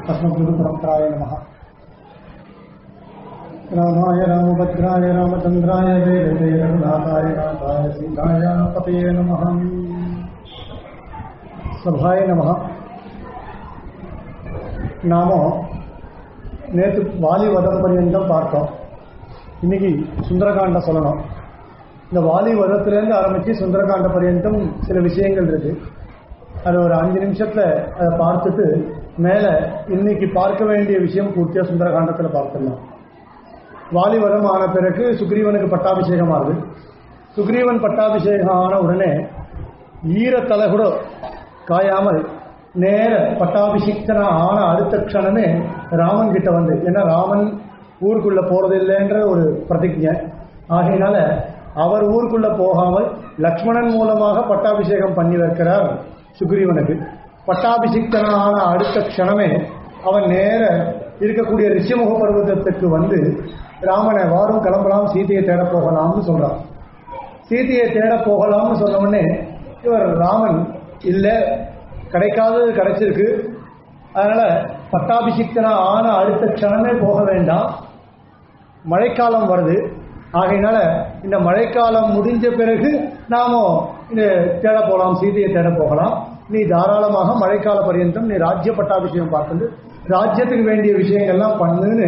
अस्मद्गुरुपरम्पराय नमः रामाय रामभद्राय रामचन्द्राय वेदवे रघुनाथाय नाथाय सीताय पतये नमः சபாய நம நாம நேற்று வாலி வதம் பரியந்தம் பார்த்தோம் இன்னைக்கு சுந்தரகாண்ட சொல்லணும் இந்த வாலி வதத்திலேருந்து ஆரம்பித்து சுந்தரகாண்ட பரியந்தம் சில விஷயங்கள் இருக்கு அது ஒரு அஞ்சு நிமிஷத்தில் அதை பார்த்துட்டு மேலே இன்னைக்கு பார்க்க வேண்டிய விஷயம் பூர்த்தியாக சுந்தரகாண்டத்தில் பார்த்துடலாம் வாலி வதம் ஆன பிறகு சுக்ரீவனுக்கு பட்டாபிஷேகம் ஆகுது சுக்ரீவன் பட்டாபிஷேகம் ஆன உடனே ஈரத்தலை கூட காயாமல் நேர பட்டாபிஷிக்தனா ஆன அடுத்த க்ஷணமே ராமன் கிட்ட வந்து ஏன்னா ராமன் ஊருக்குள்ள போறதில்லைன்ற ஒரு பிரதிஜை ஆகையினால அவர் ஊருக்குள்ள போகாமல் லக்ஷ்மணன் மூலமாக பட்டாபிஷேகம் பண்ணி வைக்கிறார் சுக்ரீவனுக்கு பட்டாபிஷிக்தனா ஆன அடுத்த க்ஷணமே அவன் நேர இருக்கக்கூடிய ரிஷிமுக பர்வதத்துக்கு வந்து ராமனை வாரும் கிளம்பலாம் சீதையை தேட போகலாம்னு சொல்றான் சீதையை தேட போகலாம்னு சொன்ன உடனே இவர் ராமன் இல்லை கிடைக்காதது கிடைச்சிருக்கு அதனால பட்டாபிஷிக்தனா ஆன அடுத்த க்ஷணமே போக வேண்டாம் மழைக்காலம் வருது ஆகையினால இந்த மழைக்காலம் முடிஞ்ச பிறகு நாம இந்த தேட போகலாம் சீதையை தேட போகலாம் நீ தாராளமாக மழைக்கால பரியந்தம் நீ ராஜ்ய பட்டாபிஷேகம் பார்த்துட்டு ராஜ்யத்துக்கு வேண்டிய விஷயங்கள்லாம் பண்ணுன்னு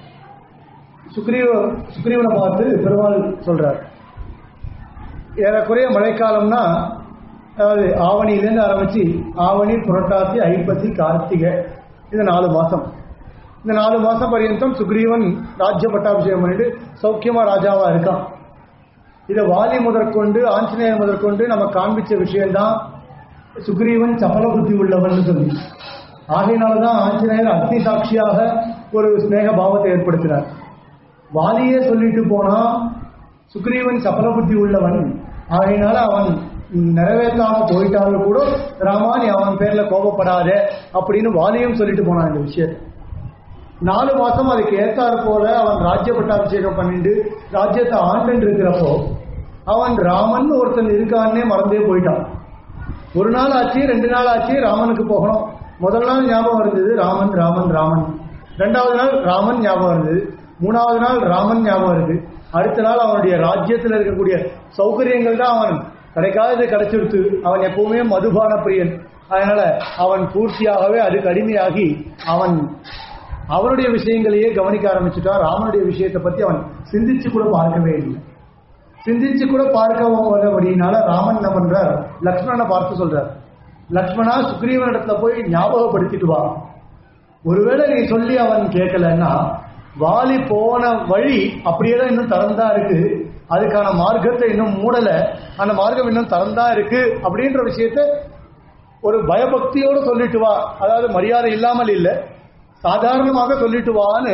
சுக்ரீவ சுக்ரீவனை பார்த்து பெருமாள் சொல்றார் ஏறக்குறைய மழைக்காலம்னா அதாவது ஆவணியிலேருந்து ஆரம்பிச்சு ஆவணி புரட்டாசி ஐப்பசி கார்த்திகை இந்த நாலு மாசம் இந்த நாலு மாசம் பர்யந்தம் சுக்ரீவன் ராஜ்ய பட்டாபிஷேகம் பண்ணிட்டு சௌக்கியமா ராஜாவா இருக்கான் இதை வாலி முதற்கொண்டு ஆஞ்சநேயர் முதற்கொண்டு நம்ம காண்பிச்ச விஷயம்தான் சுக்ரீவன் சபல புத்தி உள்ளவன் சொல்லி ஆகையினாலதான் ஆஞ்சநேயர் அக்னி சாட்சியாக ஒரு ஸ்நேக பாவத்தை ஏற்படுத்தினார் வாலியே சொல்லிட்டு போனா சுக்ரீவன் சபல புத்தி உள்ளவன் ஆகையினால அவன் நிறைவேற்றாம போயிட்டாலும் கூட ராமா நீ அவன் பேர்ல கோபப்படாத அப்படின்னு வாலியும் சொல்லிட்டு போனான் இந்த விஷயத்தை நாலு மாசம் அதுக்கு ஏத்தாறு போல அவன் ராஜ்ய பட்டாபிஷேகம் பண்ணிட்டு ராஜ்யத்தை ஆண்டு இருக்கிறப்போ அவன் ராமன் ஒருத்தன் இருக்கான்னே மறந்தே போயிட்டான் ஒரு நாள் ஆச்சு ரெண்டு நாள் ஆச்சு ராமனுக்கு போகணும் முதல் நாள் ஞாபகம் இருந்தது ராமன் ராமன் ராமன் ரெண்டாவது நாள் ராமன் ஞாபகம் இருந்தது மூணாவது நாள் ராமன் ஞாபகம் இருக்கு அடுத்த நாள் அவனுடைய ராஜ்யத்தில் இருக்கக்கூடிய சௌகரியங்கள் தான் அவன் கிடைக்காதது கிடைச்சிருத்து அவன் எப்பவுமே மதுபான பிரியன் அதனால அவன் பூர்த்தியாகவே அதுக்கு அடிமையாகி அவன் அவனுடைய விஷயங்களையே கவனிக்க ஆரம்பிச்சுட்டான் ராமனுடைய விஷயத்தை பத்தி அவன் சிந்திச்சு கூட பார்க்கவே இல்லை சிந்திச்சு கூட பார்க்கவதபடினால ராமன் என்ன பண்றார் லக்ஷ்மணனை பார்த்து சொல்றார் லக்ஷ்மணா சுக்ரீவன் இடத்துல போய் ஞாபகப்படுத்திட்டு வா ஒருவேளை நீ சொல்லி அவன் கேட்கலன்னா வாலி போன வழி அப்படியே தான் இன்னும் திறந்தா இருக்கு அதுக்கான மார்க்கத்தை இன்னும் மூடல அந்த மார்க்கம் இன்னும் திறந்தா இருக்கு அப்படின்ற விஷயத்த ஒரு பயபக்தியோடு சொல்லிட்டு வா அதாவது மரியாதை இல்லாமல் இல்லை சாதாரணமாக சொல்லிட்டு வான்னு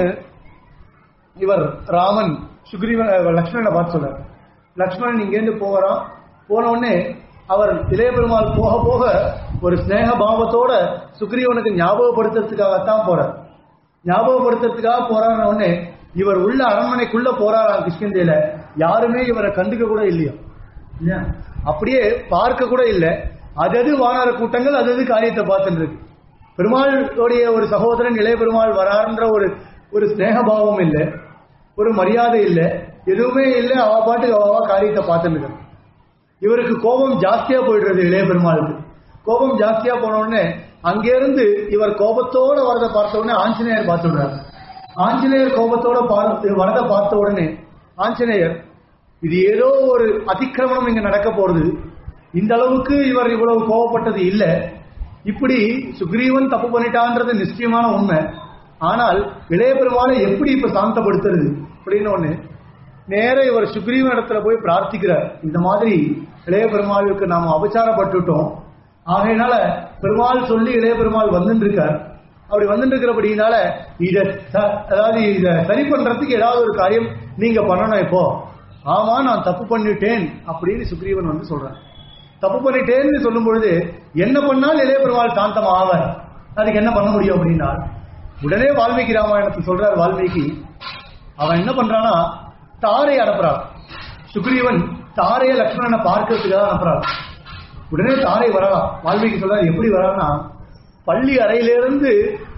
இவர் ராமன் சுக்ரீவன் லக்ஷ்மணனை பார்த்து சொல்றார் லக்ஷ்மணன் இங்கேருந்து போகிறான் போன உடனே அவர் இளைய பெருமாள் போக போக ஒரு ஸ்நேக பாவத்தோட சுக்ரீவனுக்கு ஞாபகப்படுத்துறதுக்காகத்தான் போறார் ஞாபகப்படுத்துறதுக்காக போறாருன உடனே இவர் உள்ள அரண்மனைக்குள்ள போறாராம் கிருஷ்ணந்தியில யாருமே இவரை கண்டுக்க கூட இல்லையா இல்லையா அப்படியே பார்க்க கூட இல்லை அதது வானர கூட்டங்கள் அதது காரியத்தை பார்த்துட்டு இருக்கு பெருமாளுடைய ஒரு சகோதரன் இளைய பெருமாள் வராருன்ற ஒரு ஒரு ஸ்நேகபாவம் இல்லை ஒரு மரியாதை இல்லை எதுவுமே இல்லை அவ பாட்டுக்கு அவா காரியத்தை பார்த்துட்டு இருக்க இவருக்கு கோபம் ஜாஸ்தியா போயிடுறது இளைய பெருமாளுக்கு கோபம் ஜாஸ்தியா போன உடனே அங்கிருந்து இவர் கோபத்தோட வரதை பார்த்த உடனே ஆஞ்சநேயர் பார்த்து விடுறாரு ஆஞ்சநேயர் கோபத்தோட பார்த்து வரதை பார்த்த உடனே ஆஞ்சநேயர் இது ஏதோ ஒரு அதிக்கிரமணம் இங்க நடக்க போறது இந்த அளவுக்கு இவர் இவ்வளவு கோபப்பட்டது இல்லை இப்படி சுக்ரீவன் தப்பு பண்ணிட்டான்றது நிச்சயமான உண்மை ஆனால் இளைய பெருமாளை எப்படி இப்ப சாந்தப்படுத்துறது அப்படின்னு ஒண்ணு நேர இவர் சுக்ரீவன் இடத்துல போய் பிரார்த்திக்கிறார் இந்த மாதிரி இளைய பெருமாளுக்கு நாம் அபச்சாரப்பட்டுட்டோம் ஆகையினால பெருமாள் சொல்லி இளைய பெருமாள் வந்துட்டு இருக்கார் அப்படி வந்துட்டு இருக்கிறபடினால இத அதாவது இத சரி பண்றதுக்கு ஏதாவது ஒரு காரியம் நீங்க பண்ணணும் இப்போ ஆமா நான் தப்பு பண்ணிட்டேன் அப்படின்னு சுக்ரீவன் வந்து சொல்றான் தப்பு பண்ணிட்டேன்னு சொல்லும் பொழுது என்ன பண்ணால் இளைய பெருமாள் சாந்தம் ஆவார் அதுக்கு என்ன பண்ண முடியும் அப்படின்னா உடனே வால்மீகி ராமாயணத்தை சொல்றார் வால்மீகி அவன் என்ன பண்றானா தாரை அனுப்புறான் சுக்ரீவன் தாரைய லக்ஷ்மணனை பார்க்கறதுக்காக அனுப்புறான் உடனே தாரை வரலாம் வால்மீகி சொல்றாரு எப்படி வரான்னா பள்ளி அறையிலிருந்து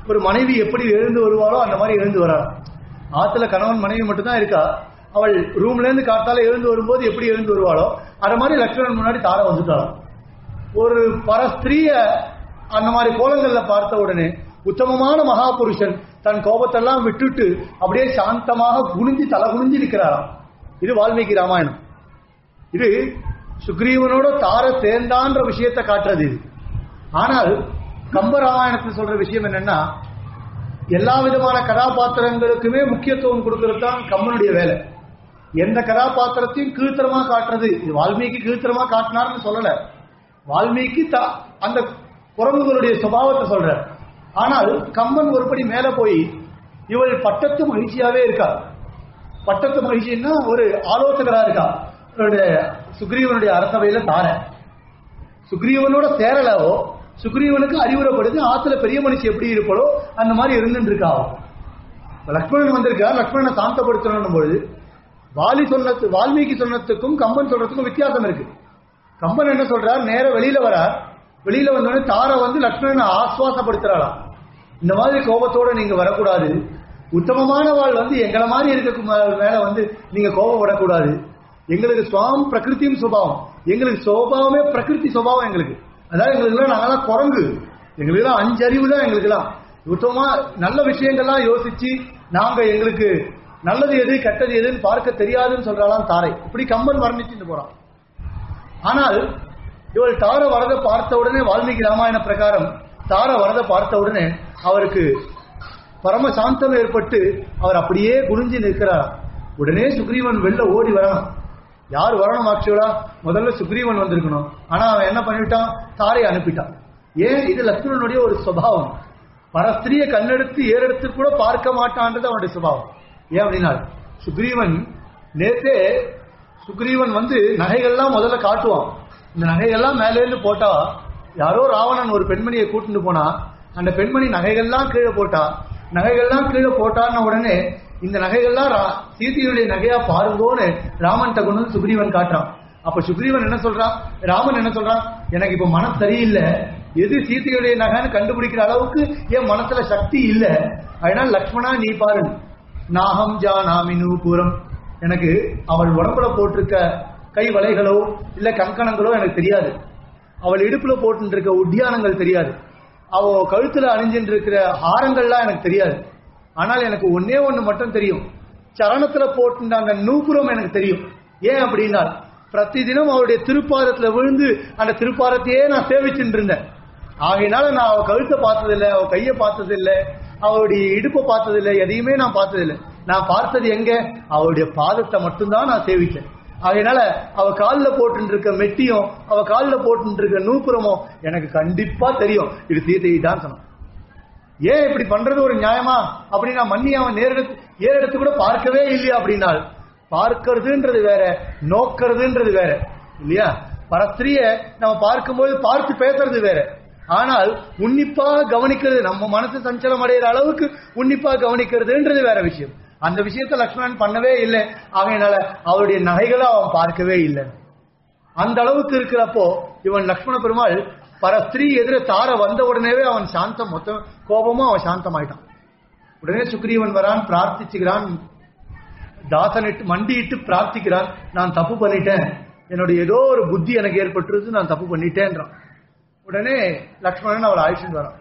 ஒரு மனைவி எப்படி எழுந்து வருவாளோ அந்த மாதிரி எழுந்து வராள் ஆத்துல கணவன் மனைவி மட்டும்தான் இருக்கா அவள் ரூம்ல இருந்து காத்தால எழுந்து வரும்போது எப்படி எழுந்து வருவாளோ அந்த மாதிரி லக்ஷ்மணன் முன்னாடி தார வந்துட்டாளாம் ஒரு பரஸ்திரிய அந்த மாதிரி கோலங்கள்ல பார்த்த உடனே உத்தமமான மகாபுருஷன் தன் கோபத்தெல்லாம் விட்டுட்டு அப்படியே சாந்தமாக குனிஞ்சு தலை குனிஞ்சு நிற்கிறாராம் இது வால்மீகி ராமாயணம் இது சுக்ரீவனோட தார சேர்ந்தான்ற விஷயத்தை காட்டுறது இது ஆனால் கம்ப ராமாயணத்தில் சொல்ற விஷயம் என்னன்னா எல்லா விதமான கதாபாத்திரங்களுக்குமே முக்கியத்துவம் கொடுக்கறது தான் கம்மனுடைய வேலை எந்த கதாபாத்திரத்தையும் கீழ்த்தரமா காட்டுறது இது வால்மீகி கீழ்த்தரமா காட்டினார்னு சொல்லல வால்மீகி த- அந்த குரங்குகளுடைய சுபாவத்தை சொல்றார் ஆனால் கம்மன் ஒருபடி மேல போய் இவள் பட்டத்து மகிழ்ச்சியாவே இருக்கா பட்டத்து மகிழ்ச்சின்னா ஒரு ஆலோசகரா இருக்கா இவருடைய சுக்ரீவனுடைய அரசவையில தார சுக்ரீவனோட சேரலவோ சுக்ரீவனுக்கு அறிவுரைப்படுது ஆத்துல பெரிய மனுஷி எப்படி இருப்பளோ அந்த மாதிரி இருந்துட்டு இருக்கா அவ. இப்ப லக்ஷ்மணன் வந்திருக்கா லக்ஷ்மணனை சாந்தப்படுத்தணும் பொழுது வாலி சொன்னது வால்மீகி சொன்னதுக்கும் கம்பன் சொல்றதுக்கும் வித்தியாசம் இருக்கு கம்பன் என்ன சொல்றார் நேர வெளியில வரார் வெளியில வந்தோடனே தார வந்து லக்ஷ்மணனை ஆஸ்வாசப்படுத்துறாளாம் இந்த மாதிரி கோபத்தோட நீங்க வரக்கூடாது உத்தமமான வாழ் வந்து எங்களை மாதிரி இருக்க மே- மேல வந்து நீங்க கோபப்படக்கூடாது எங்களுக்கு சுவாம் பிரகிருத்தியும் சுபாவம் எங்களுக்கு சுபாவமே பிரகிருதி சுபாவம் எங்களுக்கு அதாவது எங்களுக்கு நாங்கெல்லாம் குரங்கு எங்களுக்கு எல்லாம் அஞ்சறிவு தான் எங்களுக்கு எல்லாம் உத்தமமா நல்ல விஷயங்கள்லாம் யோசிச்சு நாங்க எங்களுக்கு நல்லது எது கெட்டது எதுன்னு பார்க்க தெரியாதுன்னு சொல்றாளாம் தாரை இப்படி கம்பன் வர்ணிச்சுட்டு போறான் ஆனால் இவள் தார வரத பார்த்த உடனே வால்மீகி ராமாயண பிரகாரம் தார வரத பார்த்த உடனே அவருக்கு பரம சாந்தம் ஏற்பட்டு அவர் அப்படியே குனிஞ்சு நிற்கிறார் உடனே சுக்ரீவன் வெளில ஓடி வரணும் யார் வரணும் ஆக்சுவலா முதல்ல சுக்ரீவன் வந்திருக்கணும் ஆனா அவன் என்ன பண்ணிட்டான் தாரை அனுப்பிட்டான் ஏன் இது லக்ஷ்மணனுடைய ஒரு சுபாவம் பரஸ்திரிய கண்ணெடுத்து ஏறெடுத்து கூட பார்க்க மாட்டான்றது அவனுடைய சுபாவம் ஏன் அப்படின்னா சுக்ரீவன் நேத்தே சுக்ரீவன் வந்து நகைகள்லாம் முதல்ல காட்டுவான் இந்த நகைகள்லாம் மேலே இருந்து போட்டா யாரோ ராவணன் ஒரு பெண்மணியை கூட்டிட்டு போனா அந்த பெண்மணி நகைகள்லாம் கீழே போட்டா நகைகள்லாம் கீழே போட்டான்னு உடனே இந்த நகைகள்லாம் ரா- சீதையுடைய நகையா பாருங்கோன்னு ராமன் கொண்டு வந்து சுக்ரீவன் காட்டுறான் அப்ப சுக்ரீவன் என்ன சொல்றான் ராமன் என்ன சொல்றான் எனக்கு இப்ப மனம் சரியில்லை எது சீதையுடைய நகைன்னு கண்டுபிடிக்கிற அளவுக்கு என் மனசுல சக்தி இல்ல அதனால லக்ஷ்மணா நீ பாரு நாகம் ஜானாமி நூபுரம் எனக்கு அவள் உடம்புல போட்டிருக்க கை வளைகளோ இல்ல கங்கணங்களோ எனக்கு தெரியாது அவள் இடுப்புல போட்டு இருக்க உத்தியானங்கள் தெரியாது அவ கழுத்துல அணிஞ்சிட்டு இருக்கிற ஹாரங்கள்லாம் எனக்கு தெரியாது ஆனால் எனக்கு ஒன்னே ஒண்ணு மட்டும் தெரியும் சரணத்துல போட்டு அந்த நூபுரம் எனக்கு தெரியும் ஏன் அப்படின்னா பிரதி தினம் அவருடைய திருப்பாதத்துல விழுந்து அந்த திருப்பாதத்தையே நான் சேவிச்சுட்டு இருந்தேன் ஆகையினால நான் அவ கழுத்தை பார்த்ததில்லை அவ கையை பார்த்ததில்லை அவளுடைய இடுப்பை பார்த்ததில்லை எதையுமே நான் பார்த்ததில்லை நான் பார்த்தது எங்க அவளுடைய பாதத்தை மட்டும்தான் நான் சேவிச்சேன் ஆகையினால அவ காலில் போட்டு இருக்க மெட்டியும் அவ காலில் போட்டு இருக்க நூப்புறமும் எனக்கு கண்டிப்பா தெரியும் இது சீதை தான் சொன்னான் ஏன் இப்படி பண்றது ஒரு நியாயமா அப்படின்னா மன்னி அவன் நேரெடுத்து ஏறெடுத்து கூட பார்க்கவே இல்லையா அப்படின்னால் பார்க்கறதுன்றது வேற நோக்கிறதுன்றது வேற இல்லையா பரஸ்திரிய நம்ம பார்க்கும்போது பார்த்து பேசுறது வேற ஆனால் உன்னிப்பாக கவனிக்கிறது நம்ம மனசு சஞ்சலம் அடைகிற அளவுக்கு உன்னிப்பா கவனிக்கிறதுன்றது வேற விஷயம் அந்த விஷயத்தை லக்ஷ்மணன் பண்ணவே இல்லை ஆகையினால அவருடைய நகைகளை அவன் பார்க்கவே இல்லை அந்த அளவுக்கு இருக்கிறப்போ இவன் லக்ஷ்மண பெருமாள் பர ஸ்திரீ எதிர தார வந்த உடனேவே அவன் சாந்தம் மொத்த கோபமும் அவன் சாந்தமாயிட்டான் உடனே சுக்ரீவன் வரான் பிரார்த்திச்சுக்கிறான் தாசனிட்டு மண்டியிட்டு பிரார்த்திக்கிறான் நான் தப்பு பண்ணிட்டேன் என்னுடைய ஏதோ ஒரு புத்தி எனக்கு ஏற்பட்டுருது நான் தப்பு பண்ணிட்டேன்றான் உடனே லக்ஷ்மணன் அவளை அழைச்சிட்டு வரான்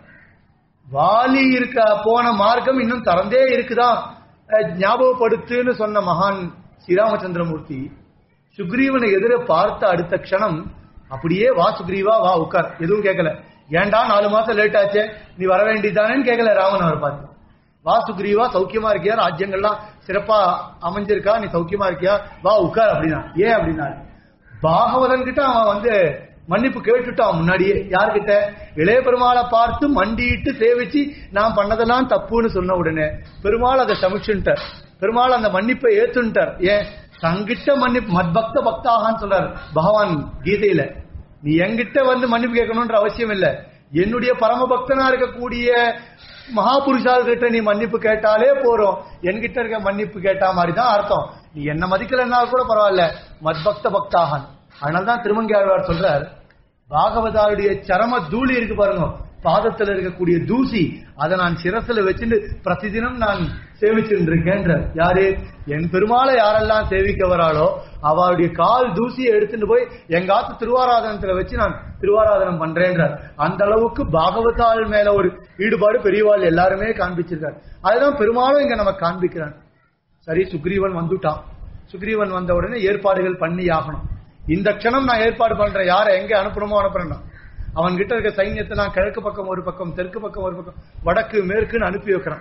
வாலி இருக்க போன மார்க்கம் இன்னும் திறந்தே இருக்குதான் அஹ், ஞாபகப்படுத்துன்னு சொன்ன மகான் ஸ்ரீராமச்சந்திரமூர்த்தி சுக்ரீவனை எதிர பார்த்த அடுத்த க்ஷணம் அப்படியே வா சுக்ரீவா வா உட்கார் எதுவும் கேட்கல ஏன்டா நாலு மாசம் லேட் ஆச்சே நீ வர வேண்டியதானேன்னு கேட்கல ராமன் அவர் பார்த்து வா சுக்ரீவா சௌக்கியமா இருக்கியா ராஜ்யங்கள்லாம் சிறப்பா அமைஞ்சிருக்கா நீ சௌக்கியமா இருக்கியா வா உட்கார் அப்படின்னா ஏன் அப்படின்னா பாகவதன் கிட்ட அவன் வந்து மன்னிப்பு கேட்டுட்டான் முன்னாடியே யார்கிட்ட இளைய பெருமாளை பார்த்து மண்டியிட்டு சேவிச்சு நான் பண்ணதெல்லாம் தப்புன்னு சொன்ன உடனே பெருமாள் அதை சமிச்சுட்டார் பெருமாள் அந்த மன்னிப்பை ஏத்துட்டார் ஏன் தங்கிட்ட மன்னிப்பு மத்பக்த பக்தாகான்னு சொல்றாரு பகவான் கீதையில நீ என்கிட்ட வந்து மன்னிப்பு கேட்கணும்ன்ற அவசியம் இல்ல என்னுடைய பரம பக்தனா இருக்கக்கூடிய மகாபுருஷால் கிட்ட நீ மன்னிப்பு கேட்டாலே போறோம் என்கிட்ட இருக்க மன்னிப்பு கேட்டா மாதிரி தான் அர்த்தம் நீ என்ன மதிக்கலன்னா கூட பரவாயில்ல மத்பக்த பக்தாகன் அதனாலதான் திருமங்கி ஆழ்வார் சொல்றார் பாகவதாருடைய சரம தூளி இருக்கு பாருங்க பாதத்துல இருக்கக்கூடிய தூசி அதை நான் சிரசுல வச்சுட்டு பிரதிதினம் நான் சேவிச்சுட்டு இருக்கேன்ற யாரு என் பெருமாளை யாரெல்லாம் சேவிக்க வராளோ அவளுடைய கால் தூசியை எடுத்துட்டு போய் எங்காத்து திருவாராதனத்துல வச்சு நான் திருவாராதனம் பண்றேன்றார் அந்த அளவுக்கு பாகவதாள் மேல ஒரு ஈடுபாடு பெரியவாள் எல்லாருமே காண்பிச்சிருக்காரு அதுதான் பெருமாளும் இங்க நமக்கு காண்பிக்கிறான் சரி சுக்ரீவன் வந்துட்டான் சுக்ரீவன் வந்த உடனே ஏற்பாடுகள் பண்ணி ஆகணும் இந்த க்ஷணம் நான் ஏற்பாடு பண்றேன் யாரை எங்க அனுப்பணுமோ அனுப்புறேன் அவன் கிட்ட இருக்க சைன்யத்தை நான் கிழக்கு பக்கம் ஒரு பக்கம் தெற்கு பக்கம் ஒரு பக்கம் வடக்கு மேற்குன்னு அனுப்பி வைக்கிறேன்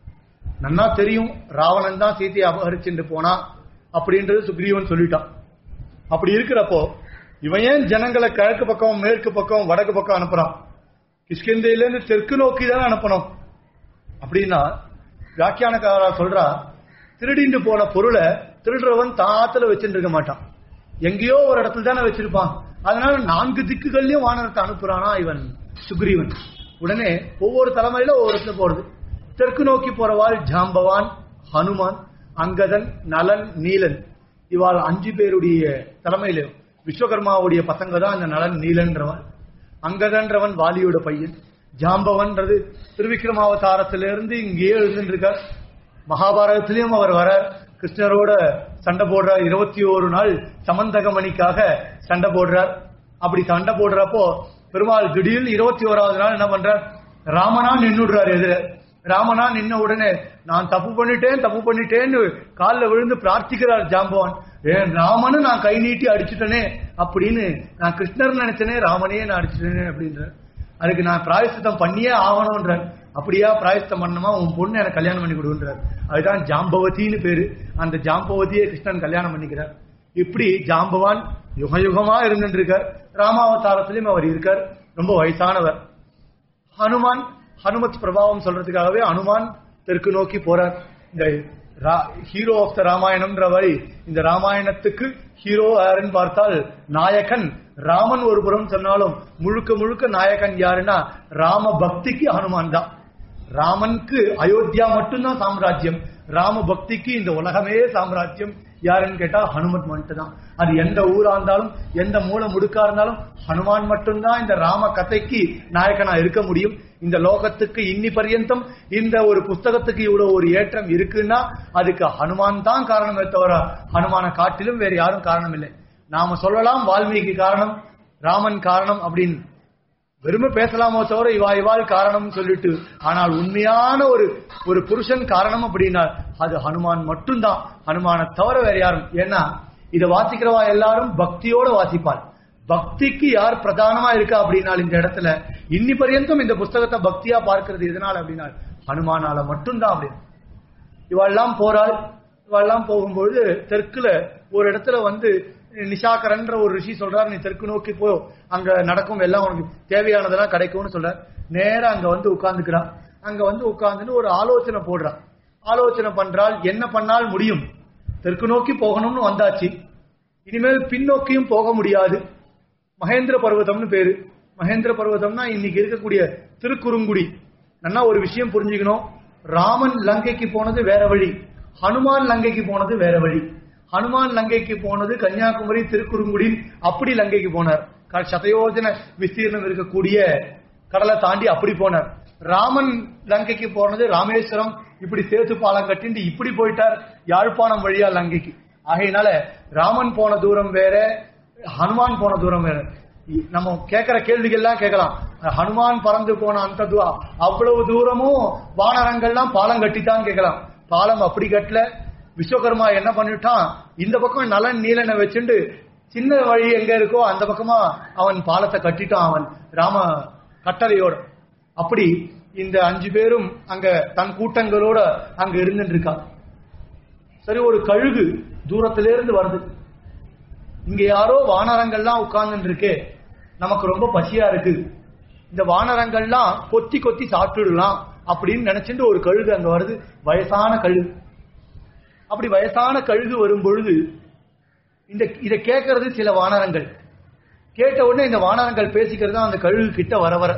நன்னா தெரியும் ராவணன் தான் சீதையை அபகரிச்சுட்டு போனா அப்படின்றது சுக்ரீவன் சொல்லிட்டான் அப்படி இருக்கிறப்போ இவன் ஏன் ஜனங்களை கிழக்கு பக்கம் மேற்கு பக்கம் வடக்கு பக்கம் அனுப்புறான் கிஷ்கிந்தையில இருந்து தெற்கு நோக்கி தானே அனுப்பணும் அப்படின்னா வியாக்கியானக்காரா சொல்றா திருடிண்டு போன பொருளை திருடுறவன் தாத்துல வச்சுட்டு இருக்க மாட்டான் எங்கேயோ ஒரு இடத்துல தானே வச்சிருப்பான் அதனால நான்கு திக்குகள்லயும் வானரத்தை அனுப்புறானா இவன் சுக்ரீவன் உடனே ஒவ்வொரு தலைமையில ஒவ்வொரு இடத்துல போறது தெற்கு நோக்கி போறவாள் ஜாம்பவான் ஹனுமான் அங்கதன் நலன் நீலன் இவாள் அஞ்சு பேருடைய தலைமையில விஸ்வகர்மாவுடைய பசங்க தான் இந்த நலன் நீலன்றவன் அங்கதன்றவன் வாலியோட பையன் ஜாம்பவன்றது திருவிக்ரமாவதாரத்திலிருந்து இங்கேயே எழுந்துருக்கார் மகாபாரதத்திலையும் அவர் வர கிருஷ்ணரோட சண்டை போடுறார் இருபத்தி ஓரு நாள் சமந்தகமணிக்காக சண்டை போடுறார் அப்படி சண்டை போடுறப்போ பெருமாள் திடீர்னு இருபத்தி ஓராவது நாள் என்ன பண்றார் ராமனா நின்னுடுறாரு எதிர ராமனா நின்ன உடனே நான் தப்பு பண்ணிட்டேன் தப்பு பண்ணிட்டேன்னு காலில் விழுந்து பிரார்த்திக்கிறார் ஜாம்பவான் ஏன் ராமனு நான் கை நீட்டி அடிச்சுட்டனே அப்படின்னு நான் கிருஷ்ணர் நினைச்சனே ராமனையே நான் அடிச்சுட்டனே அப்படின்ற அதுக்கு நான் பிராயசித்தம் பண்ணியே ஆகணும்ன்றார் அப்படியா பிராயசித்தம் பண்ணணுமா உன் பொண்ணு எனக்கு கல்யாணம் பண்ணி கொடுன்றார் அதுதான் ஜாம்பவதின்னு பேரு அந்த ஜாம்பவதியை கிருஷ்ணன் கல்யாணம் பண்ணிக்கிறார் இப்படி ஜாம்பவான் யுக யுகமா இருந்துட்டு இருக்கார் ராமாவதாரத்திலையும் அவர் இருக்கார் ரொம்ப வயசானவர் ஹனுமான் ஹனுமத் பிரபாவம் சொல்றதுக்காகவே ஹனுமான் தெற்கு நோக்கி போறார் இந்த ஹீரோ ஆஃப் த ராமாயணம்ன்ற வழி இந்த ராமாயணத்துக்கு ஹீரோ யாருன்னு பார்த்தால் நாயகன் ராமன் ஒரு புறம் சொன்னாலும் முழுக்க முழுக்க நாயகன் யாருன்னா ராம பக்திக்கு ஹனுமான் தான் ராமனுக்கு அயோத்தியா மட்டும்தான் சாம்ராஜ்யம் ராம பக்திக்கு இந்த உலகமே சாம்ராஜ்யம் யாருன்னு கேட்டா ஹனுமத் மட்டும் தான் அது எந்த ஊரா இருந்தாலும் எந்த மூல முடுக்கா இருந்தாலும் ஹனுமான் மட்டும்தான் இந்த ராம கதைக்கு நாயகனா இருக்க முடியும் இந்த லோகத்துக்கு இன்னி பர்யந்தம் இந்த ஒரு புஸ்தகத்துக்கு இவ்வளவு ஒரு ஏற்றம் இருக்குன்னா அதுக்கு ஹனுமான் தான் காரணமே தவிர ஹனுமான காட்டிலும் வேற யாரும் காரணம் இல்லை நாம சொல்லலாம் வால்மீகி காரணம் ராமன் காரணம் அப்படின்னு வெறுமை பேசலாமோ தவிர இவா இவாள் காரணம் சொல்லிட்டு ஆனால் உண்மையான ஒரு ஒரு புருஷன் காரணம் அப்படின்னா அது ஹனுமான் மட்டும்தான் ஹனுமானை தவிர வேற யாரும் ஏன்னா இதை வாசிக்கிறவா எல்லாரும் பக்தியோட வாசிப்பாள் பக்திக்கு யார் பிரதானமா இருக்கா அப்படின்னா இந்த இடத்துல இன்னி பர்யந்தம் இந்த புஸ்தகத்தை பக்தியா பார்க்கிறது எதனால அப்படின்னா ஹனுமானால மட்டும்தான் அப்படின்னு இவெல்லாம் போறாள் இவெல்லாம் போகும்பொழுது தெற்குல ஒரு இடத்துல வந்து நிஷாகரன்ற ஒரு ரிஷி சொல்றாரு நீ தெற்கு நோக்கி போ அங்க நடக்கும் எல்லாம் உனக்கு தேவையானதெல்லாம் கிடைக்கும்னு சொல்றார் நேரா அங்க வந்து உட்கார்ந்துக்கிறான் அங்க வந்து உட்கார்ந்துன்னு ஒரு ஆலோசனை போடுறான் ஆலோசனை பண்றால் என்ன பண்ணால் முடியும் தெற்கு நோக்கி போகணும்னு வந்தாச்சு இனிமேல் பின்னோக்கியும் போக முடியாது மகேந்திர பர்வதம்னு பேரு மகேந்திர பர்வதம்னா இன்னைக்கு இருக்கக்கூடிய திருக்குறுங்குடி நல்லா ஒரு விஷயம் புரிஞ்சுக்கணும் ராமன் லங்கைக்கு போனது வேற வழி ஹனுமான் லங்கைக்கு போனது வேற வழி ஹனுமான் லங்கைக்கு போனது கன்னியாகுமரி திருக்குறுங்குடி அப்படி லங்கைக்கு போனார் க- சதயோஜன விஸ்தீர்ணம் இருக்கக்கூடிய கடலை தாண்டி அப்படி போனார் ராமன் லங்கைக்கு போனது ராமேஸ்வரம் இப்படி சேத்து பாலம் கட்டிண்டு இப்படி போயிட்டார் யாழ்ப்பாணம் வழியா லங்கைக்கு ஆகையினால ராமன் போன தூரம் வேற ஹனுமான் போன தூரம் வேற இ- நம்ம கேட்கிற கேள்விகள்லாம் கேட்கலாம் ஹனுமான் பறந்து போன அந்த தூ- அவ்வளவு தூரமும் வானரங்கள்லாம் பாலம் கட்டித்தான் கேட்கலாம் பாலம் அப்படி கட்டல விஸ்வகர்மா என்ன பண்ணிட்டான் இந்த பக்கம் நலன் நீலனை வச்சுண்டு சின்ன வழி எங்க இருக்கோ அந்த பக்கமா அவன் பாலத்தை கட்டிட்டான் அவன் ராம கட்டளையோட அப்படி இந்த அஞ்சு பேரும் அங்க தன் கூட்டங்களோட அங்க இருந்துட்டு இருக்கான் சரி ஒரு கழுகு தூரத்தில இருந்து வருது இங்க யாரோ வானரங்கள்லாம் உட்கார்ந்துட்டு இருக்கே நமக்கு ரொம்ப பசியா இருக்கு இந்த வானரங்கள்லாம் கொத்தி கொத்தி சாப்பிட்டுடலாம் அப்படின்னு நினைச்சிட்டு ஒரு கழுகு அங்க வருது வயசான கழுகு அப்படி வயசான கழுகு வரும் பொழுது இந்த இதை கேட்கறது சில வானரங்கள் கேட்ட உடனே இந்த வானரங்கள் பேசிக்கிறது தான் அந்த கழுகு கிட்ட வர வர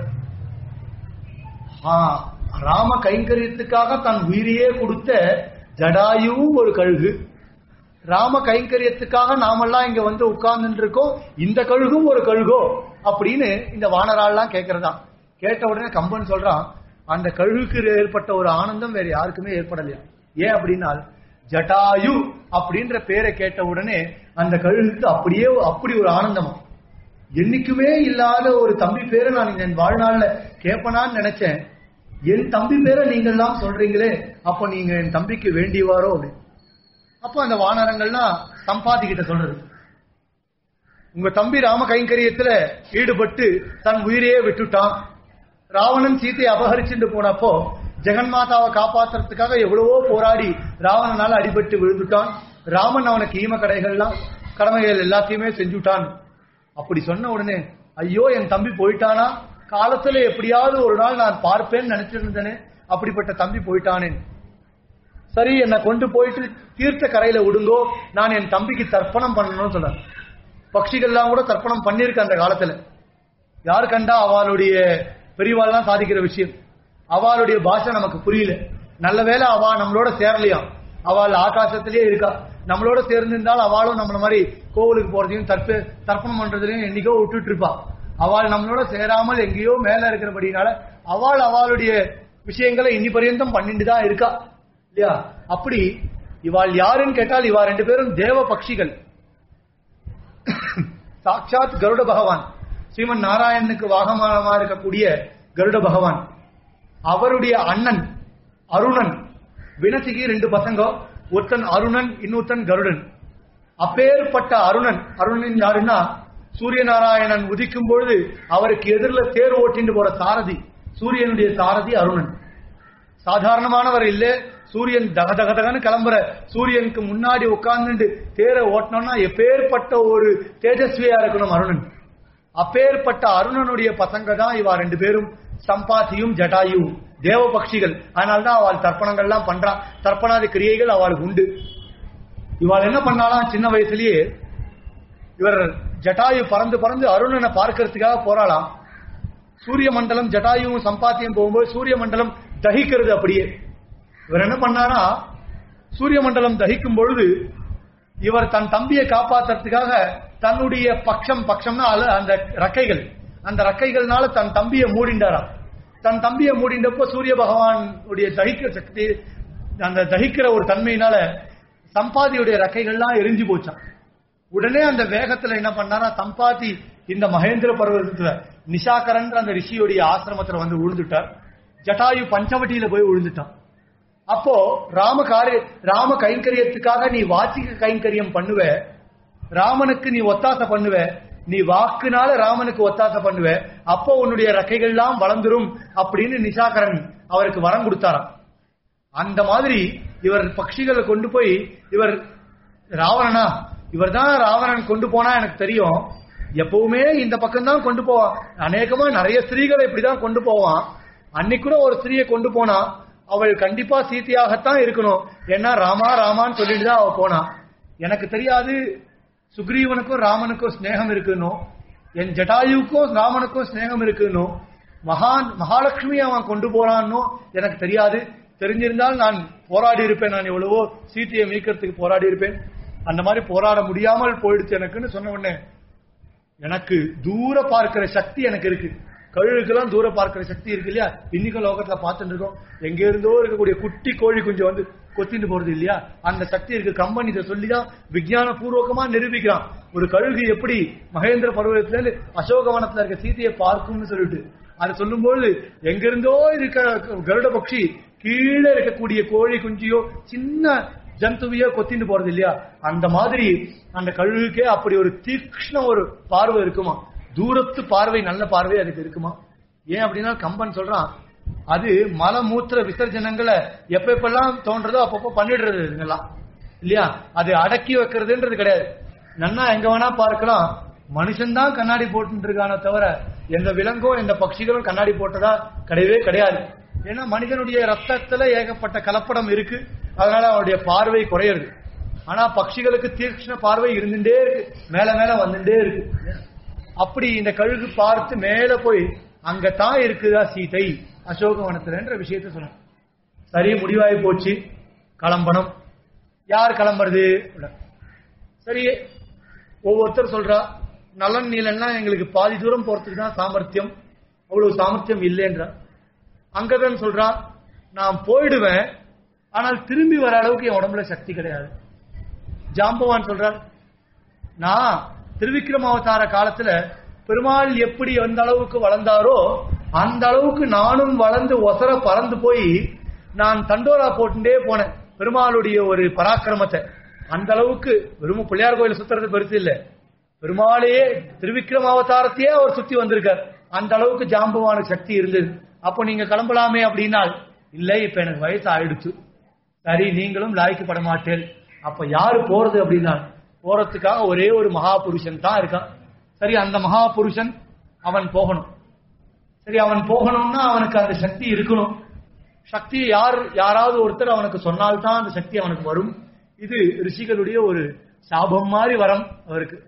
ஆ, ராம கைங்கரியத்துக்காக தன் உயிரையே கொடுத்த ஜடாயுவும் ஒரு கழுகு ராம கைங்கரியத்துக்காக நாமெல்லாம் இங்க வந்து உட்கார்ந்துட்டு இருக்கோம் இந்த கழுகும் ஒரு கழுகோ அப்படின்னு இந்த வானராள்லாம் கேட்கறதா கேட்ட உடனே கம்பன் சொல்றான் அந்த கழுகுக்கு ஏற்பட்ட ஒரு ஆனந்தம் வேற யாருக்குமே ஏற்படலையா ஏன் அப்படின்னா ஜட்டாயு அப்படின்ற பேரை கேட்ட உடனே அந்த கழுகுக்கு அப்படியே அப்படி ஒரு ஆனந்தமா என்னைக்குமே இல்லாத ஒரு தம்பி பேரை நான் என் வாழ்நாள்ல கேட்பனான்னு நினைச்சேன் என் தம்பி பேரை நீங்க எல்லாம் சொல்றீங்களே அப்ப நீங்க என் தம்பிக்கு வேண்டியவாரோ அப்படின்னு அப்போ அந்த வானரங்கள்லாம் சம்பாதி கிட்ட சொல்றது உங்க தம்பி ராம கைங்கரியத்துல ஈடுபட்டு தன் உயிரையே விட்டுட்டான் ராவணன் சீதையை அபகரிச்சுட்டு போனப்போ ஜெகன்மாதாவை காப்பாத்துறதுக்காக எவ்வளவோ போராடி ராவணனால அடிபட்டு விழுந்துட்டான் ராமன் அவனுக்கு ஈம கடைகள்லாம் கடமைகள் எல்லாத்தையுமே செஞ்சுட்டான் அப்படி சொன்ன உடனே ஐயோ என் தம்பி போயிட்டானா காலத்துல எப்படியாவது ஒரு நாள் நான் பார்ப்பேன்னு நினைச்சிருந்தேனே அப்படிப்பட்ட தம்பி போயிட்டானேன் சரி என்னை கொண்டு போயிட்டு தீர்த்த கரையில விடுங்கோ நான் என் தம்பிக்கு தர்ப்பணம் பண்ணணும்னு சொல்றேன் பட்சிகள்லாம் கூட தர்ப்பணம் பண்ணிருக்கு அந்த காலத்துல யார் கண்டா அவளுடைய பெரியவாள்லாம் சாதிக்கிற விஷயம் அவளுடைய பாஷை நமக்கு புரியல நல்ல வேளை அவ நம்மளோட சேரலையாம் அவள் ஆகாசத்திலேயே இருக்கா நம்மளோட சேர்ந்திருந்தால் அவளும் நம்மள மாதிரி கோவிலுக்கு போறதையும் தற்ப தர்ப்பணம் பண்றதுலையும் என்னைக்கோ விட்டுட்டு இருப்பா அவள் நம்மளோட சேராமல் எங்கேயோ மேல இருக்கிறபடினால அவள் அவளுடைய விஷயங்களை இனி பரியந்தம் பண்ணிட்டு தான் இருக்கா இல்லையா அப்படி இவாள் யாருன்னு கேட்டால் இவா ரெண்டு பேரும் தேவ பட்சிகள் சாட்சாத் கருட பகவான் ஸ்ரீமன் நாராயணனுக்கு வாகமானமா இருக்கக்கூடிய கருட பகவான் அவருடைய அண்ணன் அருணன் வினசிக்கு ரெண்டு பசங்க ஒருத்தன் அருணன் இன்னொருத்தன் கருடன் அப்பேற்பட்ட அருணன் அருணன் யாருன்னா சூரிய நாராயணன் உதிக்கும் பொழுது அவருக்கு எதிரில் தேர் ஓட்டிட்டு போற சாரதி சூரியனுடைய சாரதி அருணன் சாதாரணமானவர் இல்ல சூரியன் தக தக தகன்னு கிளம்புற சூரியனுக்கு முன்னாடி உட்கார்ந்துட்டு தேரை ஓட்டணும்னா எப்பேற்பட்ட ஒரு தேஜஸ்வியா இருக்கணும் அருணன் அப்பேற்பட்ட அருணனுடைய பசங்க தான் இவா ரெண்டு பேரும் சம்பாத்தியும் ஜட்டாயும் தேவ பட்சிகள் அதனால்தான் அவள் தர்ப்பணங்கள்லாம் பண்றா தர்ப்பணாதி கிரியைகள் அவளுக்கு உண்டு இவாள் என்ன பண்ணாலாம் சின்ன வயசுலயே இவர் ஜட்டாயு பறந்து பறந்து அருணனை பார்க்கறதுக்காக போறாளாம் சூரிய மண்டலம் ஜட்டாயும் சம்பாத்தியம் போகும்போது சூரிய மண்டலம் தகிக்கிறது அப்படியே இவர் என்ன பண்ணாரா சூரிய மண்டலம் தகிக்கும் பொழுது இவர் தன் தம்பியை காப்பாத்துறதுக்காக தன்னுடைய பட்சம் பட்சம்னா அல்ல அந்த ரக்கைகள் அந்த ரக்கைகள்னால தன் தம்பியை மூடிண்டாராம் தன் தம்பியை மூடிண்டப்போ சூரிய பகவான் உடைய தகிக்கிற சக்தி அந்த தகிக்கிற ஒரு தன்மையினால சம்பாதியுடைய ரக்கைகள்லாம் எரிஞ்சு போச்சான் உடனே அந்த வேகத்துல என்ன பண்ணாரா சம்பாதி இந்த மகேந்திர பர்வதத்துல நிஷாகரன்ற அந்த ரிஷியுடைய ஆசிரமத்துல வந்து விழுந்துட்டார் ஜட்டாயு பஞ்சவட்டியில போய் விழுந்துட்டான் அப்போ ராம காரிய ராம கைங்கரியத்துக்காக நீ வாச்சிக கைங்கரியம் பண்ணுவ ராமனுக்கு நீ ஒத்தாசை பண்ணுவ நீ வாக்குனால ராமனுக்கு ஒத்தாசை பண்ணுவ அப்போ உன்னுடைய ரெக்கைகள்லாம் வளர்ந்துரும் அப்படின்னு நிஷாகரன் அவருக்கு வரம் கொடுத்தாராம் அந்த மாதிரி இவர் பட்சிகளை கொண்டு போய் இவர் ராவணனா இவர் தான் ராவணன் கொண்டு போனா எனக்கு தெரியும் எப்பவுமே இந்த பக்கம் தான் கொண்டு போவான் அநேகமா நிறைய ஸ்திரீகளை இப்படிதான் கொண்டு போவான் அன்னைக்கு கூட ஒரு ஸ்திரீயை கொண்டு போனா அவள் கண்டிப்பா சீதையாகத்தான் இருக்கணும் ஏன்னா ராமா ராமான்னு சொல்லிட்டு தான் அவ போனா எனக்கு தெரியாது சுக்ரீவனுக்கும் ராமனுக்கும் ஸ்நேகம் இருக்குன்னு என் ஜட்டாயுக்கும் ராமனுக்கும் ஸ்நேகம் இருக்குன்னு மகான் மகாலட்சுமி அவன் கொண்டு போறான்னு எனக்கு தெரியாது தெரிஞ்சிருந்தால் நான் போராடி இருப்பேன் நான் எவ்வளவோ சீத்தையை மீட்கிறதுக்கு போராடி இருப்பேன் அந்த மாதிரி போராட முடியாமல் போயிடுச்சு எனக்குன்னு சொன்ன உடனே எனக்கு தூர பார்க்கிற சக்தி எனக்கு இருக்கு கழுகுக்கெல்லாம் தூர பார்க்கிற சக்தி இருக்கு இல்லையா இன்னைக்கு லோகத்துல பார்த்துட்டு இருக்கோம் எங்க இருந்தோ இருக்கக்கூடிய குட்டி கோழி குஞ்சு வந்து கொத்திட்டு போறது இல்லையா அந்த சக்தி இருக்கு கம்பன் இதை சொல்லிதான் விஞ்ஞான பூர்வகமா நிரூபிக்கிறான் ஒரு கழுகு எப்படி மகேந்திர பருவத்துல இருந்து அசோகவனத்துல இருக்க சீதையை பார்க்கும்னு சொல்லிட்டு அது சொல்லும்போது எங்க இருந்தோ இருக்க கருட பக்ஷி கீழே இருக்கக்கூடிய கோழி குஞ்சியோ சின்ன ஜந்துவையோ கொத்திட்டு போறது இல்லையா அந்த மாதிரி அந்த கழுகுக்கே அப்படி ஒரு தீக்ஷ்ண ஒரு பார்வை இருக்குமா தூரத்து பார்வை நல்ல பார்வை அதுக்கு இருக்குமா ஏன் அப்படின்னா கம்பன் சொல்றான் அது மலமூத்திர விசர்ஜனங்களை எப்ப எப்பெல்லாம் தோன்றதோ அப்பப்போ பண்ணிடுறது இதுங்கெல்லாம் இல்லையா அது அடக்கி வைக்கிறதுன்றது கிடையாது நன்னா எங்க வேணா பார்க்கலாம் மனுஷன்தான் கண்ணாடி போட்டு இருக்கானே தவிர எந்த விலங்கோ எந்த பட்சிகளும் கண்ணாடி போட்டதா கிடையவே கிடையாது ஏன்னா மனிதனுடைய ரத்தத்துல ஏகப்பட்ட கலப்படம் இருக்கு அதனால அவனுடைய பார்வை குறையிறது ஆனா பட்சிகளுக்கு தீக்ஷ்ண பார்வை இருந்துட்டே இருக்கு மேல மேல வந்துட்டே இருக்கு அப்படி இந்த கழுகு பார்த்து மேல போய் அங்கதான் இருக்குதா சீதை அசோகவனத்துலன்ற விஷயத்த சொன்ன சரி முடிவாகி போச்சு கிளம்பணும் யார் கிளம்புறது சரி ஒவ்வொருத்தர் சொல்றா நலன் நீலன்னா எங்களுக்கு பாதி தூரம் போறதுக்கு தான் சாமர்த்தியம் அவ்வளவு சாமர்த்தியம் இல்லைன்றார் அங்கதான் சொல்றான் நான் போயிடுவேன் ஆனால் திரும்பி வர அளவுக்கு என் உடம்புல சக்தி கிடையாது ஜாம்பவான் சொல்றார் நான் திருவிக்ரம அவதார காலத்துல பெருமாள் எப்படி எந்த அளவுக்கு வளர்ந்தாரோ அந்த அளவுக்கு நானும் வளர்ந்து ஒசர பறந்து போய் நான் தண்டோரா போட்டுட்டே போனேன் பெருமாளுடைய ஒரு பராக்கிரமத்தை அந்த அளவுக்கு வெறும் பிள்ளையார் கோயில் சுத்துறது பெருசு இல்ல பெருமாளையே திருவிக்ரம அவதாரத்தையே அவர் சுத்தி வந்திருக்கார் அந்த அளவுக்கு ஜாம்பவானுக்கு சக்தி இருந்தது அப்போ நீங்க கிளம்பலாமே அப்படின்னால் இல்லை இப்ப எனக்கு வயசு ஆயிடுச்சு சரி நீங்களும் லாய்க்கப்பட மாட்டேன் அப்ப யாரு போறது அப்படின்னா போறதுக்காக ஒரே ஒரு மகா புருஷன் தான் இருக்கான் சரி அந்த மகா புருஷன் அவன் போகணும் சரி அவன் போகணும்னா அவனுக்கு அந்த சக்தி இருக்கணும் சக்தி யார் யாராவது ஒருத்தர் அவனுக்கு சொன்னால்தான் அந்த சக்தி அவனுக்கு வரும் இது ரிஷிகளுடைய ஒரு சாபம் மாதிரி வரம் அவருக்கு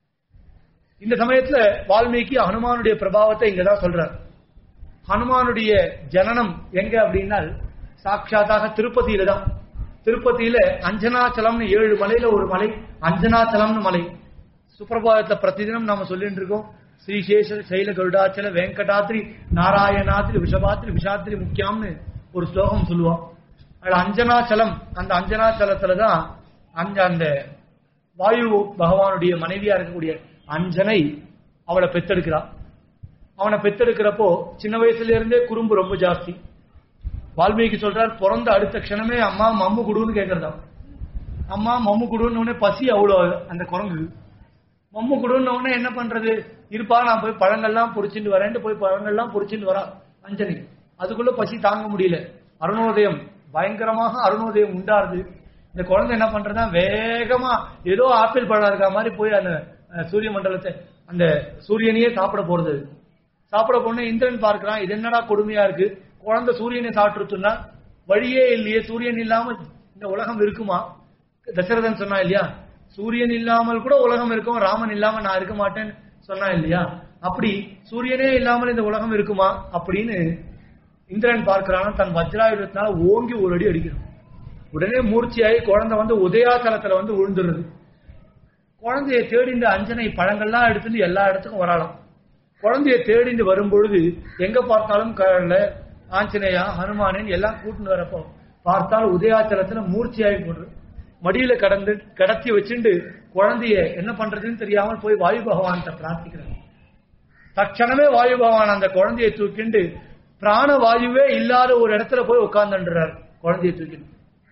இந்த சமயத்துல வால்மீகி ஹனுமானுடைய பிரபாவத்தை இங்கதான் சொல்றார் ஹனுமானுடைய ஜனனம் எங்க அப்படின்னா சாட்சாத்தாக திருப்பதியில தான் திருப்பதியில அஞ்சனாச்சலம்னு ஏழு மலையில ஒரு மலை அஞ்சனாச்சலம்னு மலை சுப்பிரபாதத்துல பிரதிதினம் நாம சொல்லிட்டு இருக்கோம் ஸ்ரீசேஷ சைல கருடாச்சல வெங்கடாத்ரி நாராயணாத்ரி விஷபாத்ரி விஷாத்ரி முக்கியம்னு ஒரு ஸ்லோகம் சொல்லுவோம் அதுல அஞ்சனாச்சலம் அந்த அஞ்சனாச்சலத்துல தான் அங்க அந்த வாயு பகவானுடைய மனைவியா இருக்கக்கூடிய அஞ்சனை அவளை பெத்தெடுக்கிறான் அவனை பெத்தெடுக்கிறப்போ சின்ன வயசுல இருந்தே குறும்பு ரொம்ப ஜாஸ்தி வால்மீகி சொல்றார் பிறந்த அடுத்த க்ஷணமே அம்மா மம்மு குடுன்னு கேக்குறதா அம்மா மம்மு குடுன்னு உடனே பசி அவ்வளோ அந்த குரங்கு மம்மு குடுன்னு உடனே என்ன பண்றது இருப்பா நான் போய் பழங்கள்லாம் பொறிச்சிட்டு வரேன்ட்டு போய் பழங்கள்லாம் பொறிச்சிட்டு வரா அஞ்சனி அதுக்குள்ள பசி தாங்க முடியல அருணோதயம் பயங்கரமாக அருணோதயம் உண்டாருது இந்த குழந்தை என்ன பண்றதா வேகமா ஏதோ ஆப்பிள் பழம் இருக்க மாதிரி போய் அந்த அஹ், சூரிய மண்டலத்தை அந்த சூரியனையே சாப்பிட போறது சாப்பிட போன இந்திரன் பார்க்கிறான் இது என்னடா கொடுமையா இருக்கு குழந்தை சூரியனை சாப்பிட்டுருச்சுன்னா வழியே இல்லையே சூரியன் இல்லாம இந்த உலகம் இருக்குமா தசரதன் சொன்னா இல்லையா சூரியன் இல்லாமல் கூட உலகம் இருக்கும் ராமன் இல்லாம நான் இருக்க மாட்டேன்னு சொன்னா இல்லையா அப்படி சூரியனே இல்லாமல் இந்த உலகம் இருக்குமா அப்படின்னு இந்திரன் பார்க்கிறான் தன் வஜ்ராயுதத்தினால ஓங்கி ஒரு அடி அடிக்கிறான் உடனே மூர்ச்சியாகி குழந்தை வந்து உதயாச்சலத்துல வந்து விழுந்துருது குழந்தைய தேடிண்டு அஞ்சனை பழங்கள்லாம் எடுத்துட்டு எல்லா இடத்துக்கும் வரலாம் குழந்தைய தேடிண்டு வரும்பொழுது எங்க பார்த்தாலும் கடல்ல ஆஞ்சநேயா ஹனுமானன் எல்லாம் கூட்டிட்டு வரப்போ பார்த்தால் உதயாச்சலத்துல மூர்ச்சியாகி போடுறது மடியில கடந்து கடத்தி வச்சுண்டு குழந்தைய என்ன பண்றதுன்னு தெரியாமல் போய் வாயு பகவான்கிட்ட பிரார்த்திக்கிறாங்க தட்சணமே வாயு பகவான் அந்த குழந்தையை தூக்கிண்டு பிராண வாயுவே இல்லாத ஒரு இடத்துல போய் உட்கார்ந்துன்றார் குழந்தையை தூக்கிட்டு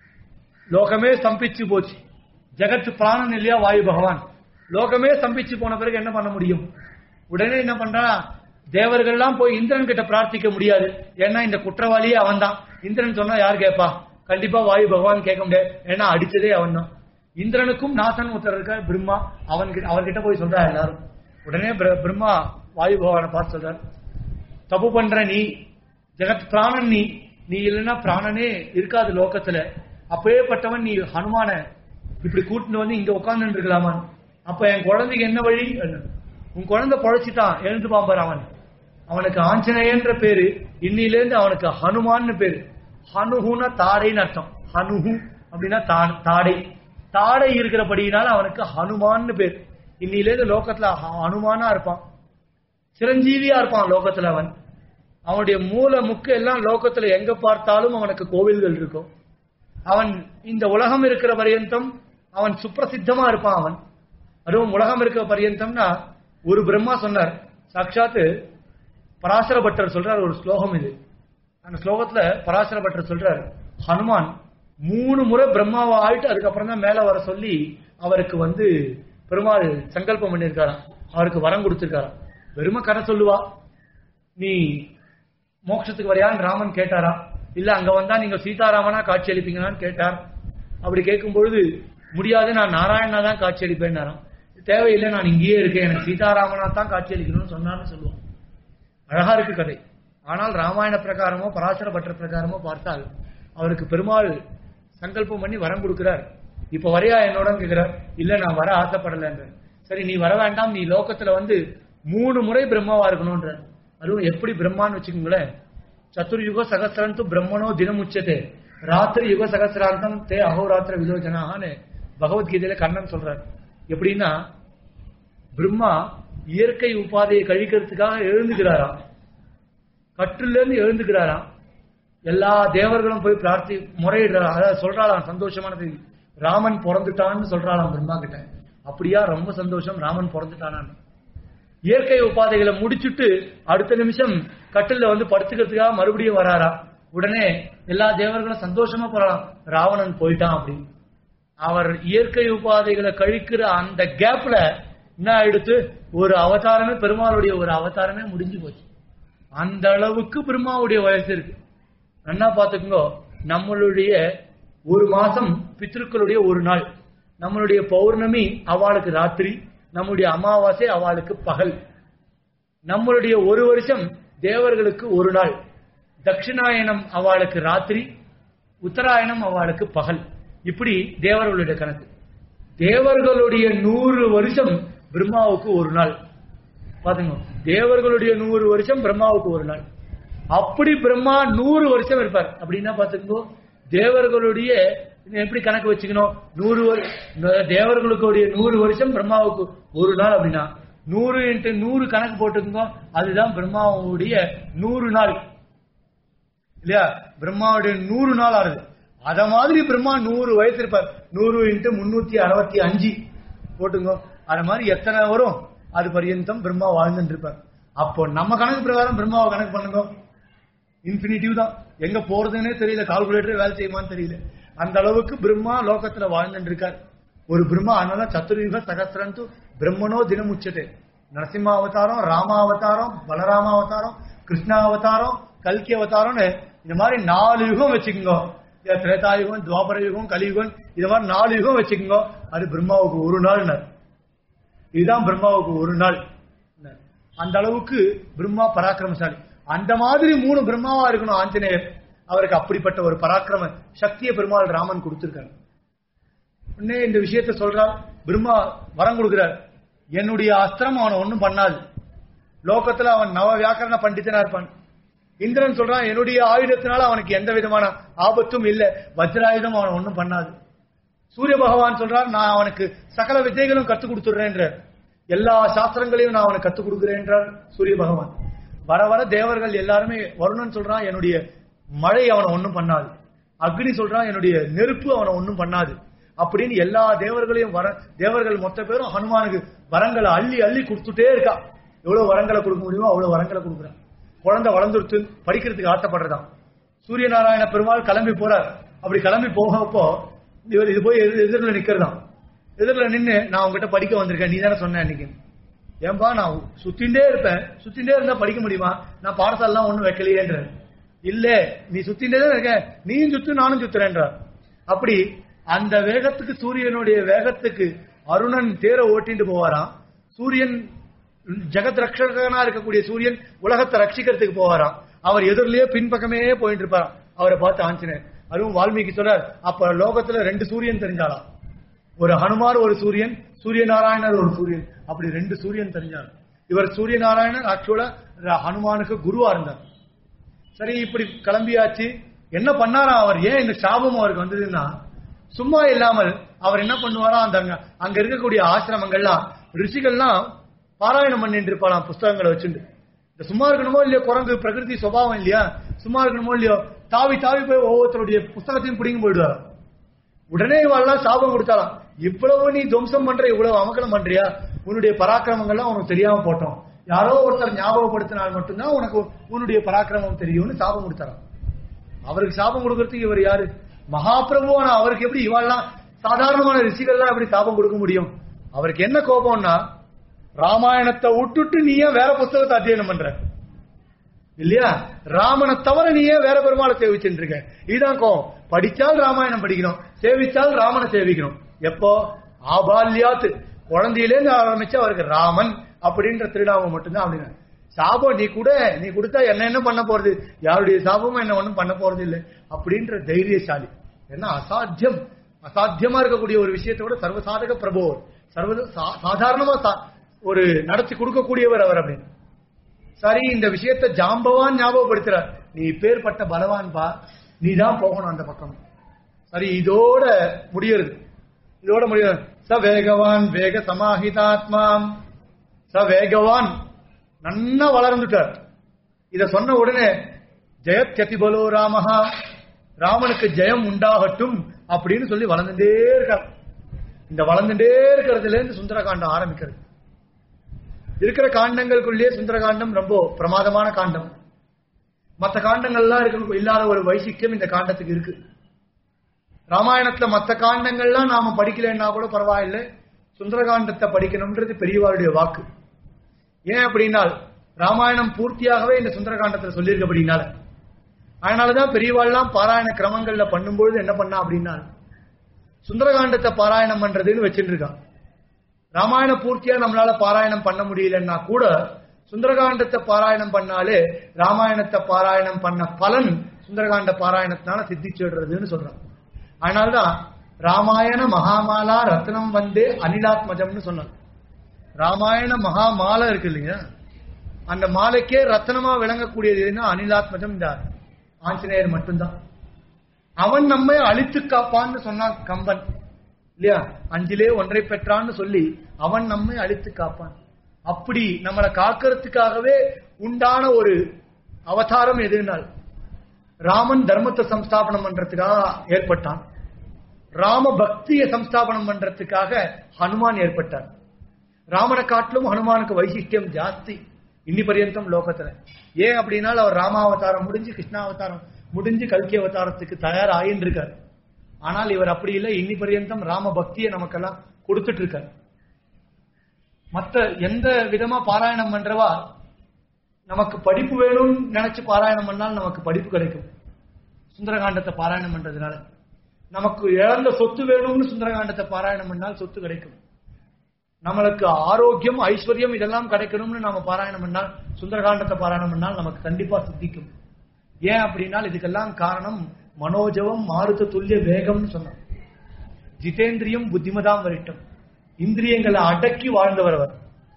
லோகமே ஸ்தம்பிச்சு போச்சு ஜெகத் பிராணன் இல்லையா வாயு பகவான் லோகமே ஸ்தம்பிச்சு போன பிறகு என்ன பண்ண முடியும் உடனே என்ன பண்றா தேவர்கள்லாம் போய் இந்திரன் கிட்ட பிரார்த்திக்க முடியாது ஏன்னா இந்த குற்றவாளியே அவன் தான் இந்திரன் சொன்னா யார் கேட்பா கண்டிப்பா வாயு பகவான் கேட்க முடியாது ஏன்னா அடிச்சதே அவன் தான் இந்திரனுக்கும் நாசன் ஒருத்தர் இருக்கார் பிரம்மா அவன் அவர்கிட்ட போய் சொல்றா எல்லாரும் உடனே பிர- பிரம்மா வாயு பகவானை பார்த்து சொல்றார் தப்பு பண்ற நீ ஜெகத் பிராணன் நீ நீ இல்லைன்னா பிராணனே இருக்காது லோகத்துல அப்பேற்பட்டவன் நீ ஹனுமான இப்படி கூட்டிட்டு வந்து இங்க உட்கார்ந்து இருக்கலாமா அப்ப என் குழந்தைக்கு என்ன வழி உன் குழந்தை பொழைச்சிட்டான் எழுந்து பாம்பார் அவன் அவனுக்கு ஆஞ்சநேயன்ற பேரு இன்னிலேருந்து அவனுக்கு ஹனுமான்னு பேரு ஹனுகுன தாடைன்னு அர்த்தம் ஹனுகு அப்படின்னா தா- தாடை தாடை இருக்கிறபடியினால அவனுக்கு ஹனுமான்னு பேர் இன்னிலேருந்து லோகத்துல ஹ- ஹனுமானா இருப்பான் சிரஞ்சீவியா இருப்பான் லோகத்துல அவன் அவனுடைய மூல முக்கு எல்லாம் லோகத்துல எங்க பார்த்தாலும் அவனுக்கு கோவில்கள் இருக்கும் அவன் இந்த உலகம் இருக்கிற பரியந்தம் அவன் சுப்பிரசித்தமா இருப்பான் அவன் அதுவும் உலகம் இருக்கிற பரியந்தம்னா ஒரு பிரம்மா சொன்னார் சாட்சாத்து பராசர பட்டர் சொல்றார் ஒரு ஸ்லோகம் இது அந்த ஸ்லோகத்துல பராசர பட்டர் சொல்றார் ஹனுமான் மூணு முறை பிரம்மாவா ஆயிட்டு அதுக்கப்புறம் தான் மேல வர சொல்லி அவருக்கு வந்து பெருமாள் சங்கல்பம் பண்ணியிருக்காராம் அவருக்கு வரம் கொடுத்திருக்காராம் வெறும கதை சொல்லுவா நீ மோட்சத்துக்கு வரையான்னு ராமன் கேட்டாரா இல்ல அங்க வந்தா நீங்க சீதாராமனா காட்சி அளிப்பீங்களான்னு கேட்டார் அப்படி கேட்கும் பொழுது முடியாது நான் நாராயணனா தான் காட்சி அளிப்பேன்னாராம் தேவையில்லை நான் இங்கேயே இருக்கேன் எனக்கு சீதாராமனா தான் காட்சி அளிக்கணும்னு சொன்னார்னு சொல்லுவோம் அழகா இருக்கு கதை ஆனால் ராமாயண பிரகாரமோ பராசர பற்ற பிரகாரமோ பார்த்தால் அவருக்கு பெருமாள் சங்கல்பம் பண்ணி வரம் கொடுக்கிறார் இப்ப வரையா என்னோட கேட்கிறார் இல்ல நான் வர ஆசைப்படலன்ற சரி நீ வர வேண்டாம் நீ லோகத்துல வந்து மூணு முறை பிரம்மாவா இருக்கணும்ன்ற அதுவும் எப்படி பிரம்மான்னு வச்சுக்கோங்களேன் சத்துர்யுக சகசிரந்து பிரம்மனோ தினம் உச்சதே ராத்திரி யுக சகசிராந்தம் தே அகோராத்திர விலோஜனான்னு பகவத்கீதையில கண்ணன் சொல்றார் எப்படின்னா பிரம்மா இயற்கை உபாதையை கழிக்கிறதுக்காக எழுந்துகிறாராம் கட்டில இருந்து எழுந்துக்கிறாராம் எல்லா தேவர்களும் போய் பிரார்த்தி முறையிடுறாங்க அதாவது சொல்றாளாம் சந்தோஷமான செய்தி ராமன் பிறந்துட்டான்னு சொல்றாளாம் பிரம்மா கிட்ட அப்படியா ரொம்ப சந்தோஷம் ராமன் பிறந்துட்டானான்னு இயற்கை உபாதைகளை முடிச்சுட்டு அடுத்த நிமிஷம் கட்டில்ல வந்து படுத்துக்கிறதுக்காக மறுபடியும் வராரா உடனே எல்லா தேவர்களும் சந்தோஷமா போறாராம் ராவணன் போயிட்டான் அப்படின்னு அவர் இயற்கை உபாதைகளை கழிக்கிற அந்த கேப்ல என்ன ஆயிடுத்து ஒரு அவதாரமே பெருமாளுடைய ஒரு அவதாரமே முடிஞ்சு போச்சு அந்த அளவுக்கு பெருமாவுடைய வயசு இருக்கு நல்லா பாத்துக்கோ நம்மளுடைய ஒரு மாசம் பித்ருக்களுடைய ஒரு நாள் நம்மளுடைய பௌர்ணமி அவளுக்கு ராத்திரி நம்முடைய அமாவாசை அவளுக்கு பகல் நம்மளுடைய ஒரு வருஷம் தேவர்களுக்கு ஒரு நாள் தட்சிணாயனம் அவளுக்கு ராத்திரி உத்தராயணம் அவளுக்கு பகல் இப்படி தேவர்களுடைய கணக்கு தேவர்களுடைய நூறு வருஷம் பிரம்மாவுக்கு ஒரு நாள் பாத்துங்க தேவர்களுடைய நூறு வருஷம் பிரம்மாவுக்கு ஒரு நாள் அப்படி பிரம்மா நூறு வருஷம் இருப்பார் அப்படின்னா பாத்துக்கோ தேவர்களுடைய எப்படி கணக்கு வச்சுக்கணும் நூறு வரு- தேவர்களுடைய நூறு வருஷம் பிரம்மாவுக்கு ஒரு நாள் அப்படின்னா நூறு இன்ட்டு நூறு கணக்கு போட்டுக்கோங்க அதுதான் பிரம்மாவுடைய நூறு நாள் இல்லையா பிரம்மாவுடைய நூறு நாள் ஆறுது அத மாதிரி பிரம்மா நூறு வயசு இருப்பார் நூறு இன்ட்டு முன்னூத்தி அறுபத்தி அஞ்சு போட்டுங்க அது மாதிரி எத்தனை வரும் அது பரியந்தம் பிரம்மா வாழ்ந்துட்டு இருப்பார் அப்போ நம்ம கணக்கு பிரகாரம் பிரம்மாவை கணக்கு பண்ணுங்க இன்ஃபினிட்டிவ் தான் எங்க போறதுன்னே தெரியல கால்குலேட்டர் வேலை செய்யுமான்னு தெரியல அந்த அளவுக்கு பிரம்மா லோகத்துல வாழ்ந்துட்டு இருக்கார் ஒரு பிரம்மா அதனால சத்துர்யுக சகசிரந்து பிரம்மனோ தினம் உச்சதே நரசிம்ம அவதாரம் ராம அவதாரம் பலராம அவதாரம் கிருஷ்ணா அவதாரம் கல்கி அவதாரம்னு இந்த மாதிரி நாலு யுகம் வச்சுக்கோங்க இல்ல திரேதா யுகம் துவாபர யுகம் கலியுகம் இது மாதிரி நாலு யுகம் வச்சுக்கோங்க அது பிரம்மாவுக்கு ஒரு நாள்னர் இதுதான் பிரம்மாவுக்கு ஒரு நாள் அந்த அளவுக்கு பிரம்மா பராக்கிரமசாலி அந்த மாதிரி மூணு பிரம்மாவா இருக்கணும் ஆஞ்சநேயர் அவருக்கு அப்படிப்பட்ட ஒரு பராக்கிரம சக்தியை பெருமாள் ராமன் கொடுத்திருக்காரு உடனே இந்த விஷயத்தை சொல்றார் பிரம்மா வரம் கொடுக்கிறார் என்னுடைய அஸ்திரம் அவனை ஒண்ணும் பண்ணாது லோகத்துல அவன் நவ வியாக்கரண பண்டிதனா இருப்பான் இந்திரன் சொல்றான் என்னுடைய ஆயுதத்தினால அவனுக்கு எந்த விதமான ஆபத்தும் இல்ல வஜ்ராயுதம் அவனை ஒண்ணும் பண்ணாது சூரிய பகவான் சொல்றார் நான் அவனுக்கு சகல வித்தைகளும் கத்துக் கொடுத்துடுறேன்றார் எல்லா சாஸ்திரங்களையும் நான் அவனுக்கு கத்துக் கொடுக்கிறேன்றார் சூரிய பகவான் வர வர தேவர்கள் எல்லாருமே வருணன் சொல்றான் என்னுடைய மழை அவனை ஒண்ணும் பண்ணாது அக்னி சொல்றான் என்னுடைய நெருப்பு அவனை ஒண்ணும் பண்ணாது அப்படின்னு எல்லா தேவர்களையும் வர தேவர்கள் மொத்த பேரும் ஹனுமானுக்கு வரங்களை அள்ளி அள்ளி கொடுத்துட்டே இருக்கா எவ்வளவு வரங்களை கொடுக்க முடியுமோ அவ்வளவு வரங்களை கொடுக்குறான் குழந்தை வளர்ந்துருத்து படிக்கிறதுக்கு ஆசைப்படுறதாம் சூரிய நாராயண பெருமாள் கிளம்பி போறார் அப்படி கிளம்பி போகப்போ இவர் இது போய் எதிர் எதிரில் நிக்கிறதாம் எதிரில் நின்னு நான் உங்ககிட்ட படிக்க வந்திருக்கேன் நீ தானே சொன்ன அன்னைக்கு ஏன்பா நான் சுத்திண்டே இருப்பேன் சுத்திண்டே இருந்தா படிக்க முடியுமா நான் பாடசாலாம் ஒண்ணும் வைக்கலையேன்ற இல்ல நீ சுத்திண்டே தான் இருக்க நீயும் சுத்து நானும் சுத்துறேன்றார் அப்படி அந்த வேகத்துக்கு சூரியனுடைய வேகத்துக்கு அருணன் தேரை ஓட்டிட்டு போவாராம் சூரியன் ஜெகத் ரட்சகனா இருக்கக்கூடிய சூரியன் உலகத்தை ரட்சிக்கிறதுக்கு போவாராம் அவர் எதிரிலேயே பின்பக்கமே போயிட்டு இருப்பாராம் அவரை பார்த்து ஆஞ்சநேயர் அதுவும் வால்மீகி சொல்றார் அப்ப லோகத்துல ரெண்டு சூரியன் தெரிஞ்சாலாம் ஒரு ஹனுமார் ஒரு சூரியன் சூரிய நாராயணர் ஒரு சூரியன் அப்படி ரெண்டு சூரியன் தெரிஞ்சார் இவர் சூரிய நாராயணர் ஆக்சுவலா ஹனுமானுக்கு குருவா இருந்தார் சரி இப்படி கிளம்பியாச்சு என்ன பண்ணாரா அவர் ஏன் இந்த சாபம் அவருக்கு வந்ததுன்னா சும்மா இல்லாமல் அவர் என்ன பண்ணுவாரா அந்த அங்க- அங்க இருக்கக்கூடிய ஆசிரமங்கள்லாம் ரிஷிகள்லாம் பாராயணம் பண்ணிட்டு இருப்பாராம் புஸ்தகங்களை வச்சுட்டு இந்த சும்மா இருக்கணுமோ இல்லையோ குரங்கு பிரகிருதி சுபாவம் இல்லையா சும்மா இருக்கணுமோ இல்லையோ தாவி தாவி போய் ஒவ்வொருத்தருடைய புஸ்தகத்தையும் பிடிங்க போயிடுவாராம் உடனே இவெல்லாம் சாபம் கொடுத்தாலாம் இவ்வளவு நீ துவம்சம் பண்ற இவ்வளவு அமக்கலம் பண்றியா உன்னுடைய பராக்கிரமங்கள்லாம் உனக்கு தெரியாம போட்டோம் யாரோ ஒருத்தர் ஞாபகப்படுத்தினால் மட்டும்தான் உனக்கு உன்னுடைய பராக்கிரமம் தெரியும்னு சாபம் கொடுத்தாராம் அவருக்கு சாபம் கொடுக்கறதுக்கு இவர் யாரு மகாபிரபுவான அவருக்கு எப்படி இவாள்லாம் சாதாரணமான ரிஷிகள்லாம் எப்படி சாபம் கொடுக்க முடியும் அவருக்கு என்ன கோபம்னா ராமாயணத்தை விட்டுட்டு நீ ஏன் வேற புஸ்தகத்தை அத்தியனம் பண்ற இல்லையா ராமனை தவிர நீ ஏன் வேற பெருமாளை சேவிச்சுட்டு இருக்க இதுதான் கோவம் படிச்சால் ராமாயணம் படிக்கணும் சேவிச்சால் ராமனை சேவிக்கணும் எப்போ ஆபால்யாத்து குழந்தையிலேருந்து ஆரம்பிச்சு அவருக்கு ராமன் அப்படின்ற திருநாமம் மட்டும்தான் அப்படின்னு சாபம் நீ கூட நீ கொடுத்தா என்ன என்ன பண்ண போறது யாருடைய சாபமும் என்ன ஒண்ணும் பண்ண போறது இல்லை அப்படின்ற தைரியசாலி என்ன அசாத்தியம் அசாத்தியமா இருக்கக்கூடிய ஒரு விஷயத்தை விட சர்வசாதக பிரபுவர் சர்வ சா- சாதாரணமா சா- ஒரு நடத்தி கொடுக்கக்கூடியவர் அவர் அப்படின்னு சரி இந்த விஷயத்தை ஜாம்பவான் ஞாபகப்படுத்துறார் நீ பேர்பட்ட பலவான் பா நீ தான் போகணும் அந்த பக்கம் சரி இதோட முடியறது இதோட முடியாது ச வேகவான் வேக சமாஹிதாத்மாம் ச வேகவான் நன்னா வளர்ந்துட்டார் இத சொன்ன உடனே ஜெயத்யதிபலோ ராமஹா ராமனுக்கு ஜெயம் உண்டாகட்டும் அப்படின்னு சொல்லி வளர்ந்துட்டே இருக்கார் இந்த வளர்ந்துட்டே இருக்கிறதுல இருந்து சுந்தரகாண்டம் ஆரம்பிக்கிறது இருக்கிற காண்டங்களுக்குள்ளேயே சுந்தரகாண்டம் ரொம்ப பிரமாதமான காண்டம் மற்ற காண்டங்கள்லாம் இருக்க இல்லாத ஒரு வைசிக்கியம் இந்த காண்டத்துக்கு இருக்கு ராமாயணத்துல மற்ற காண்டங்கள்லாம் நாம படிக்கலைன்னா கூட பரவாயில்லை சுந்தரகாண்டத்தை படிக்கணும்ன்றது பெரியவாருடைய வாக்கு ஏன் அப்படின்னால் ராமாயணம் பூர்த்தியாகவே இந்த சுந்தரகாண்டத்துல சொல்லியிருக்கபடினால அதனாலதான் பெரியவாள்லாம் பாராயண கிரமங்கள்ல பண்ணும்பொழுது என்ன பண்ணா அப்படின்னா சுந்தரகாண்டத்தை பாராயணம் பண்றதுன்னு வச்சுட்டு இருக்கான் ராமாயண பூர்த்தியா நம்மளால பாராயணம் பண்ண முடியலன்னா கூட சுந்தரகாண்டத்தை பாராயணம் பண்ணாலே ராமாயணத்தை பாராயணம் பண்ண பலன் சுந்தரகாண்ட பாராயணத்தினால சித்திச்சிடுறதுன்னு சொல்றான் அதனால்தான் ராமாயண மகாமாலா ரத்னம் வந்தே அனிலாத்மஜம்னு சொன்னான் ராமாயண மகாமாலை இருக்கு இல்லைங்க அந்த மாலைக்கே ரத்னமா விளங்கக்கூடியது எதுன்னா அனிலாத்மஜம் இந்த ஆஞ்சநேயர் மட்டும்தான் அவன் நம்மை அழித்து காப்பான்னு சொன்னான் கம்பன் இல்லையா அஞ்சிலே ஒன்றை பெற்றான்னு சொல்லி அவன் நம்மை அழித்து காப்பான் அப்படி நம்மளை காக்கிறதுக்காகவே உண்டான ஒரு அவதாரம் எதுனால் ராமன் தர்மத்தை சம்ஸ்தாபனம் பண்றதுக்காக ஏற்பட்டான் ராம பக்தியை சம்ஸ்தாபனம் பண்றதுக்காக ஹனுமான் ஏற்பட்டார் ராமனை காட்டிலும் ஹனுமானுக்கு வைசிஷ்டியம் ஜாஸ்தி இன்னி பரியந்தம் லோகத்துல ஏன் அப்படின்னா அவர் ராமாவதாரம் முடிஞ்சு கிருஷ்ணாவதாரம் முடிஞ்சு கல்கி அவதாரத்துக்கு தயார் ஆயின்னு இருக்கார் ஆனால் இவர் அப்படி இல்லை இன்னி பரியந்தம் ராம பக்தியை நமக்கெல்லாம் கொடுத்துட்டு இருக்கார் மத்த எந்த விதமா பாராயணம் பண்றவா நமக்கு படிப்பு வேணும்னு நினைச்சு பாராயணம் பண்ணால் நமக்கு படிப்பு கிடைக்கும் சுந்தரகாண்டத்தை பாராயணம் பண்றதுனால நமக்கு இழந்த சொத்து வேணும்னு சுந்தரகாண்டத்தை பாராயணம் பண்ணால் சொத்து கிடைக்கும் நம்மளுக்கு ஆரோக்கியம் ஐஸ்வர்யம் இதெல்லாம் கிடைக்கணும்னு நாம பாராயணம் பண்ணால் சுந்தரகாண்டத்தை பாராயணம் பண்ணால் நமக்கு கண்டிப்பா சித்திக்கும் ஏன் அப்படின்னா இதுக்கெல்லாம் காரணம் மனோஜவம் மாருத துல்லிய வேகம்னு சொன்னான் ஜிதேந்திரியம் புத்திமதாம் வரிட்டம் இந்திரியங்களை அடக்கி வாழ்ந்தவர் அவர்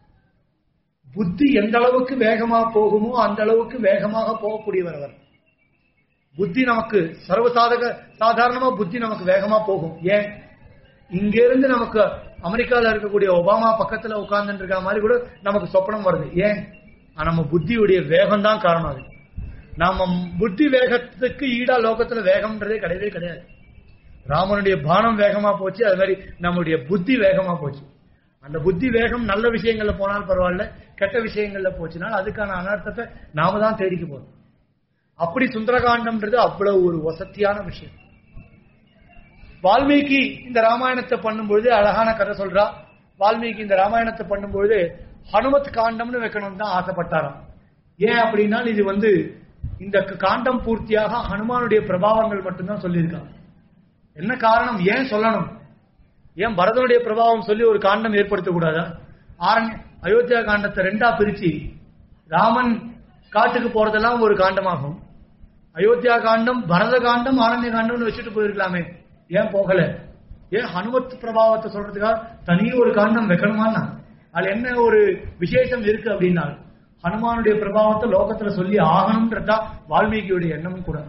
புத்தி எந்த அளவுக்கு வேகமா போகுமோ அந்த அளவுக்கு வேகமாக போகக்கூடியவர் அவர் புத்தி நமக்கு சர்வசாதக சாதாரணமா புத்தி நமக்கு வேகமா போகும் ஏன் இங்க இருந்து நமக்கு அமெரிக்கால இருக்கக்கூடிய ஒபாமா பக்கத்துல உட்கார்ந்துட்டு இருக்க மாதிரி கூட நமக்கு சொப்பனம் வருது ஏன் ஆனா, நம்ம புத்தியுடைய வேகம் தான் காரணம் அது நாம புத்தி வேகத்துக்கு ஈடா லோகத்துல வேகம்ன்றதே கிடையவே கிடையாது ராமனுடைய பானம் வேகமா போச்சு அது மாதிரி நம்முடைய புத்தி வேகமா போச்சு அந்த புத்தி வேகம் நல்ல விஷயங்கள்ல போனால் பரவாயில்ல கெட்ட விஷயங்கள்ல போச்சுனால் அதுக்கான அனர்த்தத்தை நாம தான் தேடிக்க போறோம் அப்படி சுந்தரகாண்டம்ன்றது அவ்வளவு ஒரு வசத்தியான விஷயம் வால்மீகி இந்த ராமாயணத்தை பண்ணும்பொழுது அழகான கதை சொல்றா வால்மீகி இந்த ராமாயணத்தை பண்ணும்பொழுது ஹனுமத் காண்டம்னு வைக்கணும்னு தான் ஆசைப்பட்டாராம் ஏன் அப்படின்னா இது வந்து இந்த காண்டம் பூர்த்தியாக ஹனுமானுடைய பிரபாவங்கள் மட்டும்தான் சொல்லியிருக்காங்க என்ன காரணம் ஏன் சொல்லணும் ஏன் பரதனுடைய பிரபாவம் சொல்லி ஒரு காண்டம் ஏற்படுத்தக்கூடாதா ஆரண்ய அயோத்தியா காண்டத்தை ரெண்டா பிரிச்சு ராமன் காட்டுக்கு போறதெல்லாம் ஒரு காண்டமாகும் அயோத்தியா காண்டம் பரத காண்டம் ஆரண்ய காண்டம்னு வச்சுட்டு போயிருக்கலாமே ஏன் போகல ஏன் ஹனுமத் பிரபாவத்தை சொல்றதுக்காக தனியே ஒரு காண்டம் வைக்கணுமான்னா அது என்ன ஒரு விசேஷம் இருக்கு அப்படின்னா ஹனுமானுடைய பிரபாவத்தை லோகத்துல சொல்லி ஆகணும்ன்றதா வால்மீகியுடைய எண்ணமும் கூட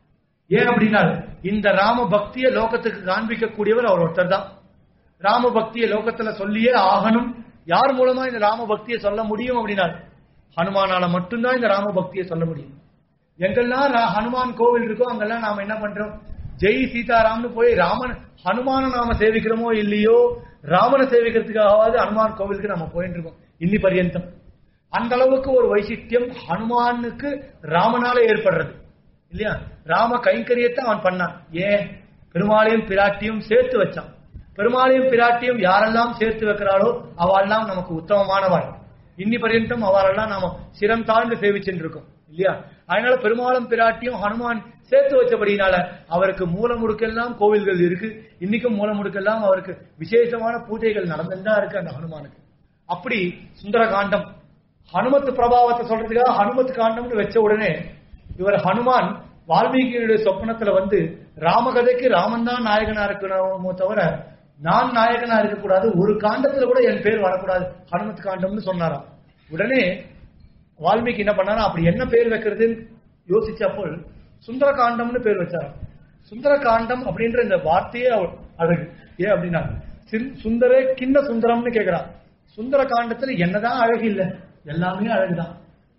ஏன் அப்படின்னா இந்த ராம பக்தியை லோகத்துக்கு காண்பிக்கக்கூடியவர் அவர் ஒருத்தர் தான் ராம பக்தியை லோகத்துல சொல்லியே ஆகணும் யார் மூலமா இந்த ராம பக்தியை சொல்ல முடியும் அப்படின்னா ஹனுமானால மட்டும்தான் இந்த ராம பக்தியை சொல்ல முடியும் எங்கெல்லாம் ரா- ஹனுமான் கோவில் இருக்கோ அங்கெல்லாம் நாம என்ன பண்றோம் ஜெய் சீதாராம்னு போய் ராமன் ஹனுமான நாம சேவிக்கிறோமோ இல்லையோ ராமனை சேவிக்கிறதுக்காகவாது ஹனுமான் கோவிலுக்கு நம்ம போயிட்டு இருக்கோம் இன்னி பரியந்தம் அந்த அளவுக்கு ஒரு வைசிஷ்டியம் ஹனுமானுக்கு ராமனால ஏற்படுறது இல்லையா ராம கைங்கரியத்தை அவன் பண்ணான் ஏன் பெருமாளையும் பிராட்டியும் சேர்த்து வச்சான் பெருமாளையும் பிராட்டியும் யாரெல்லாம் சேர்த்து வைக்கிறாளோ அவெல்லாம் நமக்கு உத்தமமானவாள் இன்னி பர்யந்தம் அவரெல்லாம் நாம சிரம் தாழ்ந்து சேவிச்சுட்டு இருக்கோம் இல்லையா அதனால பெருமாளும் பிராட்டியும் ஹனுமான் சேர்த்து வச்சபடினால அவருக்கு மூல முடுக்கெல்லாம் கோவில்கள் இருக்கு இன்னைக்கும் மூல முடுக்கெல்லாம் அவருக்கு விசேஷமான பூஜைகள் நடந்துதான் இருக்கு அந்த ஹனுமானுக்கு அப்படி சுந்தரகாண்டம் ஹனுமத் பிரபாவத்தை சொல்றதுக்காக ஹனுமத் காண்டம்னு வச்ச உடனே இவர் ஹனுமான் வால்மீகியுடைய சொப்பனத்துல வந்து ராமகதைக்கு ராமன் தான் நாயகனா இருக்கணுமோ தவிர நான் நாயகனா இருக்கக்கூடாது ஒரு காண்டத்துல கூட என் பேர் வரக்கூடாது ஹனுமத் காண்டம்னு சொன்னாராம் உடனே வால்மீகி என்ன பண்ணாரா அப்படி என்ன பேர் வைக்கிறதுன்னு யோசிச்சப்போ சுந்தர காண்டம்னு பேர் வச்சாராம் சுந்தர காண்டம் அப்படின்ற இந்த வார்த்தையே அவர் அழகு ஏன் அப்படின்னா சின்- சுந்தரே கிண்ண சுந்தரம்னு கேக்குறா சுந்தர காண்டத்துல என்னதான் அழகு இல்ல எல்லாமே அழகுதான்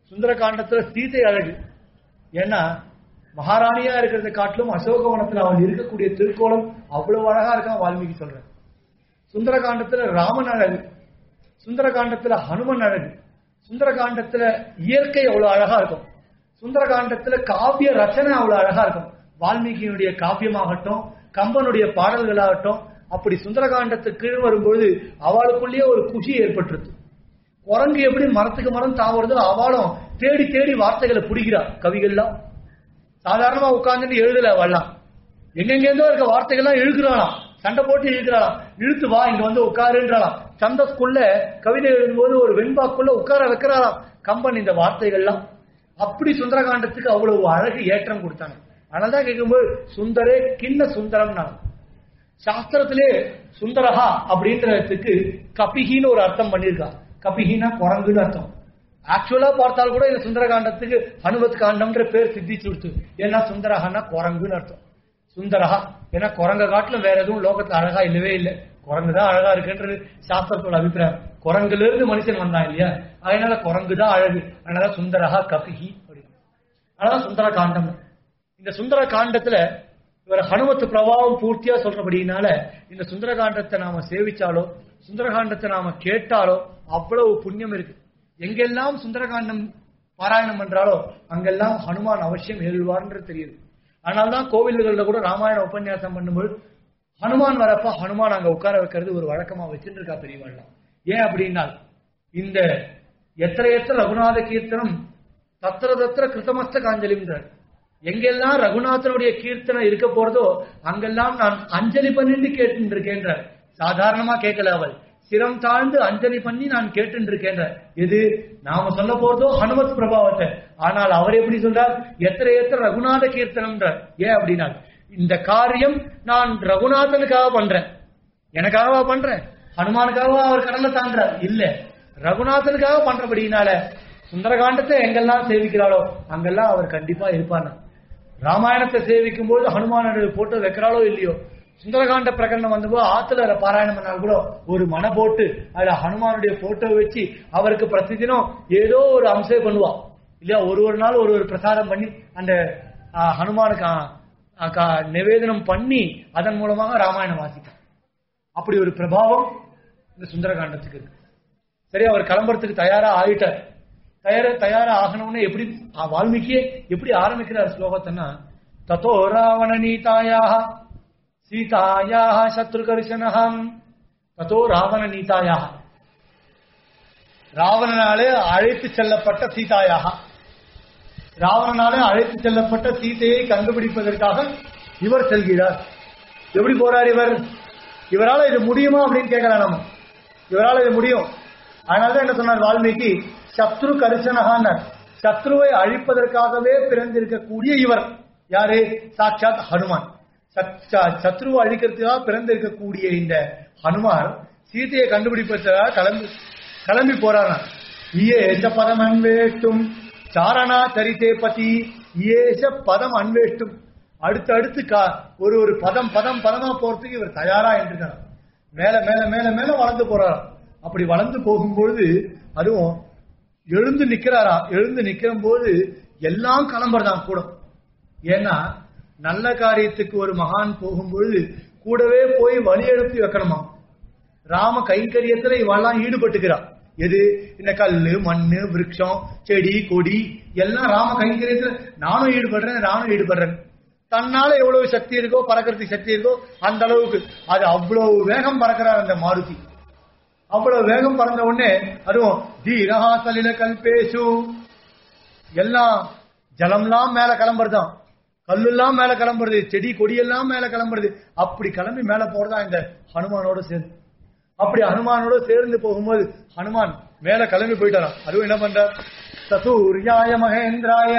சுந்தரகாண்டத்துல சீதை அழகு ஏன்னா மகாராணியா இருக்கிறத காட்டிலும் அசோகவனத்துல அவள் இருக்கக்கூடிய திருக்கோலம் அவ்வளவு அழகா இருக்கான் வால்மீகி சொல்றேன் சுந்தரகாண்டத்துல ராமன் அழகு சுந்தரகாண்டத்துல ஹனுமன் அழகு சுந்தரகாண்டத்துல இயற்கை அவ்வளவு அழகா இருக்கும் சுந்தரகாண்டத்துல காவிய ரச்சனை அவ்வளவு அழகா இருக்கும் வால்மீகியினுடைய காவியமாகட்டும் கம்பனுடைய பாடல்களாகட்டும் அப்படி சுந்தரகாண்டத்துக்கு கீழ் வரும்பொழுது அவளுக்குள்ளேயே ஒரு குஷி ஏற்பட்டுருது குரங்கு எப்படி மரத்துக்கு மரம் தாவறதோ அவளும் தேடி தேடி வார்த்தைகளை பிடிக்கிறா கவிகள்லாம் சாதாரணமா உட்கார்ந்துட்டு எழுதல வரலாம் எங்கெங்கேருந்தோ இருக்க வார்த்தைகள்லாம் இழுக்கிறாளாம் சண்டை போட்டு இழுக்கிறாளாம் இழுத்து வா இங்க வந்து உட்காருன்றாளாம் சந்தஸ்குள்ள கவிதை எழுதும்போது ஒரு வெண்பாக்குள்ள உட்கார வைக்கிறாளாம் கம்பன் இந்த வார்த்தைகள்லாம் அப்படி சுந்தரகாண்டத்துக்கு அவ்வளவு அழகு ஏற்றம் கொடுத்தாங்க அதனாலதான் கேட்கும்போது சுந்தரே கிண்ண சுந்தரம் சாஸ்திரத்திலே சுந்தரஹா அப்படின்றதுக்கு கபிகின்னு ஒரு அர்த்தம் பண்ணியிருக்கா கபிகினா குரங்குன்னு அர்த்தம் ஆக்சுவலா பார்த்தால் கூட இந்த சுந்தரகாண்டத்துக்கு ஹனுமத் காண்டம்ன்ற பேர் சித்திச்சு கொடுத்து ஏன்னா சுந்தரஹான்னா குரங்குன்னு அர்த்தம் சுந்தரஹா ஏன்னா குரங்க காட்டுல வேற எதுவும் லோகத்துல அழகா இல்லவே இல்லை குரங்கு தான் அழகா இருக்குன்றது சாஸ்திரத்தோட அபிப்பிராயம் குரங்குல இருந்து மனுஷன் வந்தான் இல்லையா அதனால குரங்கு தான் அழகு அதனால சுந்தரஹா கபிகி அப்படின்னு அதனால சுந்தர காண்டம் இந்த சுந்தர காண்டத்துல இவர் ஹனுமத்து பிரபாவம் பூர்த்தியா சொல்றபடினால இந்த சுந்தர காண்டத்தை நாம சேவிச்சாலோ சுந்தர காண்டத்தை நாம கேட்டாலோ அவ்வளவு புண்ணியம் இருக்கு எங்கெல்லாம் சுந்தரகாண்டம் பாராயணம் பண்றாலோ அங்கெல்லாம் ஹனுமான் அவசியம் எழுவார்ன்றது தெரியுது அதனால்தான் கோவில்களில் கூட ராமாயண உபன்யாசம் பண்ணும்போது ஹனுமான் வரப்ப ஹனுமான் அங்க உட்கார வைக்கிறது ஒரு வழக்கமா வச்சுட்டு இருக்கா பெரியவாள்லாம் ஏன் அப்படின்னா இந்த எத்தனை எத்தனை ரகுநாத கீர்த்தனம் தத்திர தத்திர கிருத்தமஸ்த காஞ்சலின்றார் எங்கெல்லாம் ரகுநாதனுடைய கீர்த்தனை இருக்க போறதோ அங்கெல்லாம் நான் அஞ்சலி பண்ணிட்டு கேட்டு இருக்கேன்றார் சாதாரணமா கேட்கல அவள் சிரம் தாழ்ந்து அஞ்சலி பண்ணி நான் கேட்டு இருக்கேன் எது நாம சொல்ல போறதோ ஹனுமத் பிரபாவத்தை ஆனால் அவர் எப்படி சொல்றார் எத்தனை எத்தனை ரகுநாத கீர்த்தனம்ன்றார் ஏன் அப்படின்னா இந்த காரியம் நான் ரகுநாதனுக்காக பண்றேன் எனக்காகவா பண்றேன் ஹனுமானுக்காகவா அவர் கடல்ல தாண்டார் இல்ல ரகுநாதனுக்காக பண்றபடினால சுந்தரகாண்டத்தை எங்கெல்லாம் சேவிக்கிறாளோ அங்கெல்லாம் அவர் கண்டிப்பா இருப்பார் ராமாயணத்தை சேவிக்கும் போது ஹனுமானுடைய போட்டோ வைக்கிறாளோ இல்லையோ சுந்தரகாண்ட பிரகடனம் வந்தபோது ஆத்துல பாராயணம் பண்ணால் கூட ஒரு மன போட்டு அதுல ஹனுமானுடைய போட்டோ வச்சு அவருக்கு பிரதிதினம் ஏதோ ஒரு அம்சம் பண்ணுவா இல்லையா ஒரு ஒரு நாள் ஒரு ஒரு பிரசாரம் பண்ணி அந்த ஆ, ஹனுமானுக்கு ஆ, ஆ, கா- நிவேதனம் பண்ணி அதன் மூலமாக ராமாயணம் வாசிப்பார் அப்படி ஒரு பிரபாவம் இந்த சுந்தரகாண்டத்துக்கு இருக்கு சரி அவர் கிளம்புறதுக்கு தயாரா ஆயிட்டார் தயார தயாரா ஆகணும்னு எப்படி ஆ, வால்மீகியே எப்படி ஆரம்பிக்கிறார் ஸ்லோகத்தைன்னா ததோ ராவண நீதாயாக சீதாயாக சத்ருகர்ஷனகம் ததோ ராவண நீதாயாக ராவணனாலே அழைத்து செல்லப்பட்ட சீதாயாக ராவணனாலே அழைத்து செல்லப்பட்ட சீதையை கண்டுபிடிப்பதற்காக இவர் செல்கிறார் எப்படி போறார் இவர் இவரால இது முடியுமா அப்படின்னு கேட்கலாம் நம்ம இவரால இது முடியும் அதனாலதான் என்ன சொன்னார் வால்மீகி சத்ரு கரிசனகான்னர் சத்ருவை அழிப்பதற்காகவே பிறந்திருக்கக்கூடிய இவர் யாரு சாட்சாத் ஹனுமான் சத்- ச- சத்ருவை அழிக்கிறதுக்காக பிறந்திருக்கக்கூடிய இந்த ஹனுமான் சீதையை கண்டுபிடிப்பதற்காக கிளம்பி கிளம்பி போறாராம் இயேச பதம் அன்வேஷ்டும் சாரணா தரிசே பதி இயேச பதம் அன்வேஷ்டும் அடுத்து அடுத்து கா- ஒரு ஒரு பதம் பதம் பதமா போறதுக்கு இவர் தயாரா என்றிருக்கார் மேல மேல மேல மேல வளர்ந்து போறாராம் அப்படி வளர்ந்து போகும்பொழுது அதுவும் எழுந்து நிக்கிறாராம் எழுந்து நிக்கிற போது எல்லாம் கிளம்புறதாம் கூட ஏன்னா நல்ல காரியத்துக்கு ஒரு மகான் போகும்பொழுது கூடவே போய் வழி எழுப்பி வைக்கணுமா ராம கைங்கரியத்துல இவெல்லாம் ஈடுபட்டுக்கிறா எது இந்த கல்லு மண்ணு விருட்சம் செடி கொடி எல்லாம் ராம கைங்கரியத்துல நானும் ஈடுபடுறேன் நானும் ஈடுபடுறேன் தன்னால எவ்வளவு சக்தி இருக்கோ பறக்கிறதுக்கு சக்தி இருக்கோ அந்த அளவுக்கு அது அவ்வளவு வேகம் பறக்கிறார் அந்த மாருதி அவ்வளவு வேகம் பறந்த உடனே அதுவும் தீரஹா சலில கல்பேசு எல்லாம் ஜலம்லாம் மேல கிளம்புறதாம் கல்லுலாம் மேல கிளம்புறது செடி கொடியெல்லாம் மேல கிளம்புறது அப்படி கிளம்பி மேல போறதா இந்த ஹனுமானோட சேர்ந்து அப்படி ஹனுமானோட சேர்ந்து போகும்போது ஹனுமான் மேல கிளம்பி போயிட்டாராம் அதுவும் என்ன பண்றார் சசூர்யாய மகேந்திராய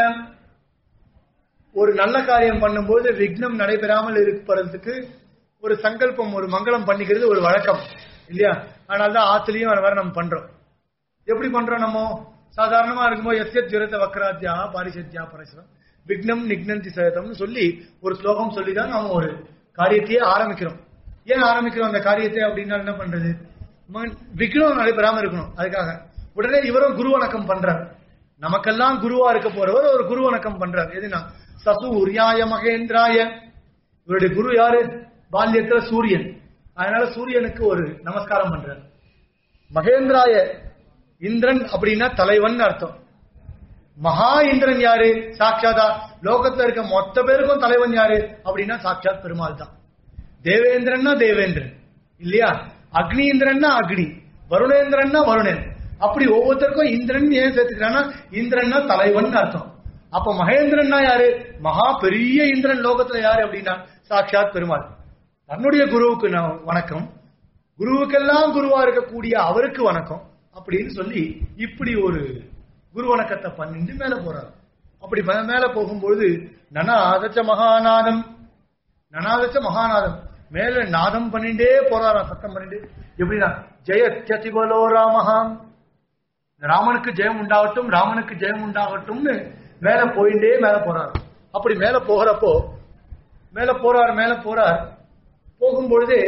ஒரு நல்ல காரியம் பண்ணும்போது விக்னம் நடைபெறாமல் இருப்பதற்கு ஒரு சங்கல்பம் ஒரு மங்களம் பண்ணிக்கிறது ஒரு வழக்கம் இல்லையா அதனாலதான் ஆத்துலயும் வர வர நம்ம பண்றோம் எப்படி பண்றோம் நம்ம சாதாரணமா இருக்கும்போது எஸ்ய ஜுரத வக்ராத்யா பாரிசத்யா பரஸ்வரம் விக்னம் நிக்னந்தி சதம்னு சொல்லி ஒரு ஸ்லோகம் சொல்லி தான் நாம ஒரு காரியத்தையே ஆரம்பிக்கிறோம் ஏன் ஆரம்பிக்கிறோம் அந்த காரியத்தை அப்படின்னா என்ன பண்றது மகன் விக்னம் நடைபெறாம இருக்கணும் அதுக்காக உடனே இவரும் குரு வணக்கம் பண்றார் நமக்கெல்லாம் குருவா இருக்க போறவர் ஒரு குரு வணக்கம் பண்றார் எதுனா சசூர்யாய மகேந்திராய இவருடைய குரு யாரு பால்யத்துல சூரியன் அதனால சூரியனுக்கு ஒரு நமஸ்காரம் பண்றார் மகேந்திராய இந்திரன் அப்படின்னா தலைவன் அர்த்தம் மகா இந்திரன் யாரு சாட்சாதா லோகத்துல இருக்க மொத்த பேருக்கும் தலைவன் யாரு அப்படின்னா சாட்சாத் பெருமாள் தான் தேவேந்திரன்னா தேவேந்திரன் இல்லையா அக்னி இந்திரன்னா அக்னி வருணேந்திரன்னா வருணன் அப்படி ஒவ்வொருத்தருக்கும் இந்திரன் ஏன் சேர்த்துக்கிறான்னா இந்திரன்னா தலைவன் அர்த்தம் அப்ப மகேந்திரன்னா யாரு மகா பெரிய இந்திரன் லோகத்துல யாரு அப்படின்னா சாட்சாத் பெருமாள் தன்னுடைய குருவுக்கு நான் வணக்கம் குருவுக்கெல்லாம் குருவா இருக்கக்கூடிய அவருக்கு வணக்கம் அப்படின்னு சொல்லி இப்படி ஒரு குரு வணக்கத்தை பண்ணிட்டு மேல போறாரு அப்படி மே- மேல போகும்பொழுது நனாதச்ச மகாநாதம் நனாதச்ச மகாநாதம் மேல நாதம் பண்ணிட்டே போறாராம் சத்தம் பண்ணிட்டு எப்படின்னா ஜெயத்யதிபலோ ராமஹாம் ராமனுக்கு ஜெயம் உண்டாகட்டும் ராமனுக்கு ஜெயம் உண்டாகட்டும்னு மேல போயிட்டே மேல போறாரு அப்படி மேல போகிறப்போ மேல போறார் மேல போறார் போகும்பொழுதே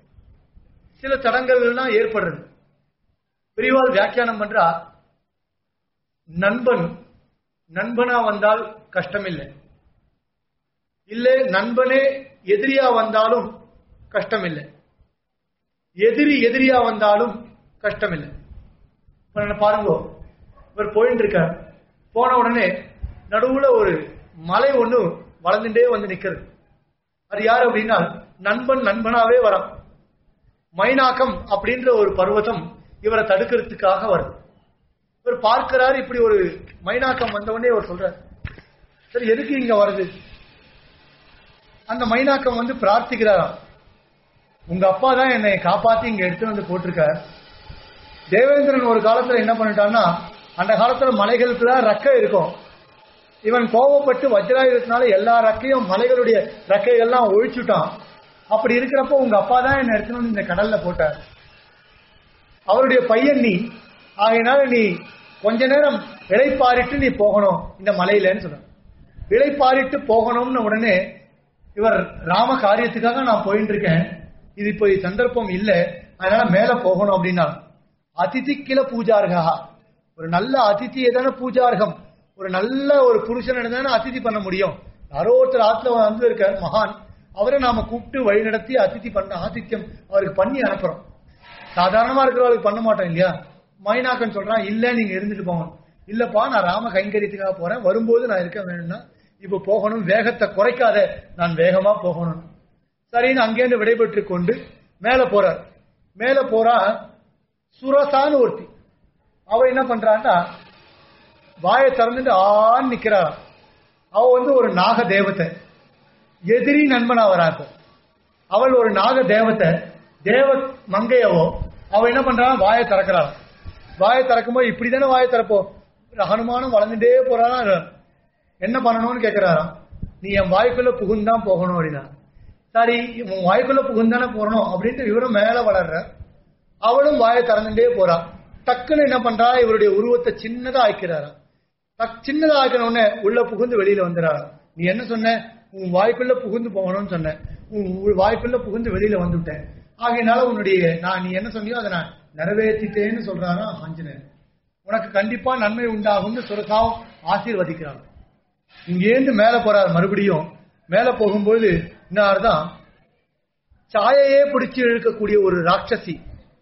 சில தடங்கல்கள்லாம் ஏற்படுறது பெரியவாள் வியாக்கியானம் பண்றா நண்பன் நண்பனா வந்தால் கஷ்டம் இல்லை இல்ல நண்பனே எதிரியா வந்தாலும் கஷ்டம் இல்லை எதிரி எதிரியா வந்தாலும் கஷ்டம் இல்லை இப்ப நான் பாருங்க இவர் போயிட்டு இருக்கார் போன உடனே நடுவுல ஒரு மலை ஒண்ணு வளர்ந்துட்டே வந்து நிக்கிறது அது யார் அப்படின்னா நண்பன் நண்பனாவே வரான் மைனாக்கம் அப்படின்ற ஒரு பர்வதம் இவரை தடுக்கிறதுக்காக வருது இவர் பார்க்கிறார் இப்படி ஒரு மைனாக்கம் வந்த உடனே அவர் சொல்றார் சரி எதுக்கு இங்க வருது அந்த மைனாக்கம் வந்து பிரார்த்திக்கிறாராம் உங்க அப்பா தான் என்னை காப்பாத்தி இங்க எடுத்து வந்து போட்டிருக்கார் தேவேந்திரன் ஒரு காலத்துல என்ன பண்ணிட்டான்னா அந்த காலத்துல மலைகளுக்குலாம் ரெக்கை இருக்கும் இவன் கோபப்பட்டு வஜ்ராயுதத்தினால எல்லா ரெக்கையும் மலைகளுடைய ரெக்கைகள்லாம் ஒழிச்சுட்டான் அப்படி இருக்கிறப்போ உங்க அப்பா தான் என்ன எடுத்துன்னு வந்து இந்த கடல்ல போட்டார் அவருடைய பையன் நீ ஆகையினால நீ கொஞ்ச நேரம் இளைப்பாரிட்டு நீ போகணும் இந்த மலையிலன்னு சொன்ன இளைப்பாரிட்டு போகணும்னு உடனே இவர் ராம காரியத்துக்காக நான் போயிட்டு இருக்கேன் இது இப்போ சந்தர்ப்பம் இல்லை அதனால மேல போகணும் அப்படின்னா அதிதி கில பூஜார்கா ஒரு நல்ல அதிதியை தானே பூஜார்கம் ஒரு நல்ல ஒரு புருஷன் தானே அதிதி பண்ண முடியும் யாரோ ஒருத்தர் ஆத்துல வந்து இருக்கார் மகான் அவரை நாம கூப்பிட்டு வழி நடத்தி அதிதி பண்ண ஆதித்யம் அவருக்கு பண்ணி அனுப்புறோம் சாதாரணமா இருக்கிறவங்களுக்கு பண்ண மாட்டோம் இல்லையா மைனாக்கன் சொல்றான் இல்ல நீங்க இருந்துட்டு போங்க இல்லப்பா நான் ராம கைங்கரியத்துக்காக போறேன் வரும்போது நான் இருக்க வேணும்னா இப்ப போகணும் வேகத்தை குறைக்காத நான் வேகமா போகணும் சரின்னு அங்கேருந்து விடைபெற்று கொண்டு மேல போறார் மேல போறா சுரசான்னு ஒருத்தி அவ என்ன பண்றான்னா வாயை திறந்துட்டு ஆன்னு நிக்கிறாள் அவ வந்து ஒரு நாக தேவத்தை எதிரி நண்பனா வரா இப்போ அவள் ஒரு நாக தேவத்தை தேவ மங்கையவோ அவ என்ன பண்றா வாயை திறக்கிறாள் வாயை திறக்கும்போது இப்படிதானே வாயை திறப்போ ஹனுமானும் வளர்ந்துட்டே போறானா என்ன பண்ணணும்னு கேட்கிறாராம் நீ என் வாய்க்குள்ள புகுந்தான் போகணும் அப்படின்னா சரி உன் வாய்க்குள்ள புகுந்தானே போறணும் அப்படின்ட்டு இவரும் மேல வளர்ற அவளும் வாயை திறந்துட்டே போறா டக்குன்னு என்ன பண்றா இவருடைய உருவத்தை சின்னதா ஆக்கிறாராம் டக் சின்னதா ஆக்கின உடனே உள்ள புகுந்து வெளியில வந்துடுறாராம் நீ என்ன சொன்ன உன் வாய்க்குள்ள புகுந்து போகணும்னு சொன்ன உன் உன் வாய்க்குள்ள புகுந்து வெளியில வந்துட்டேன் ஆகையினால உன்னுடைய நான் நீ என்ன சொன்னியோ அதை நான் நிறைவேற்றிட்டேன்னு சொல்றாராம் ஆஞ்சநேயர் உனக்கு கண்டிப்பா நன்மை உண்டாகும்னு சுரசாவும் ஆசீர்வதிக்கிறாங்க இங்கேருந்து மேல போறார் மறுபடியும் மேல போகும்போது இன்னார்தான் சாயையே பிடிச்சு இழுக்கக்கூடிய ஒரு ராட்சசி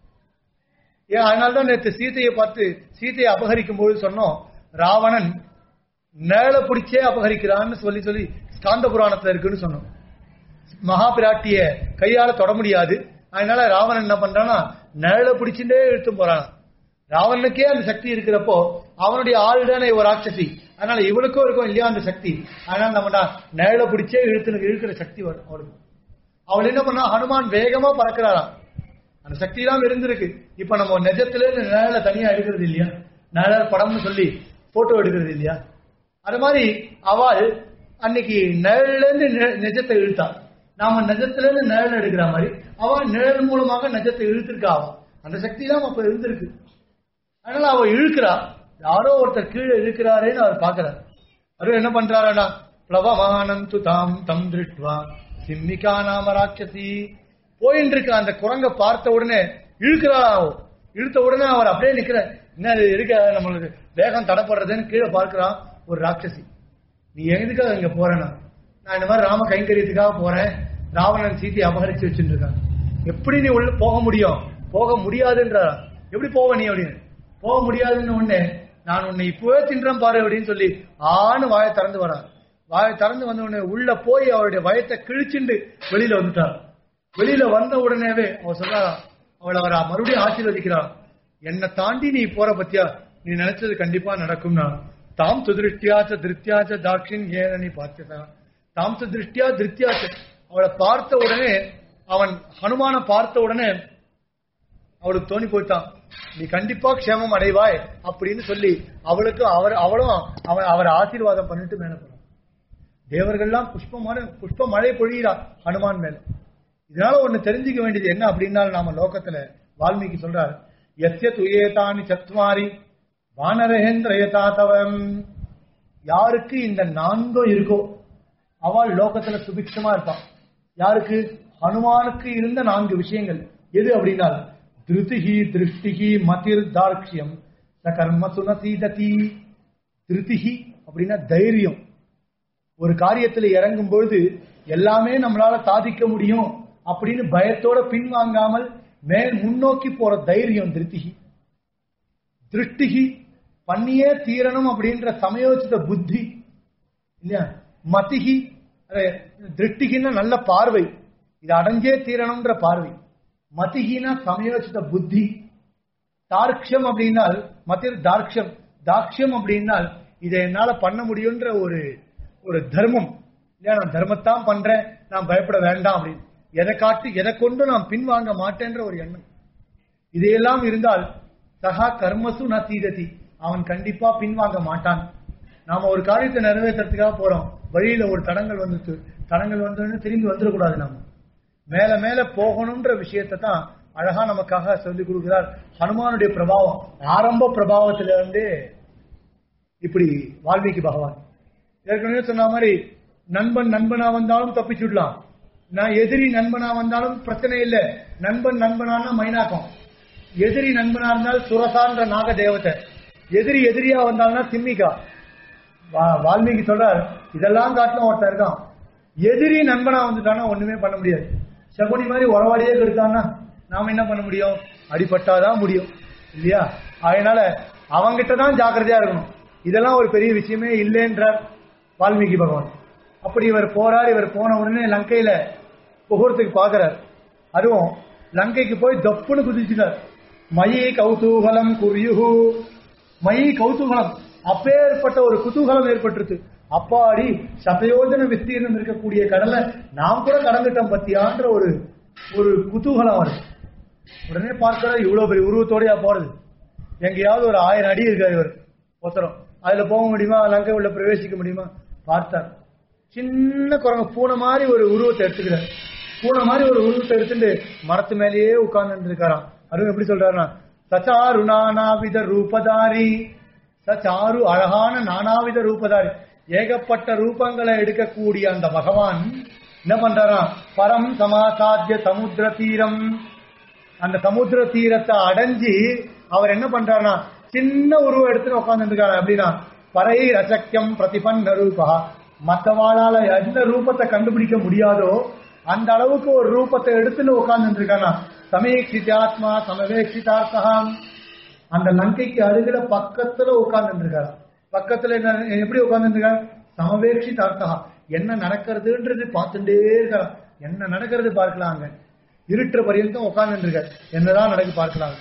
ஏன் அதனால்தான் நேற்று சீதையை பார்த்து சீதையை அபகரிக்கும் போது சொன்னோம் ராவணன் நேள பிடிச்சே அபகரிக்கிறான்னு சொல்லி சொல்லி ஸ்காந்த புராணத்துல இருக்குன்னு சொன்னோம் மகா பிராட்டிய கையால தொட முடியாது அதனால ராவணன் என்ன பண்றான்னா நேள பிடிச்சுட்டே இழுத்து போறான் ராவணனுக்கே அந்த சக்தி இருக்கிறப்போ அவனுடைய ஆள் தானே ஒரு ராட்சசி அதனால இவனுக்கும் இருக்கும் இல்லையா அந்த சக்தி அதனால நம்ம நேள பிடிச்சே இழுத்து இழுக்கிற சக்தி வரும் அவளுக்கு அவள் என்ன பண்ணா ஹனுமான் வேகமா பறக்கிறாராம் அந்த சக்தி எல்லாம் இருந்திருக்கு இப்ப நம்ம நிஜத்துல இருந்து நிழல தனியா எடுக்கிறது இல்லையா நிழல் படம்னு சொல்லி போட்டோ எடுக்கிறது இல்லையா அது மாதிரி அவள் அன்னைக்கு நிழல்ல இருந்து நி- நிஜத்தை இழுத்தா நாம நிஜத்துல இருந்து நிழல் எடுக்கிற மாதிரி அவள் நிழல் மூலமாக நிஜத்தை இழுத்திருக்கா அவ அந்த சக்தி எல்லாம் அப்ப இருந்திருக்கு அதனால அவ இழுக்கிறா யாரோ ஒருத்தர் கீழே இழுக்கிறாரேன்னு அவர் பாக்குறாரு அவர் என்ன பண்றாரா பிளவமானம் து தாம் தம் திருட்வா சிம்மிகா நாம ராட்சசி போயின்னு இருக்க அந்த குரங்க பார்த்த உடனே இழுக்கிறாளா அவ. இழுத்த உடனே அவர் அப்படியே நிக்கிற என்ன இது இருக்க நம்மளுக்கு வேகம் தடப்படுறதுன்னு கீழே பார்க்கிறான் ஒரு ராட்சசி நீ எதுக்காக இங்க போறேன்னா நான் இந்த மாதிரி ராம கைங்கரியத்துக்காக போறேன் ராவணன் சீதையை அபகரிச்சு வச்சுட்டு இருக்கான் எப்படி நீ உள்ள போக முடியும் போக முடியாதுன்றா எப்படி போவ நீ அப்படின்னு போக முடியாதுன்னு உடனே நான் உன்னை இப்பவே தின்றேன் பாரு அப்படின்னு சொல்லி ஆணு வாயை திறந்து வரான் வாயை திறந்து வந்த உடனே உள்ள போய் அவருடைய வயத்தை கிழிச்சுண்டு வெளியில வந்துட்டார் வெளியில வந்த உடனேவே அவ சொல்றா அவளை அவரை மறுபடியும் ஆசீர்வதிக்கிறாள் என்னை தாண்டி நீ போற பத்தியா நீ நினைச்சது கண்டிப்பா நடக்கும்னா தாம் துதிருஷ்டியாச்ச திருத்தியாச்ச தாட்சின் ஏன நீ பார்த்ததா தாம் துதிருஷ்டியா திருத்தியாச்ச அவளை பார்த்த உடனே அவன் ஹனுமான பார்த்த உடனே அவளுக்கு தோணி போயிட்டான் நீ கண்டிப்பா க்ஷேமம் அடைவாய் அப்படின்னு சொல்லி அவளுக்கு அவர் அவளும் அவன் அவர் ஆசீர்வாதம் பண்ணிட்டு மேல போறான் தேவர்கள்லாம் புஷ்பமான புஷ்ப மழை பொழிகிறா ஹனுமான் மேல இதனால ஒண்ணு தெரிஞ்சுக்க வேண்டியது என்ன அப்படின்னா நாம லோகத்துல வால்மீகி சொல்றாரு எஸ்ய துயேதானி சத்வாரி வானரேந்திரயதாதவம் யாருக்கு இந்த நான்கும் இருக்கோ அவள் லோகத்துல சுபிக்ஷமா இருப்பான் யாருக்கு ஹனுமானுக்கு இருந்த நான்கு விஷயங்கள் எது அப்படின்னா திருதிகி திருஷ்டிகி மதிர் தார்க்ஷியம் சகர்ம சுனசீததி திருதிகி அப்படின்னா தைரியம் ஒரு காரியத்துல இறங்கும் பொழுது எல்லாமே நம்மளால சாதிக்க முடியும் அப்படின்னு பயத்தோட பின்வாங்காமல் மேல் முன்னோக்கி போற தைரியம் திருத்திகி திருஷ்டிகி பண்ணியே தீரணும் அப்படின்ற சமயோசித புத்தி இல்லையா மதிகி அது திருஷ்டிகின்னா நல்ல பார்வை இது அடைஞ்சே தீரணும்ன்ற பார்வை மதிகினா சமயோசித புத்தி தார்க்ஷம் அப்படின்னால் மத்திய தார்க்ஷம் தாக்ஷம் அப்படின்னால் இதை என்னால பண்ண முடியும்ன்ற ஒரு ஒரு தர்மம் இல்லையா நான் தர்மத்தான் பண்றேன் நான் பயப்பட வேண்டாம் அப்படின்னு எதை காட்டு எதை கொண்டு நான் பின்வாங்க மாட்டேன்ற ஒரு எண்ணம் இதையெல்லாம் இருந்தால் சகா கர்மசு ந தீரதி அவன் கண்டிப்பா பின்வாங்க மாட்டான் நாம ஒரு காரியத்தை நிறைவேற்றுறதுக்காக போறோம் வழியில ஒரு தடங்கள் வந்துச்சு தடங்கள் வந்தோன்னு திரும்பி வந்துடக்கூடாது நாம மேல மேல போகணும்ன்ற விஷயத்தை தான் அழகா நமக்காக சொல்லி கொடுக்கிறார் ஹனுமானுடைய பிரபாவம் ஆரம்ப பிரபாவத்தில இருந்து இப்படி வால்மீகி பகவான் ஏற்கனவே சொன்ன மாதிரி நண்பன் நண்பனா வந்தாலும் தப்பிச்சுடலாம் நான் எதிரி நண்பனா வந்தாலும் பிரச்சனை இல்லை நண்பன் நண்பனானா மைனாக்கம் எதிரி நண்பனா இருந்தால் சுரசான்ற நாக தேவதை எதிரி எதிரியா வந்தால்னா சிம்மிகா வா- வால்மீகி சொல்றார் இதெல்லாம் காட்டிலும் ஒருத்தன் இருக்கான் எதிரி நண்பனா வந்துட்டானா ஒண்ணுமே பண்ண முடியாது சகுனி மாதிரி உறவாடியே கெடுத்தான்னா நாம என்ன பண்ண முடியும் அடிபட்டாதான் முடியும் இல்லையா அதனால அவங்கிட்ட தான் ஜாக்கிரதையா இருக்கணும் இதெல்லாம் ஒரு பெரிய விஷயமே இல்லைன்றார் வால்மீகி பகவான் அப்படி இவர் போறார் இவர் போன உடனே லங்கையில புகூர்த்துக்கு பாக்குறார் அதுவும் லங்கைக்கு போய் தப்புன்னு குதிச்சுட்டார் மயி கௌதூகலம் குர்யுஹு மயி கௌதூகலம் அப்பேற்பட்ட ஒரு குதூகலம் ஏற்பட்டிருக்கு அப்பாடி சதயோஜன விஸ்தீர்ணம் இருக்கக்கூடிய கடலை நாம் கூட கடந்துட்டோம் பத்தியான்ற ஒரு ஒரு குதூகலம் வருது உடனே பார்க்கிற இவ்வளவு பெரிய உருவத்தோடயா போறது எங்கேயாவது ஒரு ஆயிரம் அடி இருக்காரு இவர் ஒருத்தரம் அதுல போக முடியுமா லங்கை உள்ள பிரவேசிக்க முடியுமா பார்த்தார் சின்ன குரங்கு பூனை மாதிரி ஒரு உருவத்தை எடுத்துக்கிறார் பூனை மாதிரி ஒரு உருவத்தை எடுத்துட்டு மரத்து மேலேயே உட்கார்ந்து இருக்காராம் அதுவும் எப்படி சொல்றாருன்னா சச்சாரு நானாவித ரூபதாரி சச்சாரு அழகான நானாவித ரூபதாரி ஏகப்பட்ட ரூபங்களை எடுக்கக்கூடிய அந்த பகவான் என்ன பண்றாராம் பரம் சமாசாத்திய சமுத்திர தீரம் அந்த சமுத்திர தீரத்தை அடைஞ்சு அவர் என்ன பண்றாருன்னா சின்ன உருவம் எடுத்துட்டு உட்காந்துருக்காரு அப்படின்னா பறை ரசக்கியம் பிரதிபன்ன ரூபா மற்றவாளால எந்த ரூபத்தை கண்டுபிடிக்க முடியாதோ அந்த அளவுக்கு ஒரு ரூபத்தை எடுத்துட்டு உட்கார்ந்து இருக்கானா சமீட்சிதாத்மா சமவேட்சிதார்த்தகம் அந்த லங்கைக்கு அருகில பக்கத்துல உட்கார்ந்து இருக்காரு பக்கத்துல என்ன எப்படி உட்கார்ந்து இருக்காரு சமவேட்சிதார்த்தகா என்ன நடக்கிறதுன்றது பார்த்துட்டே இருக்காரு என்ன நடக்கிறது பார்க்கலாங்க இருட்டுற பரியந்தம் உட்கார்ந்து இருக்காரு என்னதான் நடக்கு பார்க்கலாம்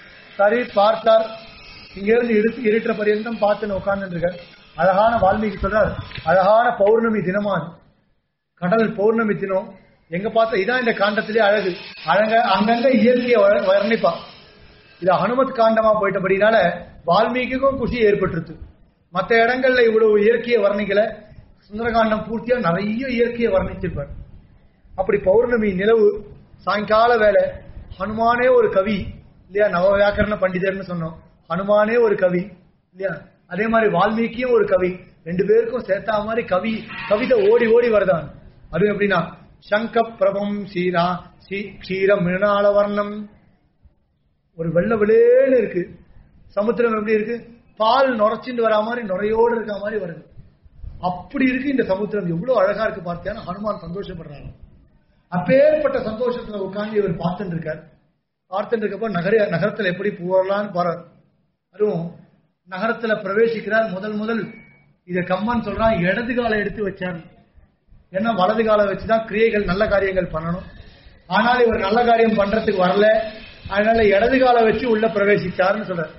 சரி பார்த்தார் இங்க இருந்து இருட்டு இருட்டுற பரியந்தம் பார்த்துன்னு உட்கார்ந்து இருக்கார் அழகான வால்மீகி சொல்றார் அழகான பௌர்ணமி தினமா அது. கடல் பௌர்ணமி தினம் எங்க பார்த்தா இதான் இந்த காண்டத்திலே அழகு அழக அங்கங்க இயற்கையை வர- வர்ணிப்பா இது ஹனுமத் காண்டமா போயிட்டபடினால வால்மீகிக்கும் குஷி ஏற்பட்டுருச்சு மற்ற இடங்கள்ல இவ்வளவு இயற்கையை வர்ணிக்கல சுந்தரகாண்டம் பூர்த்தியா நிறைய இயற்கையை வர்ணிச்சிருப்பார் அப்படி பௌர்ணமி நிலவு சாயங்கால வேலை ஹனுமானே ஒரு கவி இல்லையா நவ வியாக்கரண பண்டிதர்னு சொன்னோம் ஹனுமானே ஒரு கவி இல்லையா அதே மாதிரி வால்மீகியும் ஒரு கவி ரெண்டு பேருக்கும் சேர்த்தா மாதிரி கவி கவிதை ஓடி ஓடி வருதான் அது எப்படின்னா சங்க பிரபம் சீரா சி க்ஷீர மிருணாள வர்ணம் ஒரு வெள்ளை வெளியேன்னு இருக்கு சமுத்திரம் எப்படி இருக்கு பால் நுரைச்சிட்டு வரா மாதிரி நுரையோடு இருக்க மாதிரி வருது அப்படி இருக்கு இந்த சமுத்திரம் எவ்வளவு அழகா இருக்கு பார்த்தியான்னு ஹனுமான் சந்தோஷப்படுறாங்க அப்பேற்பட்ட சந்தோஷத்துல உட்கார்ந்து இவர் பார்த்துட்டு இருக்கார் பார்த்துட்டு இருக்கப்ப நகர நகரத்துல எப்படி போகலான்னு பாரு அதுவும் நகரத்துல பிரவேசிக்கிறார் முதல் முதல் இத கம்மன் சொல்றான் இடது காலை எடுத்து வச்சார் ஏன்னா வலது காலை வச்சுதான் கிரியைகள் நல்ல காரியங்கள் பண்ணணும் ஆனால் இவர் நல்ல காரியம் பண்றதுக்கு வரல அதனால இடது காலை வச்சு உள்ள பிரவேசிச்சார்னு சொல்றார்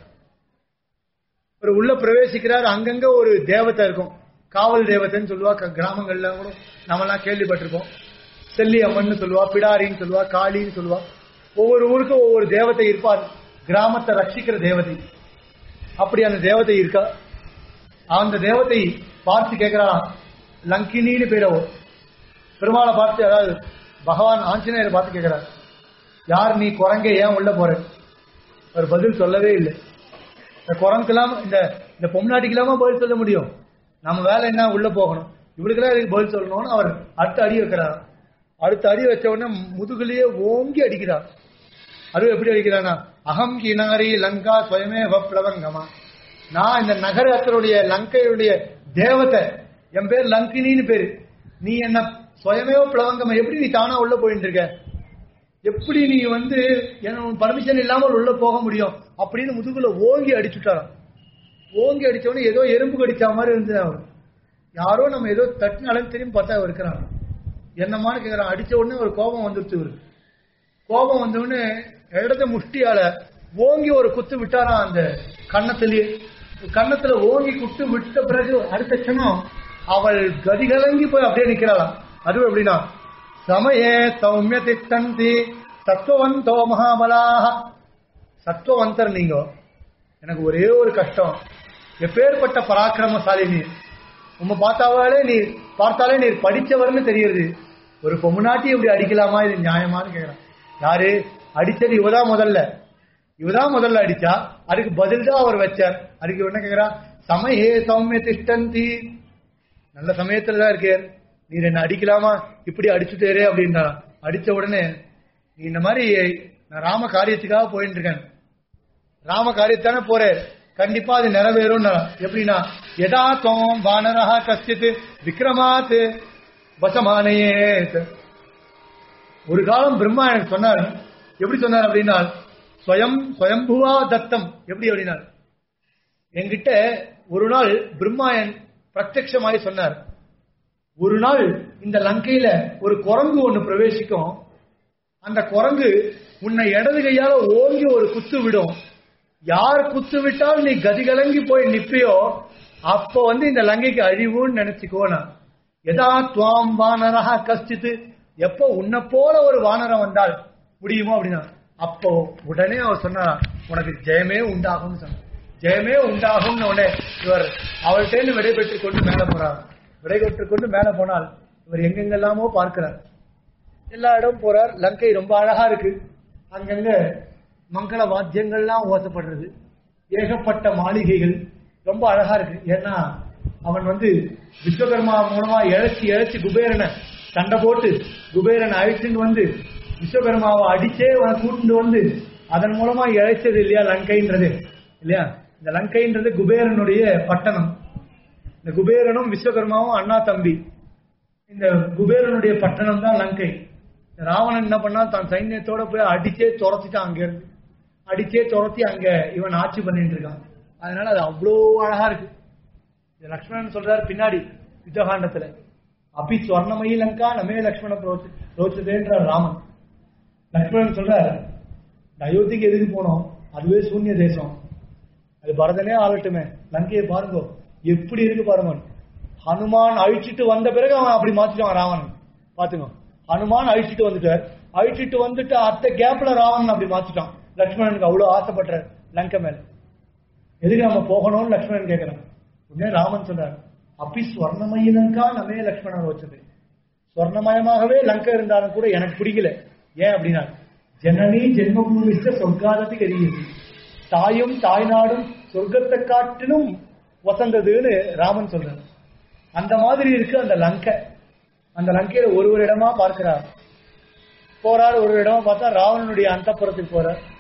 ஒரு உள்ள பிரவேசிக்கிறார் அங்கங்க ஒரு தேவதை இருக்கும் காவல் தேவதைன்னு சொல்லுவா க- கிராமங்கள்ல கூட நம்மலாம் கேள்விப்பட்டிருப்போம் செல்லி அம்மன் சொல்லுவா பிடாரின்னு சொல்லுவா காளின்னு சொல்லுவா ஒவ்வொரு ஊருக்கும் ஒவ்வொரு தேவதை இருப்பார் கிராமத்தை ரட்சிக்கிற தேவதை அப்படி அந்த தேவதை இருக்கா அந்த தேவதை பார்த்து கேட்கிறாராம் லங்கினின்னு பேரவோ பெருமாளை பார்த்து அதாவது பகவான் ஆஞ்சநேயரை பார்த்து கேட்கிறார் யார் நீ குரங்க ஏன் உள்ள போற அவர் பதில் சொல்லவே இல்லை இந்த குரங்குக்கெல்லாம் இந்த இந்த பொம்நாட்டிக்கெல்லாமா பதில் சொல்ல முடியும் நம்ம வேலை என்ன உள்ள போகணும் இவளுக்கெல்லாம் இதுக்கு பதில் சொல்லணும்னு அவர் அடுத்த அடி வைக்கிறார் அடுத்த அடி வச்ச உடனே முதுகுலயே ஓங்கி அடிக்கிறார் அது எப்படி அடிக்கிறானா அகம் கிணாரி லங்கா ஸ்வயமே வப்ளவங்கமா நான் இந்த நகரத்தினுடைய லங்கையுடைய தேவதை என் பேர் லங்கினின்னு பேரு நீ என்ன சுயமேவ பிளவங்கமா எப்படி நீ தானா உள்ள போயிட்டு இருக்க எப்படி நீ வந்து பர்மிஷன் இல்லாமல் உள்ள போக முடியும் அப்படின்னு முதுகுல ஓங்கி அடிச்சுட்டாராம் ஓங்கி அடிச்ச உடனே ஏதோ எறும்பு கடிச்ச மாதிரி இருந்தது அவர் யாரோ நம்ம ஏதோ தட்டினாலும் திரும்பி பார்த்தா அவர் இருக்கிறாங்க என்னமான்னு கேக்குறான் அடிச்ச உடனே ஒரு கோபம் வந்துருச்சு இவருக்கு கோபம் வந்த உடனே இடத்த முஷ்டியால ஓங்கி ஒரு குத்து விட்டாராம் அந்த கன்னத்திலேயே கன்னத்துல ஓங்கி குத்து விட்ட பிறகு அடுத்த க்ஷணம் அவள் கதிகலங்கி போய் அப்படியே நிக்கிறாளாம் அதுவும் எப்படின்னா சமயே சௌமிய திட்டந்தி சத்துவந்தோ மகாபலாக சத்துவந்தர் நீங்க எனக்கு ஒரே ஒரு கஷ்டம் எப்பேற்பட்ட பராக்கிரமசாலி நீ உம்மை பார்த்தாவே நீ பார்த்தாலே நீ படிச்சவர்னு தெரியுது ஒரு பொம்முநாட்டி இப்படி அடிக்கலாமா இது நியாயமான்னு கேக்குறான் யாரு அடிச்சது இவதான் முதல்ல இவதான் முதல்ல அடிச்சா அதுக்கு பதில் தான் அவர் வச்சார் அதுக்கு இவன் என்ன கேக்குறா சமயே சௌமிய திஷ்டந்தி நல்ல சமயத்துல தான் இருக்கே நீர் என்ன அடிக்கலாமா இப்படி அடிச்சுட்டேரே அப்படின்றாராம் அடிச்ச உடனே நீ இந்த மாதிரி நான் ராம காரியத்துக்காக போயிட்டு இருக்கேன் ராம காரியத்தானே போறேன் கண்டிப்பா அது நிறைவேறும் எப்படின்னா எதா தோம் வானரஹா கஷ்டித் விக்ரமாத் வசமானையே ஒரு காலம் பிரம்மா எனக்கு சொன்னார் எப்படி சொன்னார் அப்படின்னா ஸ்வயம் ஸ்வயம்புவா தத்தம் எப்படி அப்படின்னா என்கிட்ட ஒரு நாள் பிரம்மாயன் பிரத்யட்சமாய் சொன்னார் ஒரு நாள் இந்த லங்கையில ஒரு குரங்கு ஒண்ணு பிரவேசிக்கும் அந்த குரங்கு உன்னை இடது கையால ஓங்கி ஒரு குத்து விடும் யார் குத்து விட்டால் நீ கதிகலங்கி போய் நிப்பியோ அப்போ வந்து இந்த லங்கைக்கு அழிவுன்னு நினைச்சுக்கோனா எதா துவாம் வானரஹா கஷ்டித்து எப்போ உன்னை போல ஒரு வானரம் வந்தால் முடியுமோ அப்படின்னா அப்போ உடனே அவர் சொன்னார் உனக்கு ஜெயமே உண்டாகும்னு சொன்னார் ஜெயமே உண்டாகும்னு உடனே இவர் அவர்கிட்ட விடைபெற்று கொண்டு மேல போறார் விடைபெற்று கொண்டு மேல போனால் இவர் எங்கெங்கெல்லாமோ பார்க்கிறார் எல்லா இடம் போறார் லங்கை ரொம்ப அழகா இருக்கு அங்கங்க மங்கள வாத்தியங்கள்லாம் ஓசப்படுறது ஏகப்பட்ட மாளிகைகள் ரொம்ப அழகா இருக்கு ஏன்னா அவன் வந்து விஸ்வகர்மா மூலமா இழைச்சி இழைச்சி குபேரனை சண்டை போட்டு குபேரனை அழிச்சுட்டு வந்து விஸ்வகர்மாவை அடிச்சே அவனை கூட்டிட்டு வந்து அதன் மூலமா இழைச்சது இல்லையா லங்கைன்றது இல்லையா இந்த லங்கைன்றது குபேரனுடைய பட்டணம் இந்த குபேரனும் விஸ்வகர்மாவும் அண்ணா தம்பி இந்த குபேரனுடைய பட்டணம் தான் லங்கை ராவணன் என்ன பண்ணா தான் சைன்யத்தோட போய் அடிச்சே துரத்திட்டான் அங்க இருந்து அடிச்சே துரத்தி அங்க இவன் ஆட்சி பண்ணிட்டு இருக்கான் அதனால அது அவ்வளோ அழகா இருக்கு இது லக்ஷ்மணன் சொல்றாரு பின்னாடி யுத்தகாண்டத்துல அபி ஸ்வர்ணமயி லங்கா நமே லக்ஷ்மண ரோச்சதேன்ற ராமன் லக்ஷ்மணன் சொல்றாரு இந்த அயோத்திக்கு எதுக்கு போனோம் அதுவே சூன்ய தேசம் அது பரதனே ஆளட்டுமே லங்கையை பாருங்க எப்படி இருக்கு பாருங்க ஹனுமான் அழிச்சிட்டு வந்த பிறகு அவன் அப்படி மாத்திட்டான் ராவணன் பாத்துங்க ஹனுமான் அழிச்சிட்டு வந்துட்டார் அழிச்சிட்டு வந்துட்டு அத்த கேப்ல ராவணன் அப்படி மாத்திட்டான் லக்ஷ்மணனுக்கு அவ்வளவு ஆசைப்படுறார் லங்கை மேல எதுக்கு நம்ம போகணும்னு லக்ஷ்மணன் கேட்கிறான் உடனே ராமன் சொல்றார் அப்பி ஸ்வர்ணமயி லங்கா நமே லக்ஷ்மணன் வச்சது ஸ்வர்ணமயமாகவே லங்கை இருந்தாலும் கூட எனக்கு பிடிக்கல ஏன் அப்படின்னா ஜனனி ஜென்மபூமிஷ்ட சொர்க்காதத்தி கரியுது தாயும் தாய்நாடும் சொர்க்கத்தை காட்டிலும் வசந்ததுன்னு ராமன் சொல்றாரு அந்த மாதிரி இருக்கு அந்த லங்கை அந்த லங்கையில ஒரு ஒரு இடமா பார்க்கிறார் போறார் ஒரு இடமா பார்த்தா ராவணனுடைய அந்தப்புறத்துக்கு போறார்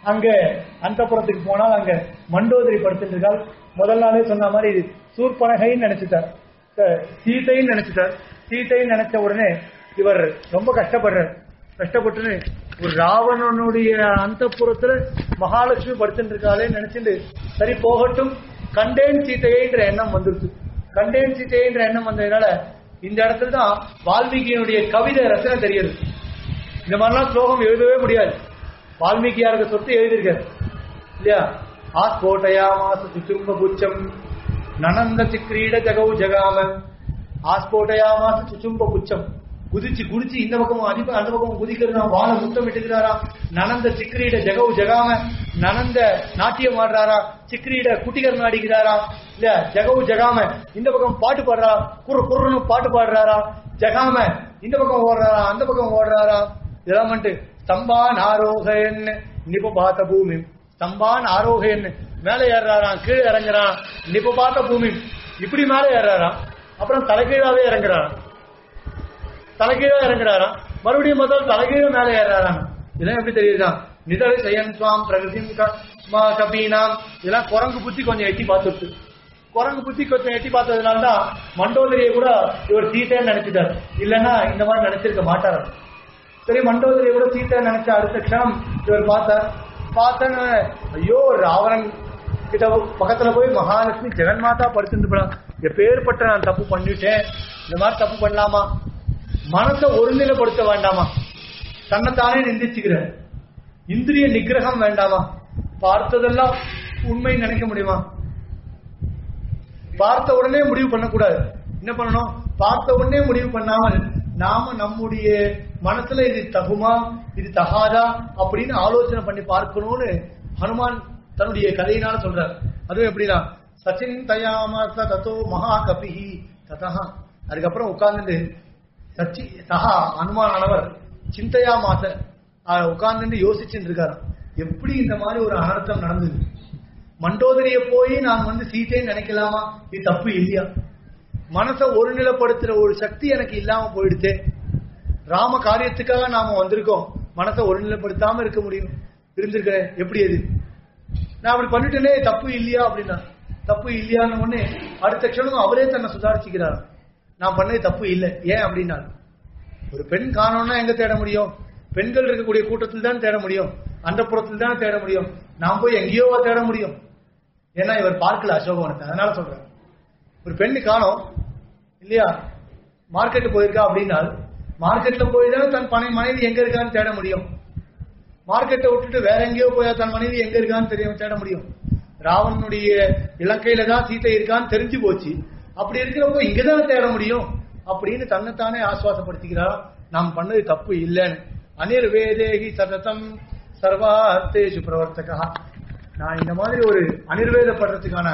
அங்க அந்தப்புறத்துக்கு போனால் அங்க மண்டோதரி படுத்துட்டு இருக்காள் முதல் நாளே சொன்ன மாதிரி இது சூர்பனகைன்னு நினைச்சிட்டார் அஹ் சீதைன்னு நினைச்சிட்டார் சீதைன்னு நினைச்ச உடனே இவர் ரொம்ப கஷ்டப்படுறார் கஷ்டப்பட்டுன்னு ஒரு ராவணனுடைய அந்தப்புறத்துல மகாலட்சுமி படுத்துட்டு இருக்காளே நினைச்சிட்டு சரி போகட்டும் கண்டேன் சீதையைன்ற எண்ணம் வந்துருச்சு கண்டேன் சீதையைன்ற எண்ணம் வந்ததுனால இந்த இடத்துல தான் வால்மீகியினுடைய கவிதை ரசனை தெரியுது இந்த மாதிரிலாம் ஸ்லோகம் எழுதவே முடியாது வால்மீகியாருக்கு சொத்து எழுதியிருக்காரு இல்லையா ஆஸ்போட்டயாமாச சுச்சும்ப புச்சம் நனந்த சிக்ரீட ஜகவு ஜகாம ஆஸ்போட்டயாமாச சுச்சும்ப புச்சம் குதிச்சு குடிச்சு இந்த பக்கம் அடி அந்த பக்கம் குதிக்கிறதா வாழை முத்தம் இட்டுக்கிறாரா நனந்த சிக்ரீட ஜகவு ஜகாம நனந்த நாட்டியம் ஆடுறாரா சிக்ரீட குட்டிகர் நாடிக்கிறாரா இல்ல ஜகவு ஜகாம இந்த பக்கம் பாட்டு பாடுறா குறு குறுன்னு பாட்டு பாடுறாரா ஜகாம இந்த பக்கம் ஓடுறாரா அந்த பக்கம் ஓடுறாரா இதெல்லாம் வந்துட்டு ஸ்தம்பான் ஆரோகன் நிபபாத பூமி ஸ்தம்பான் ஆரோகன் மேல ஏறுறாராம் கீழே இறங்குறான் நிபபாத பூமி இப்படி மேல ஏறுறாராம் அப்புறம் தலைகீழாவே இறங்குறாராம் தலைகீழா இறங்குறாராம் மறுபடியும் முதல் தலைகீழ மேல ஏறாராம் இதெல்லாம் எப்படி தெரியுதா நிதழ் செய்யன் சுவாம் பிரகதிம் க- ம- கபீனாம் இதெல்லாம் குரங்கு புத்தி கொஞ்சம் எட்டி பார்த்துட்டு குரங்கு புத்தி கொஞ்சம் எட்டி பார்த்ததுனால தான் மண்டோதரியை கூட இவர் சீத்தைன்னு நினைச்சிட்டார் இல்லைன்னா இந்த மாதிரி நினைச்சிருக்க மாட்டார் சரி மண்டோதரியை கூட சீத்தை நினைச்ச அடுத்த க்ஷணம் இவர் பார்த்தார் பார்த்தேன்னு ஐயோ ராவணன் கிட்ட பக்கத்துல போய் மகாலட்சுமி ஜெகன்மாதா படுத்துட்டு போலாம் எப்பேற்பட்ட நான் தப்பு பண்ணிட்டேன் இந்த மாதிரி தப்பு பண்ணலாமா மனசை ஒருநிலைப்படுத்த வேண்டாமா தன்னைத்தானே நிந்திச்சுக்கிறேன் இந்திரிய நிகிரகம் வேண்டாமா பார்த்ததெல்லாம் உண்மை நினைக்க முடியுமா பார்த்த உடனே முடிவு பண்ணக்கூடாது என்ன பண்ணணும் பார்த்த உடனே முடிவு பண்ணாமல் நாம நம்முடைய மனசுல இது தகுமா இது தகாதா அப்படின்னு ஆலோசனை பண்ணி பார்க்கணும்னு ஹனுமான் தன்னுடைய கதையினால சொல்றார் அதுவும் எப்படின்னா சச்சின் தயாமச தத்தோ மகா கபிஹி ததா அதுக்கப்புறம் உட்கார்ந்துட்டு சச்சி சஹா அனுமானவர் சிந்தையா மாச உட்கார்ந்துட்டு யோசிச்சுட்டு இருக்காராம் எப்படி இந்த மாதிரி ஒரு அனர்த்தம் நடந்தது மண்டோதரிய போய் நான் வந்து சீத்தைன்னு நினைக்கலாமா இது தப்பு இல்லையா மனசை ஒருநிலைப்படுத்துற ஒரு சக்தி எனக்கு இல்லாம போயிடுச்சே ராம காரியத்துக்காக நாம வந்திருக்கோம் மனசை ஒருநிலைப்படுத்தாம இருக்க முடியும் இருந்திருக்கிறேன் எப்படி அது நான் அப்படி பண்ணிட்டேனே தப்பு இல்லையா அப்படின்னா தப்பு இல்லையான்னு உடனே அடுத்த க்ஷணம் அவரே தன்னை சுதாரிச்சுக்கிறார் நான் பண்ணது தப்பு இல்லை ஏன் அப்படின்னா ஒரு பெண் காணோம்னா எங்க தேட முடியும் பெண்கள் இருக்கக்கூடிய கூட்டத்தில் தான் தேட முடியும் அந்த புறத்தில் தான் தேட முடியும் நான் போய் எங்கேயோவா தேட முடியும் ஏன்னா இவர் பார்க்கல அசோகவனத்தை அதனால சொல்றேன் ஒரு பெண்ணு காணோம் இல்லையா மார்க்கெட்டு போயிருக்கா அப்படின்னா மார்க்கெட்ல போய் தான் தன் பனை மனைவி எங்க இருக்கான்னு தேட முடியும் மார்க்கெட்டை விட்டுட்டு வேற எங்கேயோ போய் தன் மனைவி எங்க இருக்கான்னு தெரியும் தேட முடியும் ராவணனுடைய இலக்கையில தான் சீத்தை இருக்கான்னு தெரிஞ்சு போச்சு அப்படி இருக்கிறப்போ இங்கதான் தேட முடியும் அப்படின்னு தன்னைத்தானே ஆசுவாசப்படுத்திக்கிறாரா நாம் பண்ணது தப்பு இல்லைன்னு அனிர் வேதேகி சததம் சர்வார்த்தேஷு பிரவர்த்தகா நான் இந்த மாதிரி ஒரு அனிர்வேதப்படுறதுக்கான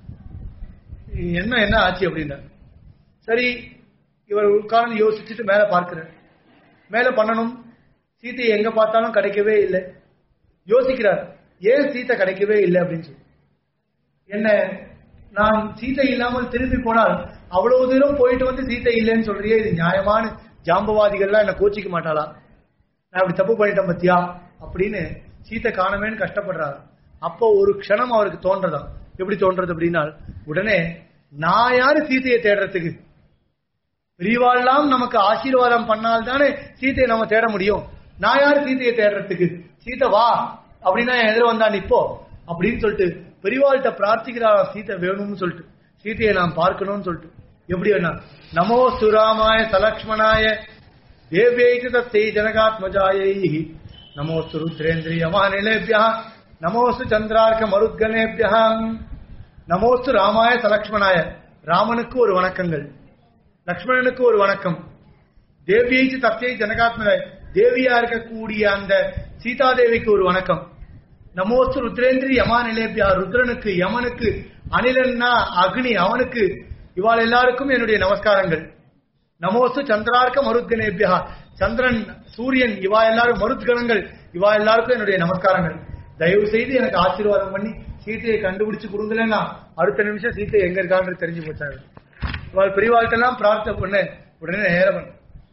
என்ன என்ன ஆச்சு அப்படின்னா சரி இவர் உட்கார்ந்து யோசிச்சுட்டு மேல பார்க்கிறார் மேல பண்ணணும் சீத்தை எங்க பார்த்தாலும் கிடைக்கவே இல்லை யோசிக்கிறார் ஏன் சீத்தை கிடைக்கவே இல்லை அப்படின்னு சொல்லி என்ன நான் சீத்தை இல்லாமல் திரும்பி போனால் அவ்வளவு தூரம் போயிட்டு வந்து சீத்தை இல்லைன்னு சொல்றியே இது நியாயமான ஜாம்பவாதிகள்லாம் என்ன கோச்சிக்க மாட்டாளா நான் இப்படி தப்பு பண்ணிட்டேன் பத்தியா அப்படின்னு சீத்தை காணமேன்னு கஷ்டப்படுறாரு அப்போ ஒரு க்ஷணம் அவருக்கு தோன்றதாம் எப்படி தோன்றது அப்படின்னா உடனே நான் யாரு சீத்தையை தேடுறதுக்கு பெரியவாள்லாம் நமக்கு ஆசீர்வாதம் பண்ணால் தானே சீத்தையை நம்ம தேட முடியும் நான் யாரு சீத்தையை தேடுறதுக்கு சீத்தை வா அப்படின்னா என் எதிர வந்தா நிப்போ அப்படின்னு சொல்லிட்டு பெரியவாள்கிட்ட பிரார்த்திக்கிறாராம் சீத்தை வேணும்னு சொல்லிட்டு சீத்தையை நாம் பார்க்கணும்னு சொல்லிட்டு எப்படி வேணா நமோ சுராமாய சலக்ஷ்மணாய தேவ்யைக்கு தத்தை ஜனகாத்மஜாயை நமோஸ்து ருத்ரேந்திரியமானிலேபியா நமோஸ்து சந்திரார்க்க மருத்கனேபியா நமோஸ்து ராமாய சலக்ஷ்மணாய ராமனுக்கு ஒரு வணக்கங்கள் லக்ஷ்மணனுக்கு ஒரு வணக்கம் தேவியைச்சு தத்தையை ஜனகாத்மஜாய தேவியா இருக்கக்கூடிய அந்த சீதாதேவிக்கு ஒரு வணக்கம் நமோஸ்து ருத்ரேந்திரி யமா நிலேபியா ருத்ரனுக்கு யமனுக்கு அனிலன்னா அக்னி அவனுக்கு இவாள் எல்லாருக்கும் என்னுடைய நமஸ்காரங்கள் நமோஸ்து சந்திரார்க்க மருத்கணேபியா சந்திரன் சூரியன் இவா எல்லாரும் மருத்கணங்கள் இவா எல்லாருக்கும் என்னுடைய நமஸ்காரங்கள் தயவு செய்து எனக்கு ஆசீர்வாதம் பண்ணி சீத்தையை கண்டுபிடிச்சு கொடுங்களேன்னா அடுத்த நிமிஷம் சீத்தை எங்க இருக்காங்கன்னு தெரிஞ்சு போச்சாங்க இவாள் பெரியவாழ்க்கெல்லாம் பிரார்த்தனை பண்ண உடனே நேரம்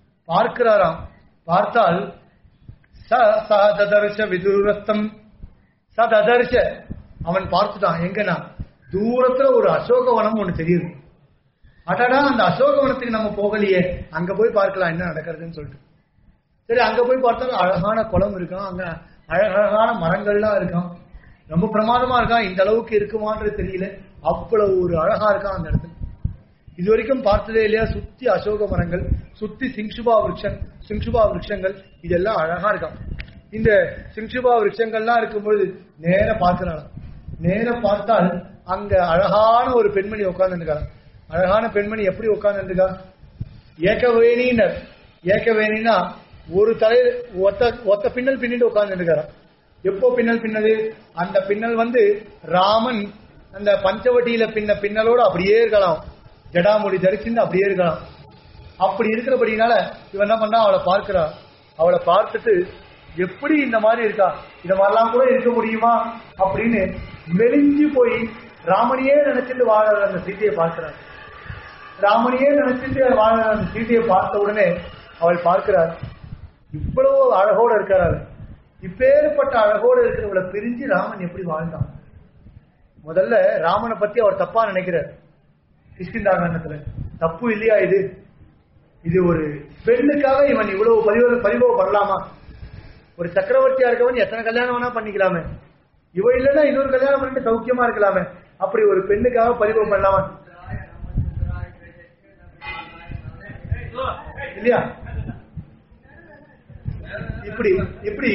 பார்க்கிறாராம் பார்த்தால் ச ச ததர்ஷ விதுரஸ்தம் தத் அதர்ஷ அவன் பார்த்துட்டான் எங்கன்னா தூரத்துல ஒரு அசோகவனம் ஒண்ணு தெரியுது அடடா அந்த அசோகவனத்துக்கு நம்ம போகலையே அங்க போய் பார்க்கலாம் என்ன நடக்கிறதுன்னு சொல்லிட்டு சரி அங்க போய் பார்த்தா அழகான குளம் இருக்கும் அங்க அழகழகான மரங்கள்லாம் இருக்கும் ரொம்ப பிரமாதமா இருக்கா இந்த அளவுக்கு இருக்குமான்றது தெரியல அவ்வளவு ஒரு அழகா இருக்கா அந்த இடத்துல இது வரைக்கும் பார்த்ததே இல்லையா சுத்தி அசோக மரங்கள் சுத்தி சிங்சுபா விருட்சம் சிங்சுபா விருட்சங்கள் இதெல்லாம் அழகா இருக்காம் இந்த சிங்சுபா விருட்சங்கள்லாம் இருக்கும்பொழுது நேர பார்க்கிறாள் நேர பார்த்தால் அங்க அழகான ஒரு பெண்மணி உட்கார்ந்து அழகான பெண்மணி எப்படி உட்கார்ந்து ஏகவேணினர் ஏகவேணினா ஒரு தலை ஒத்த ஒத்த பின்னல் பின்னிட்டு உட்கார்ந்து எப்போ பின்னல் பின்னது அந்த பின்னல் வந்து ராமன் அந்த பஞ்சவட்டியில பின்ன பின்னலோட அப்படியே இருக்கலாம் ஜடாமுடி தரிச்சுன்னு அப்படியே இருக்கலாம் அப்படி இருக்கிறபடினால இவன் என்ன பண்ணா அவளை பார்க்கிறா அவளை பார்த்துட்டு எப்படி இந்த மாதிரி இருக்கா இந்த மாதிரிலாம் கூட இருக்க முடியுமா அப்படின்னு மெலிஞ்சு போய் ராமனையே நினைச்சிட்டு வாழற அந்த சீதையை பார்க்கிறார் ராமனையே நினைச்சிட்டு வாழற அந்த சீதையை பார்த்த உடனே அவள் பார்க்கிறார் இவ்வளவு அழகோட இருக்கிறாள் இப்பேற்பட்ட அழகோட இருக்கிறவளை பிரிஞ்சு ராமன் எப்படி வாழ்ந்தான் முதல்ல ராமனை பத்தி அவர் தப்பா நினைக்கிறார் கிஷ்கிந்தாகரணத்துல தப்பு இல்லையா இது இது ஒரு பெண்ணுக்காக இவன் இவ்வளவு பரிவ பரிபவம் பண்ணலாமா ஒரு சக்கரவர்த்தியா இருக்கவன் எத்தனை கல்யாணம் வேணா பண்ணிக்கலாமே இவ இல்லைன்னா இன்னொரு கல்யாணம் பண்ணிட்டு சௌக்கியமா இருக்கலாமே அப்படி ஒரு பெண்ணுக்காக பரிபவம் பண்ணலாமா இல்லையா இப்படி இப்படி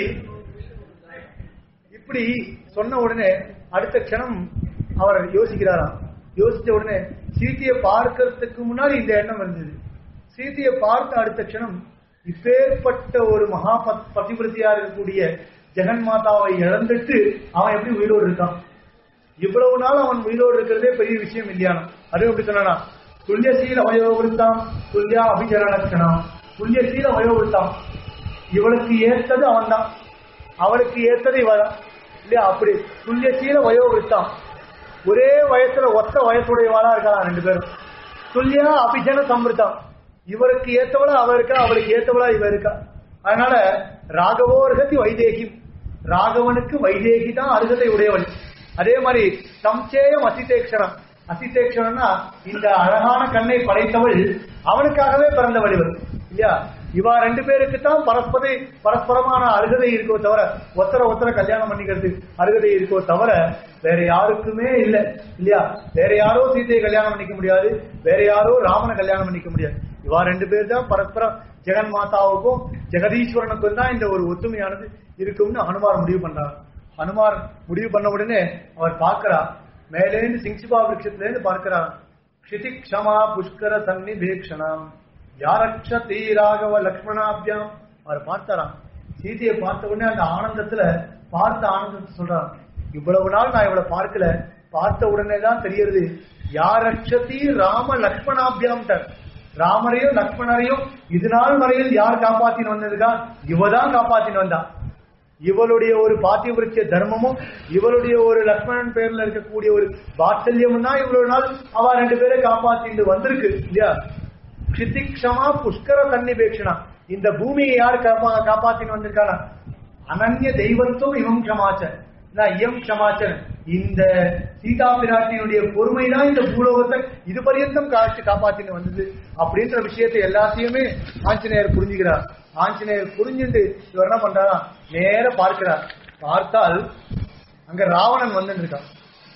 இப்படி சொன்ன உடனே அடுத்த க்ஷணம் அவர் யோசிக்கிறாராம் யோசிச்ச உடனே சீதையை பார்க்கறதுக்கு முன்னாடி இந்த எண்ணம் வந்தது சீதையை பார்த்த அடுத்த க்ஷணம் இப்பேற்பட்ட ஒரு மகா பத்- பதிவிரதியா இருக்கக்கூடிய ஜெகன் மாதாவை இழந்துட்டு அவன் எப்படி உயிரோடு இருக்கான் இவ்வளவு நாள் அவன் உயிரோடு இருக்கிறதே பெரிய விஷயம் இல்லையானா அது எப்படி சொன்னா துல்லியசீல வயோவிருத்தாம் துல்லியா அபிஜரணம் துல்லியசீல வயோவிருத்தாம் இவளுக்கு ஏத்தது அவன்தான் அவளுக்கு ஏத்தது இவதான் இல்லையா அப்படி துல்லியசீல வயோவிருத்தாம் ஒரே வயசுல ஒத்த வயசுடையவாளா இருக்கலாம் ரெண்டு பேரும் துல்லியா அபிஜன சம்பிருத்தம் இவருக்கு ஏத்தவளா அவ இருக்கா அவளுக்கு ஏத்தவளா இவ இருக்கா அதனால ராகவோ அருகதி வைதேகி ராகவனுக்கு வைதேகி தான் அருகதை உடையவள் அதே மாதிரி சம்சேயம் அசிதேக்ஷணம் அசிதேக்ஷணம்னா இந்த அழகான கண்ணை படைத்தவள் அவனுக்காகவே பிறந்தவள் இவள் இல்லையா இவா ரெண்டு பேருக்கு தான் பரஸ்பரை பரஸ்பரமான அருகதை இருக்கோ தவிர ஒத்தர ஒத்தர கல்யாணம் பண்ணிக்கிறது அருகதை இருக்கோ தவிர வேற யாருக்குமே இல்ல இல்லையா வேற யாரோ சீதையை கல்யாணம் பண்ணிக்க முடியாது வேற யாரோ ராமனை கல்யாணம் பண்ணிக்க முடியாது இவா ரெண்டு பேர் தான் பரஸ்பரம் ஜெகன் மாதாவுக்கும் ஜெகதீஸ்வரனுக்கும் தான் இந்த ஒரு ஒத்துமையானது இருக்கும்னு ஹனுமார் முடிவு பண்றார் ஹனுமார் முடிவு பண்ண உடனே அவர் பார்க்கிறார் மேலேந்து சிங்சிபா விருட்சத்துல இருந்து பார்க்கிறார் க்ஷிதி க்ஷமா புஷ்கர சன்னிபேக்ஷணாம் யாரக்ஷ தீராகவ லக்ஷ்மணாபியாம் அவர் பார்த்தாராம் சீதையை பார்த்த உடனே அந்த ஆனந்தத்துல பார்த்த ஆனந்தத்தை சொல்றார் இவ்வளவு நாள் நான் இவளை பார்க்கல பார்த்த உடனே தான் தெரியறது யாரக்ஷதி ராம லக்ஷ்மணாபியாம் ராமரையும் லக்ஷ்மணரையும் இது நாள் வரையில் யார் காப்பாத்தின்னு வந்ததுக்கா இவதான் காப்பாத்தின்னு வந்தா இவளுடைய ஒரு பாத்தியவிருட்ச தர்மமும் இவளுடைய ஒரு லக்ஷ்மணன் பேர்ல இருக்கக்கூடிய ஒரு வாத்சல்யமும் தான் இவ்வளவு நாள் அவ ரெண்டு பேரை காப்பாத்திட்டு வந்திருக்கு இல்லையா க்ஷிதிக்ஷமா புஷ்கர சன்னிபேட்சணா இந்த பூமியை யார் காப்பா காப்பாத்தின்னு வந்திருக்கானா அனன்ய தெய்வத்துவம் இவம் க்ஷமாச்சர் நான் இயம் க்ஷமாச்சர் இந்த சீதா பிராட்டியினுடைய பொறுமை தான் இந்த பூலோகத்தை இது பரியந்தம் காட்சி காப்பாத்தின்னு வந்தது அப்படின்ற விஷயத்தை எல்லாத்தையுமே ஆஞ்சநேயர் புரிஞ்சுக்கிறார் ஆஞ்சநேயர் புரிஞ்சுட்டு இவர் என்ன பண்றாரா நேர பார்க்கிறார் பார்த்தால் அங்க ராவணன் வந்து இருக்கான்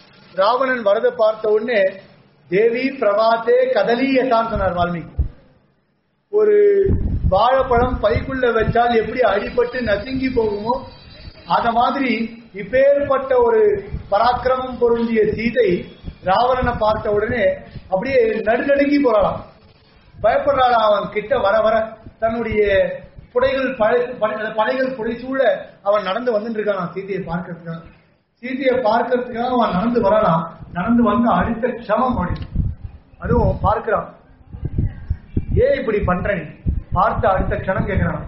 ராவணன் வரதை பார்த்த உடனே தேவி பிரபாத்தே கதலி யசான்னு சொன்னார் வால்மீகி ஒரு வாழைப்பழம் பைக்குள்ள வச்சால் எப்படி அடிபட்டு நசுங்கி போகுமோ அத மாதிரி இப்பேற்பட்ட ஒரு பராக்கிரமம் பொருந்திய சீதை ராவணனை பார்த்த உடனே அப்படியே நடுநடுங்கி போறாளாம் பயப்படுறாளா அவன் கிட்ட வர வர தன்னுடைய புடைகள் படை படை- படைகள் புடைசூழ அவன் நடந்து வந்துட்டு இருக்கான் சீதையை பார்க்கறதுக்காக சீதையை பார்க்கறதுக்காக அவன் நடந்து வரலாம் நடந்து வந்து அடுத்த க்ஷமம் அப்படி அதுவும் பார்க்கிறான் ஏன் இப்படி பண்ற நீ பார்த்த அடுத்த க்ஷணம் கேட்கிறான்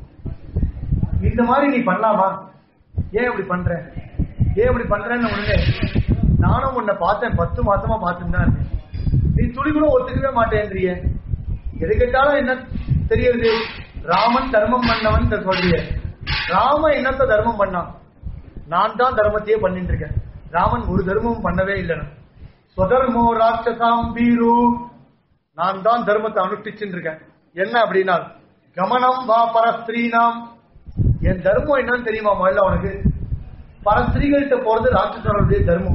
இந்த மாதிரி நீ பண்ணலாமா ஏன் இப்படி பண்ற ஏன் இப்படி பண்றேன்னு உடனே நானும் உன்னை பார்த்தேன் பத்து மாசமா பார்த்துட்டு தான் இருக்கேன் நீ துளி கூட ஒத்துக்கவே மாட்டேன்றிய எது கேட்டாலும் என்ன தெரியுது ராமன் தர்மம் பண்ணவன் சொல்றிய ராம என்னத்த தர்மம் பண்ணான் நான் தான் தர்மத்தையே பண்ணிட்டு இருக்கேன் ராமன் ஒரு தர்மமும் பண்ணவே இல்லைன்னு ஸ்வதர்மோ ராட்சசாம் பீரு நான் தான் தர்மத்தை அனுஷ்டிச்சுட்டு இருக்கேன் என்ன அப்படின்னா கமனம் வா பரஸ்திரீனாம் என் தர்மம் என்னன்னு தெரியுமா முதல்ல உனக்கு பல ஸ்திரீகள்கிட்ட போறது ராட்சசாருடைய தர்மம்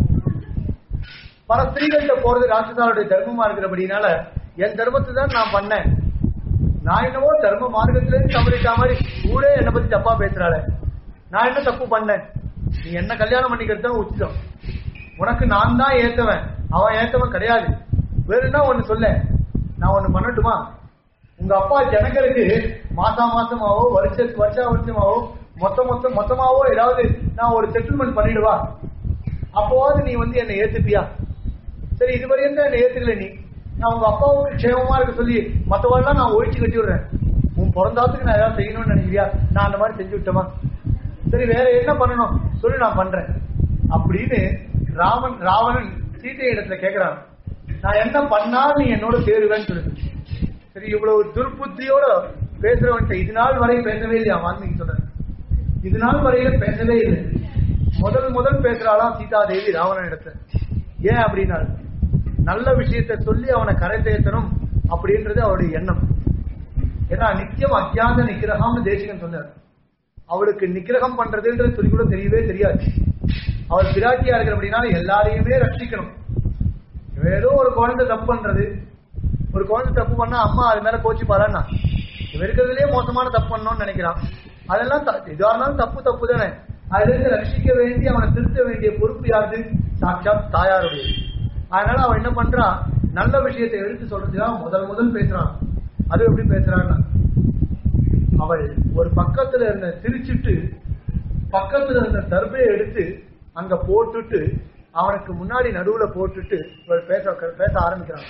பல ஸ்திரீகள்கிட்ட போறது ராட்சசாருடைய தர்மமா இருக்கிறபடினால என் தர்மத்தை தான் நான் பண்ணேன் நான் என்னவோ தர்ம மார்க்கத்திலே தவறிட்ட மாதிரி ஊரே என்னை பத்தி தப்பா பேசுறாளே நான் என்ன தப்பு பண்ணேன் நீ என்ன கல்யாணம் பண்ணிக்கிறது தான் உச்சிதம் உனக்கு நான் தான் ஏத்தவன் அவன் ஏத்தவன் கிடையாது வேற என்ன ஒண்ணு சொல்ல நான் ஒண்ணு பண்ணட்டுமா உங்க அப்பா ஜனங்களுக்கு மாசா மாசமாவோ வருஷ வருஷா வருஷமாவோ மொத்த மொத்தம் மொத்தமாவோ ஏதாவது நான் ஒரு செட்டில்மெண்ட் பண்ணிடுவா அப்போவாது நீ வந்து என்னை ஏத்துப்பியா சரி இதுவரையும் தான் என்னை ஏத்துக்கல நீ நான் உங்க அப்பாவுக்கு க்ஷேமமா இருக்க சொல்லி மத்தவாள்லாம் நான் ஒழிச்சு கட்டி விடுறேன் உன் பிறந்தாத்துக்கு நான் ஏதாவது செய்யணும்னு நினைக்கிறியா நான் அந்த மாதிரி செஞ்சு விட்டோமா சரி வேற என்ன பண்ணணும் சொல்லி நான் பண்றேன் அப்படின்னு ராமன் ராவணன் சீதை இடத்துல கேக்குறான் நான் என்ன பண்ணா நீ என்னோட சேருவேன்னு சொல்லுது சரி இவ்வளவு துர்புத்தியோட பேசுறவன்ட்ட இது நாள் வரை பேசவே இல்லையா வால்மீகி சொல்ற இது நாள் வரையில பேசவே இல்லை முதல் முதல் பேசுறாளாம் சீதா தேவி ராவணன் இடத்துல ஏன் அப்படின்னா நல்ல விஷயத்தை சொல்லி அவனை கரை தேத்தணும் அப்படின்றது அவருடைய எண்ணம் ஏன்னா நித்தியம் அத்தியாத நிக்கிரகம்னு தேசிகன் சொன்னார் அவளுக்கு நிக்கிரகம் பண்றதுன்றது சொல்லி கூட தெரியவே தெரியாது அவள் பிராட்டியா இருக்கிற அப்படின்னால எல்லாரையுமே ரட்சிக்கணும் ஏதோ ஒரு குழந்தை தப்பு பண்றது ஒரு குழந்தை தப்பு பண்ணா அம்மா அது மேல கோச்சு பாரான்னா இவன் இருக்கிறதுலயே மோசமான தப்பு பண்ணணும்னு நினைக்கிறான் அதெல்லாம் த- எதுவா இருந்தாலும் தப்பு தப்பு தானே அதுல இருந்து ரட்சிக்க வேண்டிய அவனை திருத்த வேண்டிய பொறுப்பு யாரு சாட்சாத் தாயாருடைய அதனால அவன் என்ன பண்றான் நல்ல விஷயத்தை எடுத்து சொல்றதுக்காக முதல் முதல் பேசுறான் அது எப்படி பேசுறான்னா அவள் ஒரு பக்கத்துல இருந்த சிரிச்சுட்டு பக்கத்துல இருந்த தர்பையை எடுத்து அங்க போட்டுட்டு அவனுக்கு முன்னாடி நடுவுல போட்டுட்டு இவள் பேச பேச ஆரம்பிக்கிறான்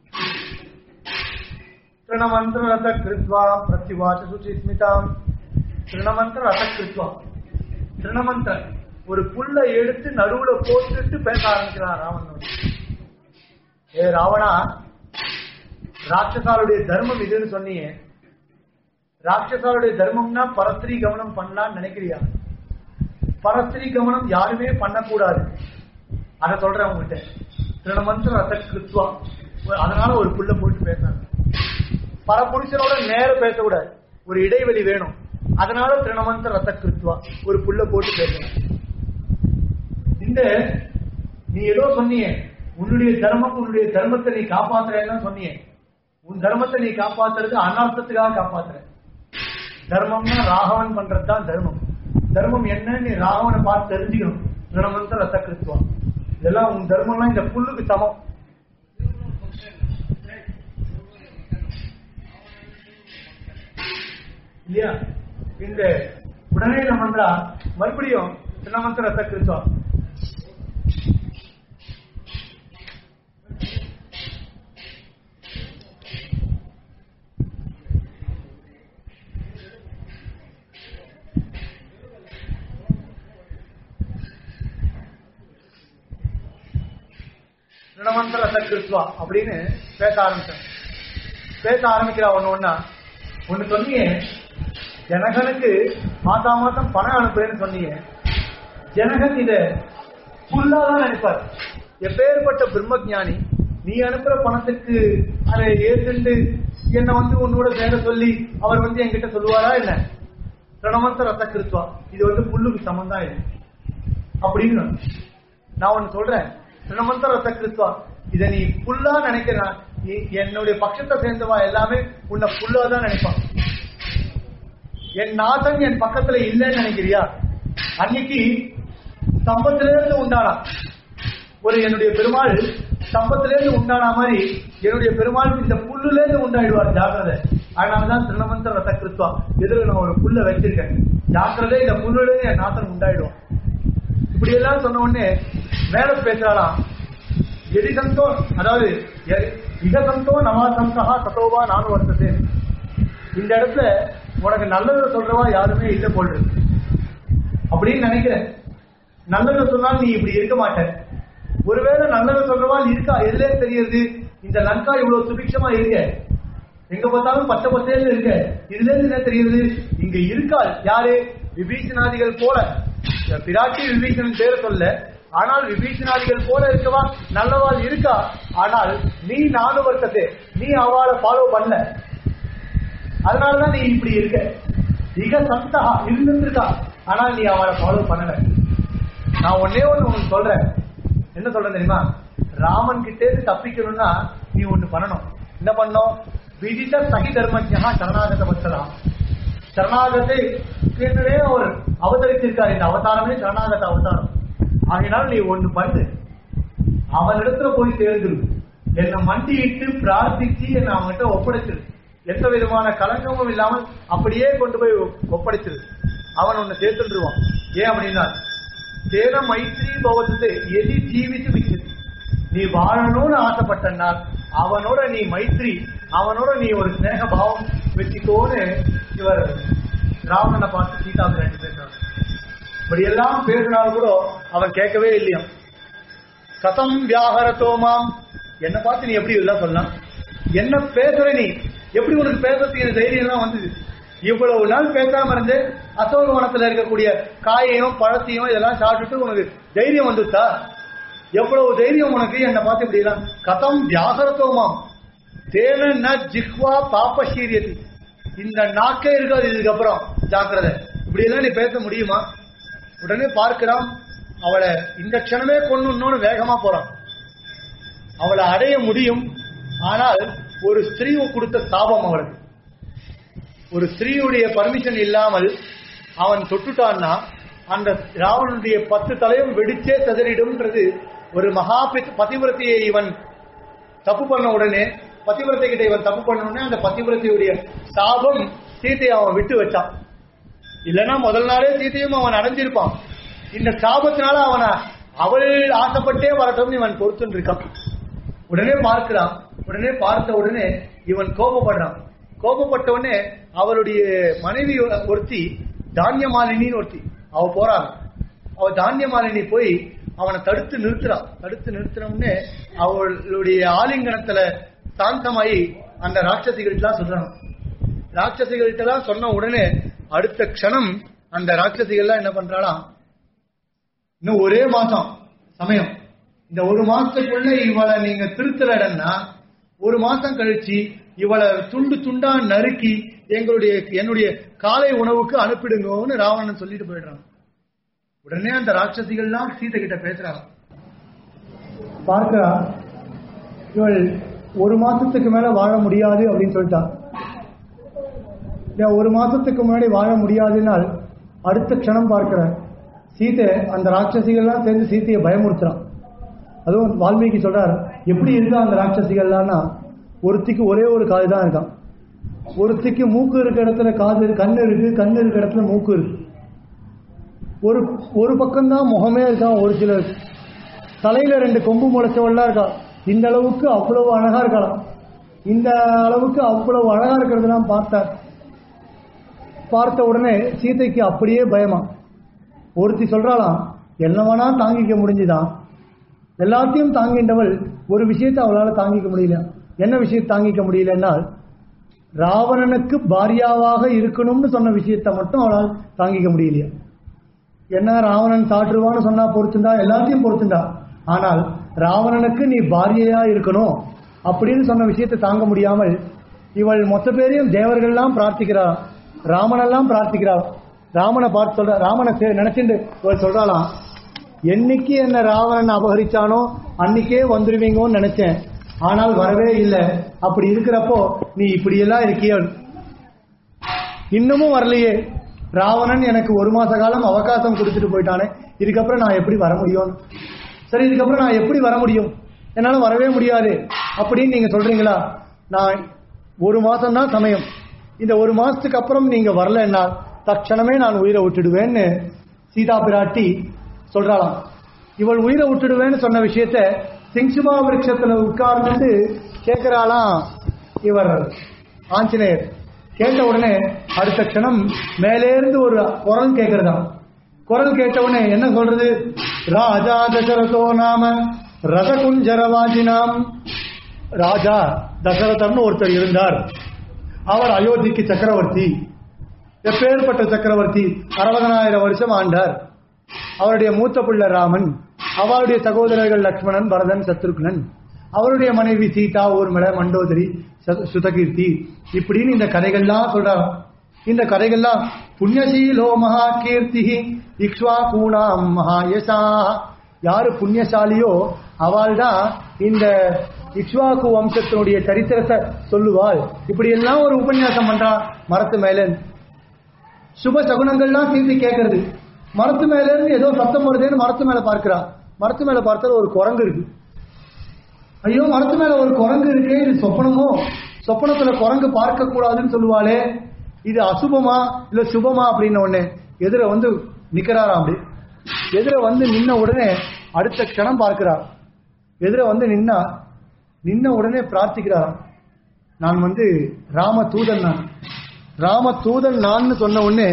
திருணமந்திர ரத கிருத்வா பிரத்திவாச்ச சுச்சிஸ்மிதாம் திருணமந்திர ரத கிருத்வா திருணமந்திர ஒரு புல்ல எடுத்து நடுவுல போட்டுட்டு பேச ஆரம்பிக்கிறான் ராவணன் ஏ ராவணா ராட்சசாருடைய தர்மம் இதுன்னு சொன்னியே ராட்சசாருடைய தர்மம்னா பரஸ்திரீ கவனம் பண்ணலாம்னு நினைக்கிறியா பரஸ்திரீ கவனம் யாருமே பண்ணக்கூடாது அத சொல்றேன் உங்ககிட்ட திருணமந்திர ரத்த கிருத்வா அதனால ஒரு புல்ல போட்டு பேசுறாங்க பரபுருஷனோட நேர பேசக்கூடாது ஒரு இடைவெளி வேணும் அதனால திருணமந்திர ரத்த கிருத்வா ஒரு புல்ல போட்டு பேசணும் இந்த நீ ஏதோ சொன்னியே உன்னுடைய தர்மம் உன்னுடைய தர்மத்தை நீ காப்பாத்துறேன்னு சொன்னியே உன் தர்மத்தை நீ காப்பாத்துறது அனர்த்தத்துக்காக காப்பாத்துற தர்மம்னா ராகவன் பண்றதுதான் தர்மம் தர்மம் என்னன்னு நீ ராகவனை பார்த்து தெரிஞ்சுக்கணும் திருணமந்திர ரத்த கிருத்வா இதெல்லாம் உன் தர்மம்லாம் இந்த புல்லுக்கு சமம் இல்லையா இந்த உடனே என்ன பண்றா மறுபடியும் திருணமந்திர ரத்த கிருத்வா திருணமந்திர ரத்த கிருத்வா அப்படின்னு பேச ஆரம்பிச்சான் பேச ஆரம்பிக்கிறா ஒண்ணு ஒண்ணா ஒண்ணு சொன்னீங்க ஜனகனுக்கு மாசா மாசம் பணம் அனுப்புறேன்னு சொன்னீங்க ஜனகன் இத ஃபுல்லாதான் நினைப்பார் எப்பேற்பட்ட பிரம்மஜானி நீ அனுப்புற பணத்துக்கு அதை ஏத்துண்டு என்ன வந்து உன்னோட சேர சொல்லி அவர் வந்து என்கிட்ட சொல்லுவாரா என்ன பிரணமந்த ரத்த கிருத்வா இது வந்து புல்லுக்கு சமந்தான் இது அப்படின்னு நான் ஒண்ணு சொல்றேன் பிரணமந்த ரத்த கிருத்வா இத நீ புல்லா நினைக்கிறா நீ- என்னுடைய பட்சத்தை சேர்ந்தவா எல்லாமே உன்னை புல்லா தான் நினைப்பான் என் நாதன் என் பக்கத்துல இல்லைன்னு நினைக்கிறியா அன்னைக்கு ஸ்தம்பத்திலிருந்து உண்டானா ஒரு என்னுடைய பெருமாள் ஸ்தம்பத்திலிருந்து உண்டான மாதிரி என்னுடைய பெருமாள் இந்த புல்லுல இருந்து உண்டாயிடுவார் ஜாக்கிரதை அதனாலதான் திருணமந்திர ரத்த கிருத்வா எதிர நான் ஒரு புல்ல வச்சிருக்கேன் ஜாக்கிரதை இந்த புல்லுல இருந்து என் நாதன் உண்டாயிடுவான் இப்படி எல்லாம் சொன்ன உடனே மேல பேசுறாளாம் எதிசந்தோ அதாவது எ- இகசந்தோ நமாசந்தா சதோவா நானும் வர்த்தது இந்த இடத்துல உனக்கு நல்லதை சொல்றவா யாருமே இல்லை போல் இருக்கு அப்படின்னு நினைக்கிறேன் நல்லதை சொன்னால் நீ இப்படி இருக்க மாட்ட ஒருவேளை நல்லதை சொல்றவா இருக்கா எதுல தெரியுது இந்த லங்கா இவ்வளவு சுபிக்ஷமா இருக்க எங்க பார்த்தாலும் பச்சை பச்சையில இருக்க இதுல இருந்து என்ன தெரியுது இங்க இருக்காள் யாரு விபீஷணாதிகள் போல பிராட்டி விபீஷணன் பேர சொல்ல ஆனால் விபீஷணாதிகள் போல இருக்கவா நல்லவாள் இருக்கா ஆனால் நீ நானு வர்த்தத்தை நீ அவளை ஃபாலோ பண்ணல அதனாலதான் நீ இப்படி இருக்க மிக சந்தா இருந்திருக்கா ஆனா நீ அவளை ஃபாலோ பண்ணல நான் ஒன்னே ஒண்ணு உனக்கு சொல்றேன் என்ன சொல்றேன் தெரியுமா ராமன் கிட்டே இருந்து தப்பிக்கணும்னா நீ ஒண்ணு பண்ணணும் என்ன பண்ணணும் விதித்த சகி தர்மஜா சரணாகத பக்தலாம் சரணாகத்தை கீழே அவர் அவதரித்திருக்கார் இந்த அவதாரமே சரணாகத அவதாரம் ஆகினால் நீ ஒண்ணு பண்ணு அவனிடத்துல போய் சேர்ந்துரு என்னை மண்டியிட்டு பிரார்த்திச்சு என்னை அவன்கிட்ட ஒப்படைச்சிரு எந்த விதமான கலங்கமும் இல்லாமல் அப்படியே கொண்டு போய் ஒப்படைச்சிரு அவன் உன்னை சேர்த்துருவான் ஏன் அப்படின்னா தேன மைத்ரி பவத்து எதி ஜீவித்து மிச்சது நீ வாழணும்னு ஆசைப்பட்டனால் அவனோட நீ மைத்ரி அவனோட நீ ஒரு ஸ்நேக பாவம் வச்சுக்கோன்னு இவர் ராவணனை பார்த்து சீதா பிராட்டி பேசுறாங்க இப்படி எல்லாம் பேசினாலும் கூட அவன் கேட்கவே இல்லையா கதம் வியாகரத்தோமாம் என்ன பார்த்து நீ எப்படி இதெல்லாம் சொல்லலாம் என்ன பேசுற நீ எப்படி உனக்கு பேசுறதுக்கு தைரியம் எல்லாம் வந்தது இவ்வளவு நாள் பேசாம இருந்து அசோக வனத்துல இருக்கக்கூடிய காயையும் பழத்தையும் இதெல்லாம் சாப்பிட்டுட்டு உனக்கு தைரியம் வந்துட்டா எவ்வளவு தைரியம் உனக்கு என்னை பார்த்து இப்படி எல்லாம் கதம் வியாகரத்தோமாம் தேன ந ஜிஹ்வா பாப்பசீரியதி இந்த நாக்கே இருக்காது இதுக்கப்புறம் ஜாக்கிரதை இப்படி எல்லாம் நீ பேச முடியுமா உடனே பார்க்கிறான் அவளை இந்த க்ஷணமே கொண்டு வேகமா போறான் அவளை அடைய முடியும் ஆனால் ஒரு ஸ்திரீ கொடுத்த சாபம் அவளுக்கு ஒரு ஸ்திரீயுடைய பர்மிஷன் இல்லாமல் அவன் தொட்டுட்டான்னா அந்த ராவணனுடைய பத்து தலையும் வெடிச்சே சதறிடும்ன்றது ஒரு மகா பதி- பதிவிரத்தையை இவன் தப்பு பண்ண உடனே பதிவிரத்தை கிட்ட இவன் தப்பு பண்ண உடனே அந்த பதிவிரத்தையுடைய சாபம் சீதையை அவன் விட்டு வச்சான் இல்லைன்னா முதல் நாளே சீதையும் அவன் அடைஞ்சிருப்பான் இந்த சாபத்தினால அவனை அவள் ஆசைப்பட்டே வரட்டும்னு இவன் பொறுத்துன்னு இருக்கான் உடனே பார்க்கிறான் உடனே பார்த்த உடனே இவன் கோபப்படுறான் கோபப்பட்ட உடனே அவளுடைய மனைவி ஒருத்தி தானியமாலினின்னு ஒருத்தி அவ போறாங்க அவ தானியமாலினி போய் அவனை தடுத்து நிறுத்துறான் தடுத்து நிறுத்தின உடனே அவளுடைய ஆலிங்கனத்துல சாந்தமாயி அந்த ராட்சசிகள்லாம் சொல்றாங்க ராட்சசிகள்கிட்ட எல்லாம் சொன்ன உடனே அடுத்த க்ஷணம் அந்த ராட்சசிகள்லாம் என்ன பண்றாளாம் இன்னும் ஒரே மாசம் சமயம் இந்த ஒரு மாசத்துக்குள்ள இவளை நீங்க திருத்தலடன்னா ஒரு மாசம் கழிச்சு இவளை துண்டு துண்டா நறுக்கி எங்களுடைய என்னுடைய காலை உணவுக்கு அனுப்பிடுங்கன்னு ராவணன் சொல்லிட்டு போயிடுறான் உடனே அந்த ராட்சசிகள்லாம் சீதை கிட்ட பேசுறாங்க பார்க்கிறா இவள் ஒரு மாசத்துக்கு மேல வாழ முடியாது அப்படின்னு சொல்லிட்டான் இல்ல, ஒரு மாசத்துக்கு முன்னாடி வாழ முடியாதுனால் அடுத்த க்ஷணம் பார்க்கிற சீதை அந்த ராட்சசிகள்லாம் சேர்ந்து சீதையை பயமுறுத்துறான் அதுவும் வால்மீகி சொல்றார் எப்படி இருக்கா அந்த ராட்சசிகள்லாம்னா ஒருத்திக்கு ஒரே ஒரு காது தான் இருக்கான் ஒருத்திக்கு மூக்கு இருக்க இடத்துல காது இருக்கு கண்ணு இருக்கு கண்ணு இருக்க இடத்துல மூக்கு இருக்கு ஒரு ஒரு பக்கம்தான் முகமே இருக்கான் ஒரு சிலர் தலையில ரெண்டு கொம்பு முளைச்சவள்லாம் இருக்கா இந்த அளவுக்கு அவ்வளவு அழகா இருக்கலாம் இந்த அளவுக்கு அவ்வளவு அழகா இருக்கிறதெல்லாம் பார்த்தார் பார்த்த உடனே சீதைக்கு அப்படியே பயமா ஒருத்தி சொல்றாளாம் என்ன வேணா தாங்கிக்க முடிஞ்சுதான் எல்லாத்தையும் தாங்கின்றவள் ஒரு விஷயத்தை அவளால தாங்கிக்க முடியல என்ன விஷயத்தை தாங்கிக்க முடியலன்னால் ராவணனுக்கு பாரியாவாக இருக்கணும்னு சொன்ன விஷயத்தை மட்டும் அவளால் தாங்கிக்க முடியலையா என்ன ராவணன் சாற்றுவான்னு சொன்னா பொறுத்துண்டா எல்லாத்தையும் பொறுத்துண்டா ஆனால் ராவணனுக்கு நீ பாரியையா இருக்கணும் அப்படின்னு சொன்ன விஷயத்தை தாங்க முடியாமல் இவள் மொத்த பேரையும் தேவர்கள்லாம் பிரார்த்திக்கிறா ராமனெல்லாம் பிரார்த்திக்கிறா ராமனை பார்த்து சொல்ற ராமனை சே- நினைச்சுட்டு இவள் சொல்றாளாம் என்னைக்கு என்ன ராவணன் அபகரிச்சானோ அன்னைக்கே வந்துருவீங்கன்னு நினைச்சேன் ஆனால் வரவே இல்லை அப்படி இருக்கிறப்போ நீ இப்படியெல்லாம் இருக்கிய இன்னமும் வரலையே ராவணன் எனக்கு ஒரு மாச காலம் அவகாசம் கொடுத்துட்டு போயிட்டானே இதுக்கப்புறம் நான் எப்படி வர முடியும் சரி இதுக்கப்புறம் நான் எப்படி வர முடியும் என்னால வரவே முடியாது அப்படின்னு நீங்க சொல்றீங்களா நான் ஒரு மாசம் தான் சமயம் இந்த ஒரு மாசத்துக்கு அப்புறம் நீங்க வரலன்னா தட்சணமே நான் உயிரை விட்டுடுவேன்னு சீதா பிராட்டி சொல்றாளாம் இவள் உயிரை விட்டுடுவேன்னு சொன்ன விஷயத்த சிங்சுமா விருட்சத்துல உட்கார்ந்துட்டு கேட்கிறாளாம் இவர் ஆஞ்சநேயர் கேட்ட உடனே அடுத்த க்ஷணம் மேலேருந்து ஒரு குரல் கேட்கிறதாம் குரல் கேட்ட உடனே என்ன சொல்றது ராஜா தசரதோ நாம ரதகுஞ்சரவாஜினாம் ராஜா தசரதர்னு ஒருத்தர் இருந்தார் அவர் அயோத்திக்கு சக்கரவர்த்தி எப்பேற்பட்ட சக்கரவர்த்தி அறுபதனாயிரம் வருஷம் ஆண்டார் அவருடைய மூத்த பிள்ளை ராமன் அவருடைய சகோதரர்கள் லக்ஷ்மணன் பரதன் சத்ருக்னன் அவருடைய மனைவி சீதா ஊர்மிள மண்டோதரி ச- சுதகீர்த்தி இப்படின்னு இந்த கதைகள்லாம் சொல்றாங்க இந்த கதைகள்லாம் புண்ணியசீலோ மகா கீர்த்தி இக்ஷ்வா கூணாம் மகாயசா யாரு புண்ணியசாலியோ அவள் தான் இந்த இக்ஷ்வாக்கு வம்சத்தினுடைய சரித்திரத்தை சொல்லுவாள் இப்படி எல்லாம் ஒரு உபன்யாசம் பண்றா மரத்து மேல சுப சகுனங்கள்லாம் தீர்த்து கேட்கறது மரத்து மேல இருந்து ஏதோ சத்தம் வருதுன்னு மரத்து மேல பார்க்கிறா மரத்து மேல பார்த்தது ஒரு குரங்கு இருக்கு ஐயோ மரத்து மேல ஒரு குரங்கு இருக்கு இது சொப்பனமோ சொப்பனத்துல குரங்கு பார்க்க கூடாதுன்னு சொல்லுவாளே இது அசுபமா இல்ல சுபமா அப்படின்னு உடனே எதிர வந்து நிக்கிறாராம் அப்படி எதிர வந்து நின்ன உடனே அடுத்த க்ஷணம் பார்க்கிறார் எதிர வந்து நின்னா நின்ன உடனே பிரார்த்திக்கிறாராம் நான் வந்து ராம தூதன் நான் ராம தூதன் நான் சொன்ன உடனே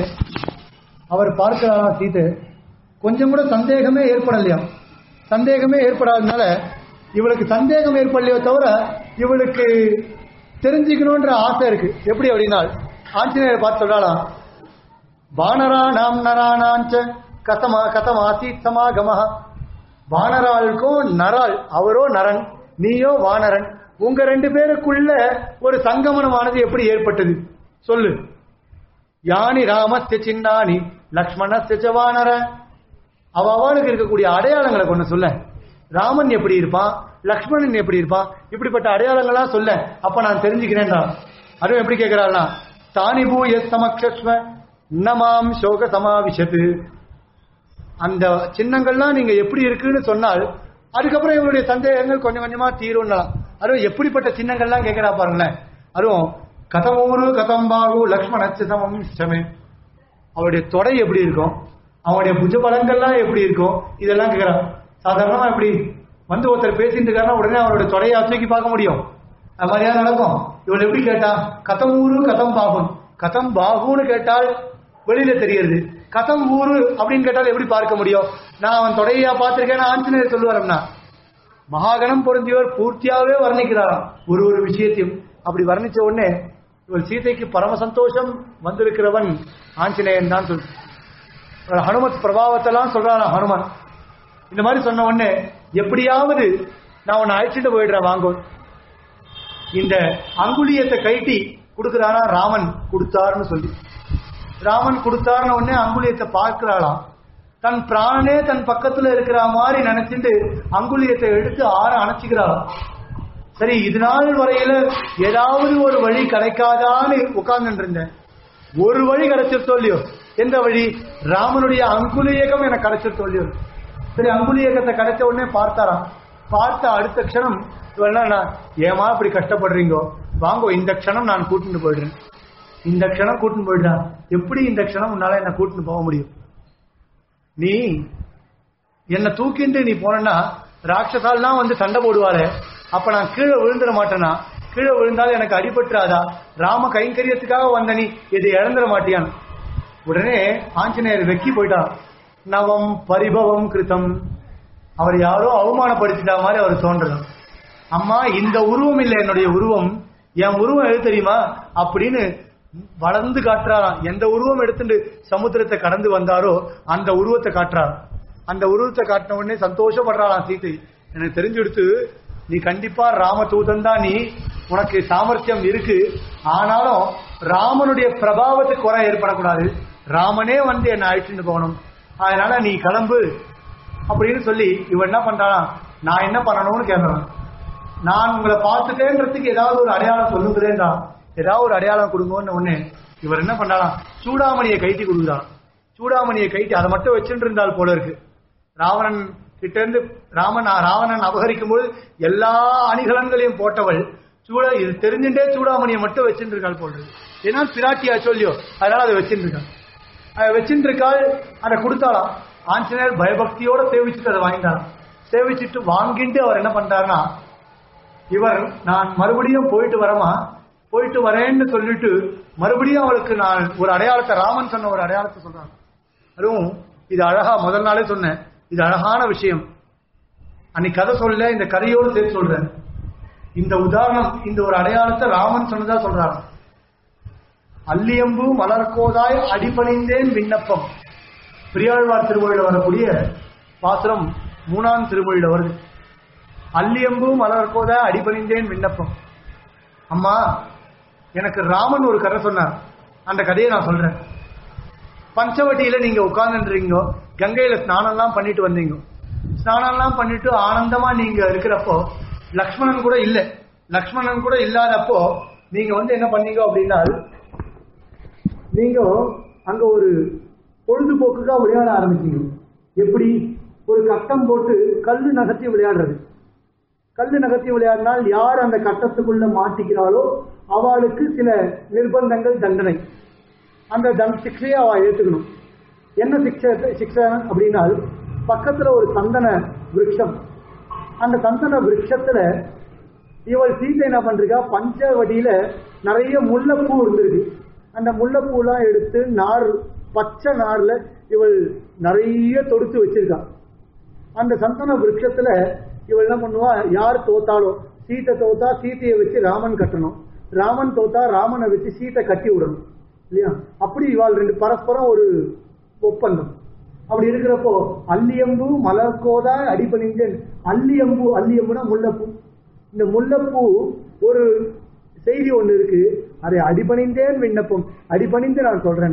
அவர் பார்க்கிறாராம் சீதை கொஞ்சம் கூட சந்தேகமே ஏற்படலையாம் சந்தேகமே ஏற்படாதனால இவளுக்கு சந்தேகம் ஏற்படலையோ தவிர இவளுக்கு தெரிஞ்சுக்கணுன்ற ஆசை இருக்கு எப்படி அப்படின்னா ஆஞ்சநேயர் பார்த்து சொல்றாளாம் வானராணாம் நராணாஞ்ச கதமா கதமாசி சமாகமஹ வானராளுக்கும் நராள் அவரோ நரன் நீயோ வானரன் உங்க ரெண்டு பேருக்குள்ள ஒரு சங்கமனமானது எப்படி ஏற்பட்டது சொல்லு யானி ராமஸ்ய சின்னானி லக்ஷ்மணஸ்ய ச வானர அவ அவளுக்கு இருக்கக்கூடிய அடையாளங்களை கொண்டு சொல்ல ராமன் எப்படி இருப்பான் லக்ஷ்மணன் எப்படி இருப்பான் இப்படிப்பட்ட அடையாளங்களா சொல்ல அப்ப நான் தெரிஞ்சுக்கிறேன்டா அதுவும் எப்படி கேட்கிறாள்னா தானி பூய சமக்ஷஸ்வ நமாம் சோக சமாவிஷத்து அந்த சின்னங்கள்லாம் நீங்க எப்படி இருக்குன்னு சொன்னால் அதுக்கப்புறம் இவங்களுடைய சந்தேகங்கள் கொஞ்சம் கொஞ்சமா தீரும்னலாம் அதுவும் எப்படிப்பட்ட சின்னங்கள்லாம் கேட்கிறா பாருங்களேன் அதுவும் கதமூரு கதம்பாகு லக்ஷ்மணச்சு சமம் சமே அவருடைய தொடை எப்படி இருக்கும் அவனுடைய புஜபலங்கள்லாம் எப்படி இருக்கும் இதெல்லாம் கேட்கிறான் சாதாரணமா எப்படி வந்து ஒருத்தர் பேசிட்டு இருக்காருன்னா உடனே அவருடைய தொடையை தூக்கி பார்க்க முடியும் அது மாதிரியா நடக்கும் இவள் எப்படி கேட்டா கதம் ஊரு கதம் பாகும் கதம் பாகுன்னு கேட்டால் வெளியில தெரியுது கதம் ஊரு அப்படின்னு கேட்டால் எப்படி பார்க்க முடியும் நான் அவன் தொடையா பார்த்திருக்கேன்னு ஆஞ்சநேயர் சொல்லுவாரம்னா மகாகணம் பொருந்தியவர் பூர்த்தியாவே வர்ணிக்கிறாராம் ஒரு ஒரு விஷயத்தையும் அப்படி வர்ணிச்ச உடனே இவள் சீதைக்கு பரம சந்தோஷம் வந்திருக்கிறவன் ஆஞ்சநேயன் தான் சொல் ஹனுமத் பிரபாவத்தெல்லாம் சொல்றாராம் ஹனுமான் இந்த மாதிரி சொன்ன உடனே எப்படியாவது நான் உன்னை அழைச்சிட்டு போயிடுறேன் வாங்கோ இந்த அங்குலியத்தை கைட்டி கொடுக்கிறாரா ராமன் கொடுத்தாருன்னு சொல்லி ராமன் கொடுத்தாருன்னு உடனே அங்குலியத்தை பார்க்கிறாளாம் தன் பிராணனே தன் பக்கத்துல இருக்கிற மாதிரி நினைச்சிட்டு அங்குலியத்தை எடுத்து ஆற அணைச்சிக்கிறாளாம் சரி இது நாள் வரையில ஏதாவது ஒரு வழி கிடைக்காதான்னு உட்கார்ந்துட்டு இருந்தேன் ஒரு வழி கிடைச்சிருத்தோ இல்லையோ எந்த வழி ராமனுடைய அங்குலியகம் எனக்கு கிடைச்சிருத்தோ இல்லையோ சரி அங்குலியகத்தை கிடைச்ச உடனே பார்த்தாராம் பார்த்த அடுத்த க்ஷணம் இவன் என்ன ஏமா இப்படி கஷ்டப்படுறீங்கோ வாங்கோ இந்த க்ஷணம் நான் கூட்டிட்டு போயிடுறேன் இந்த க்ஷணம் கூட்டிட்டு போயிடுறான் எப்படி இந்த க்ஷணம் உன்னால என்ன கூட்டிட்டு போக முடியும் நீ என்னை தூக்கிட்டு நீ போனா ராட்சசால்லாம் வந்து சண்டை போடுவாரு அப்ப நான் கீழே விழுந்துட மாட்டேனா கீழே விழுந்தாலும் எனக்கு அடிபட்டுறாதா ராம கைங்கரியத்துக்காக வந்த நீ இதை இழந்துட மாட்டியான் உடனே ஆஞ்சநேயர் வெக்கி போயிட்டான் நவம் பரிபவம் கிருத்தம் அவர் யாரோ அவமானப்படுத்திட்டா மாதிரி அவர் தோன்றது அம்மா இந்த உருவம் இல்லை என்னுடைய உருவம் என் உருவம் எது தெரியுமா அப்படின்னு வளர்ந்து காட்டுறாராம் எந்த உருவம் எடுத்துட்டு சமுத்திரத்தை கடந்து வந்தாரோ அந்த உருவத்தை காட்டுறார் அந்த உருவத்தை காட்டின உடனே சந்தோஷப்படுறாளாம் சீதை எனக்கு தெரிஞ்செடுத்து நீ கண்டிப்பா ராம தூதன் தான் நீ உனக்கு சாமர்த்தியம் இருக்கு ஆனாலும் ராமனுடைய பிரபாவத்துக்கு குறை ஏற்படக்கூடாது ராமனே வந்து என்னை அழைச்சிட்டு போகணும் அதனால நீ கிளம்பு அப்படின்னு சொல்லி இவன் என்ன பண்றானா நான் என்ன பண்ணணும்னு கேட்கறான் நான் உங்களை பார்த்துட்டேன்றதுக்கு ஏதாவது ஒரு அடையாளம் சொல்லுங்களேன்றா ஏதாவது ஒரு அடையாளம் கொடுங்கன்னு ஒண்ணு இவர் என்ன பண்ணாராம் சூடாமணியை கைட்டி கொடுக்குறான் சூடாமணியை கைட்டி அதை மட்டும் வச்சுட்டு இருந்தால் போல இருக்கு ராவணன் கிட்ட இருந்து ராமன் ராவணன் அபகரிக்கும் போது எல்லா அணிகலன்களையும் போட்டவள் சூட இது தெரிஞ்சுட்டே சூடாமணியை மட்டும் வச்சுட்டு இருக்காள் போல இருக்கு ஏன்னா பிராட்டியா சொல்லியோ அதனால அதை வச்சுட்டு இருக்கான் அதை வச்சுட்டு இருக்காள் அதை கொடுத்தாளாம் ஆஞ்சநேயர் பயபக்தியோட சேவிச்சுட்டு அதை வாங்கிட்டாராம் சேவிச்சுட்டு வாங்கிட்டு அவர் என்ன பண்றாருன்னா இவர் நான் மறுபடியும் போயிட்டு வரமா போயிட்டு வரேன்னு சொல்லிட்டு மறுபடியும் அவளுக்கு நான் ஒரு அடையாளத்தை ராமன் சொன்ன ஒரு அடையாளத்தை சொல்றாங்க அதுவும் இது அழகா முதல் நாளே சொன்னேன் இது அழகான விஷயம் அன்னைக்கு கதை சொல்ல இந்த கதையோடு சேர்த்து சொல்றேன் இந்த உதாரணம் இந்த ஒரு அடையாளத்தை ராமன் சொன்னதா சொல்றாங்க அல்லியம்பு மலர்கோதாய் அடிபணிந்தேன் விண்ணப்பம் பெரியாழ்வார் திருமொழியில வரக்கூடிய பாசுரம் மூணாம் திருமொழியில வருது அல்லியம்பு மலர்கோத அடிபணிந்தேன் விண்ணப்பம் அம்மா எனக்கு ராமன் ஒரு கதை சொன்னார் அந்த கதையை நான் சொல்றேன் பஞ்சவட்டியில நீங்க உட்கார்ந்துருக்கீங்க கங்கையில ஸ்நானம்லாம் பண்ணிட்டு வந்தீங்க ஸ்நானம்லாம் பண்ணிட்டு ஆனந்தமா நீங்க இருக்கிறப்போ லக்ஷ்மணன் கூட இல்ல லக்ஷ்மணன் கூட இல்லாதப்போ நீங்க வந்து என்ன பண்ணீங்க அப்படின்னா நீங்க அங்க ஒரு பொழுதுபோக்குக்கா விளையாட ஆரம்பிச்சீங்க எப்படி ஒரு கட்டம் போட்டு கல்லு நகர்த்தி விளையாடுறது கல்லு நகர்த்தி விளையாடினால் யார் அந்த கட்டத்துக்குள்ள மாட்டிக்கிறாளோ அவளுக்கு சில நிர்பந்தங்கள் தண்டனை அந்த தன் சிக்ஷையை அவ ஏத்துக்கணும் என்ன சிக்ஷை சிக்ஷை அப்படின்னால் பக்கத்துல ஒரு சந்தன விருட்சம் அந்த சந்தன விருட்சத்துல இவள் சீத்தை என்ன பண்றா பஞ்சவடியில நிறைய முல்லைப்பூ இருந்திருக்கு அந்த முல்லைப்பூலாம் எடுத்து நார் பச்சை நார்ல இவள் நிறைய தொடுத்து வச்சிருக்கா அந்த சந்தன விருட்சத்துல இவள் என்ன பண்ணுவா யார் தோத்தாலோ சீத்தை தோத்தா சீத்தையை வச்சு ராமன் கட்டணும் ராமன் தோத்தா ராமனை வச்சு சீத்தை கட்டி விடணும் இல்லையா அப்படி இவாள் ரெண்டு பரஸ்பரம் ஒரு ஒப்பந்தம் அப்படி இருக்கிறப்போ அல்லியம்பு மலர்கோதா அடிபணிந்தேன் அல்லியம்பு அல்லியம்புனா முல்லைப்பூ இந்த முல்லைப்பூ ஒரு செய்தி ஒண்ணு இருக்கு அதை அடிபணிந்தேன் விண்ணப்பம் அடிபணிந்து நான் சொல்றேன்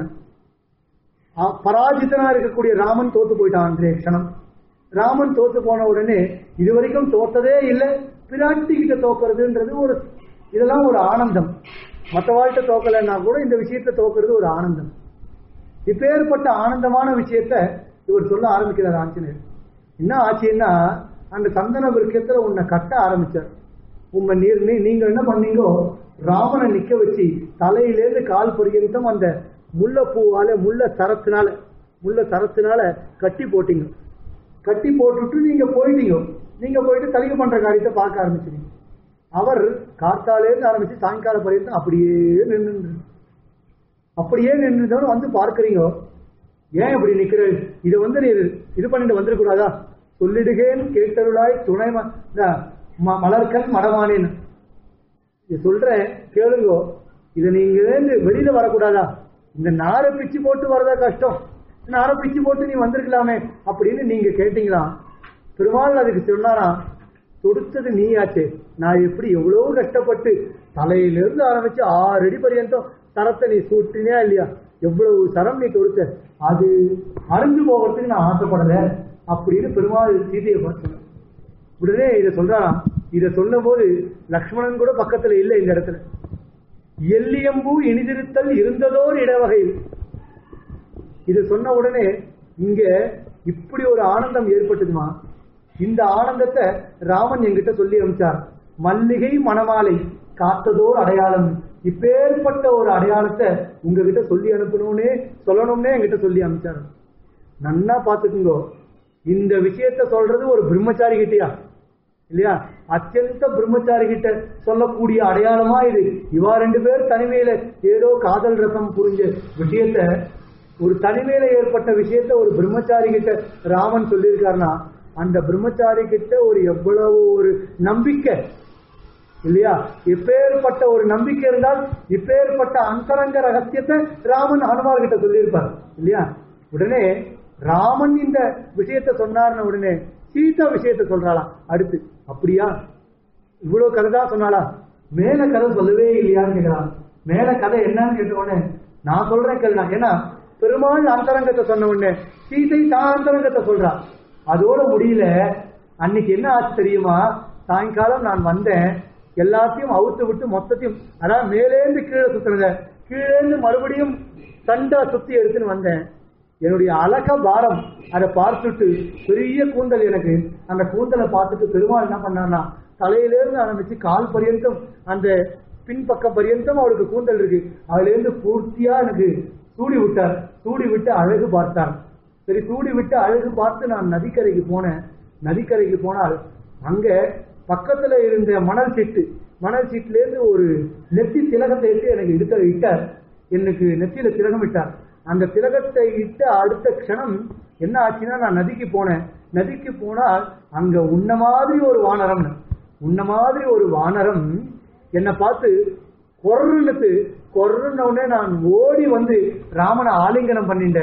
ஆ, பராஜிதனா இருக்கக்கூடிய ராமன் தோத்து போயிட்டான் அன்றைய க்ஷணம் ராமன் தோத்து போன உடனே இதுவரைக்கும் தோத்ததே இல்லை பிராட்டி கிட்ட தோக்குறதுன்றது ஒரு இதெல்லாம் ஒரு ஆனந்தம் மற்ற வாழ்க்கை தோக்கலைன்னா கூட இந்த விஷயத்தை தோக்குறது ஒரு ஆனந்தம் இப்பேற்பட்ட ஆனந்தமான விஷயத்த இவர் சொல்ல ஆரம்பிக்கிறார் ஆஞ்சநேயர் என்ன ஆச்சுன்னா அந்த சந்தன விருக்கத்துல உன்னை கட்ட ஆரம்பிச்சார் உங்க நீர் நீ- நீங்க என்ன பண்ணீங்கோ ராமனை நிக்க வச்சு தலையிலேருந்து கால் பரியந்தம் அந்த முல்லைப்பூவால முல்ல சரத்தினால முல்ல சரத்தினால கட்டி போட்டீங்க கட்டி போட்டுட்டு நீங்க போயிட்டீங்க நீங்க போயிட்டு தலிகை பண்ற காரியத்தை பார்க்க ஆரம்பிச்சிட்டீங்க அவர் காத்தாலேருந்து ஆரம்பிச்சு சாயங்காலம் பரியந்தம் அப்படியே நின்று அப்படியே நின்றுதவன் வந்து பார்க்கறீங்க ஏன் இப்படி நிக்கிற இதை வந்து நீ இது பண்ணிட்டு வந்துடக்கூடாதா சொல்லிடுகேன் கேட்டருளாய் துணை ம- இந்த ம- மலர்கண் மடமானேன் இது சொல்றேன் கேளுங்கோ இதை நீங்க இருந்து வெளியில வரக்கூடாதா இந்த நாரை பிச்சு போட்டு வரதா கஷ்டம் நாரை பிச்சு போட்டு நீ வந்திருக்கலாமே அப்படின்னு நீங்க கேட்டீங்களாம் பெருமாள் அதுக்கு சொன்னாராம் தொடுத்தது நீயாச்சே நான் எப்படி எவ்வளவு கஷ்டப்பட்டு தலையிலிருந்து ஆரம்பிச்சு ஆறு அடி பரியந்தம் சரத்தை நீ சூட்டினியா இல்லையா எவ்வளவு சரம் நீ தொடுத்த அது அழிஞ்சு போகிறதுக்கு நான் ஆசைப்படல அப்படின்னு பெருமாள் சீதையை பார்த்து சொன்னார். உடனே இதை சொல்றாராம் இதை சொன்னபோது லக்ஷ்மணன் கூட பக்கத்துல இல்லை இந்த இடத்துல எல்லியம்பூ இனிதிருத்தல் இருந்ததோர் இடவகையில் இது சொன்ன உடனே இங்க இப்படி ஒரு ஆனந்தம் ஏற்பட்டதுமா இந்த ஆனந்தத்தை ராமன் என்கிட்ட சொல்லி அனுப்பிச்சார் மல்லிகை மணமாலை காத்ததோர் அடையாளம் இப்பேற்பட்ட ஒரு அடையாளத்தை உங்ககிட்ட சொல்லி அனுப்பணும்னே சொல்லணும்னே என்கிட்ட சொல்லி அனுப்பிச்சார் நன்னா பாத்துக்குங்கோ இந்த விஷயத்த சொல்றது ஒரு பிரம்மச்சாரி கிட்டயா இல்லையா அத்தியந்த பிரம்மச்சாரி கிட்ட சொல்லக்கூடிய அடையாளமா இது இவா ரெண்டு பேர் தனிமையில ஏதோ காதல் ரசம் புரிஞ்ச விஷயத்த ஒரு தனிமையில ஏற்பட்ட விஷயத்த ஒரு பிரம்மச்சாரி கிட்ட ராமன் சொல்லியிருக்காருன்னா அந்த பிரம்மச்சாரி கிட்ட ஒரு எவ்வளவு ஒரு நம்பிக்கை இல்லையா இப்பேற்பட்ட ஒரு நம்பிக்கை இருந்தால் இப்பேற்பட்ட அந்தரங்க ரகசியத்தை ராமன் ஹனுமார் கிட்ட சொல்லியிருப்பார் இல்லையா உடனே ராமன் இந்த விஷயத்தை சொன்னார்னு உடனே சீதா விஷயத்தை சொல்றாளாம் அடுத்து அப்படியா இவ்வளவு கதை தான் சொன்னாளா மேல கதை சொல்லவே இல்லையான்னு கேட்கிறான் மேல கதை என்னன்னு கேட்ட உடனே நான் சொல்றேன் கேளுடா ஏன்னா பெருமாள் அந்தரங்கத்தை சொன்ன உடனே சீதை தான் அந்தரங்கத்தை சொல்றா அதோட முடியல அன்னைக்கு என்ன ஆச்சு தெரியுமா சாயங்காலம் நான் வந்தேன் எல்லாத்தையும் அவுத்து விட்டு மொத்தத்தையும் அதாவது மேலேந்து கீழே சுத்துறத கீழேந்து மறுபடியும் தண்டா சுத்தி எடுத்துன்னு வந்தேன் என்னுடைய அழக பாரம் அதை பார்த்துட்டு பெரிய கூந்தல் எனக்கு அந்த கூந்தலை பார்த்துட்டு பெருமாள் என்ன பண்ணார்னா தலையிலேருந்து ஆரம்பிச்சு கால் பரியந்தம் அந்த பின்பக்கம் பரியந்தம் அவருக்கு கூந்தல் இருக்கு அதுல இருந்து பூர்த்தியா எனக்கு சூடி விட்டார் சூடி விட்டு அழகு பார்த்தார் சரி சூடி விட்டு அழகு பார்த்து நான் நதிக்கரைக்கு போனேன் நதிக்கரைக்கு போனால் அங்க பக்கத்துல இருந்த மணல் சீட்டு மணல் சீட்டுல இருந்து ஒரு நெத்தி திலகத்தை இட்டு எனக்கு இடுத்த இட்டார் எனக்கு நெத்தியில திலகம் இட்டார் அந்த திலகத்தை இட்ட அடுத்த க்ஷணம் என்ன ஆச்சுன்னா நான் நதிக்கு போனேன் நதிக்கு போனால் அங்க உன்ன மாதிரி ஒரு வானரம் உன்ன மாதிரி ஒரு வானரம் என்னை பார்த்து கொர்னுட்டு கொர்ன உடனே நான் ஓடி வந்து ராமனை ஆலிங்கனம் பண்ணிட்டேன்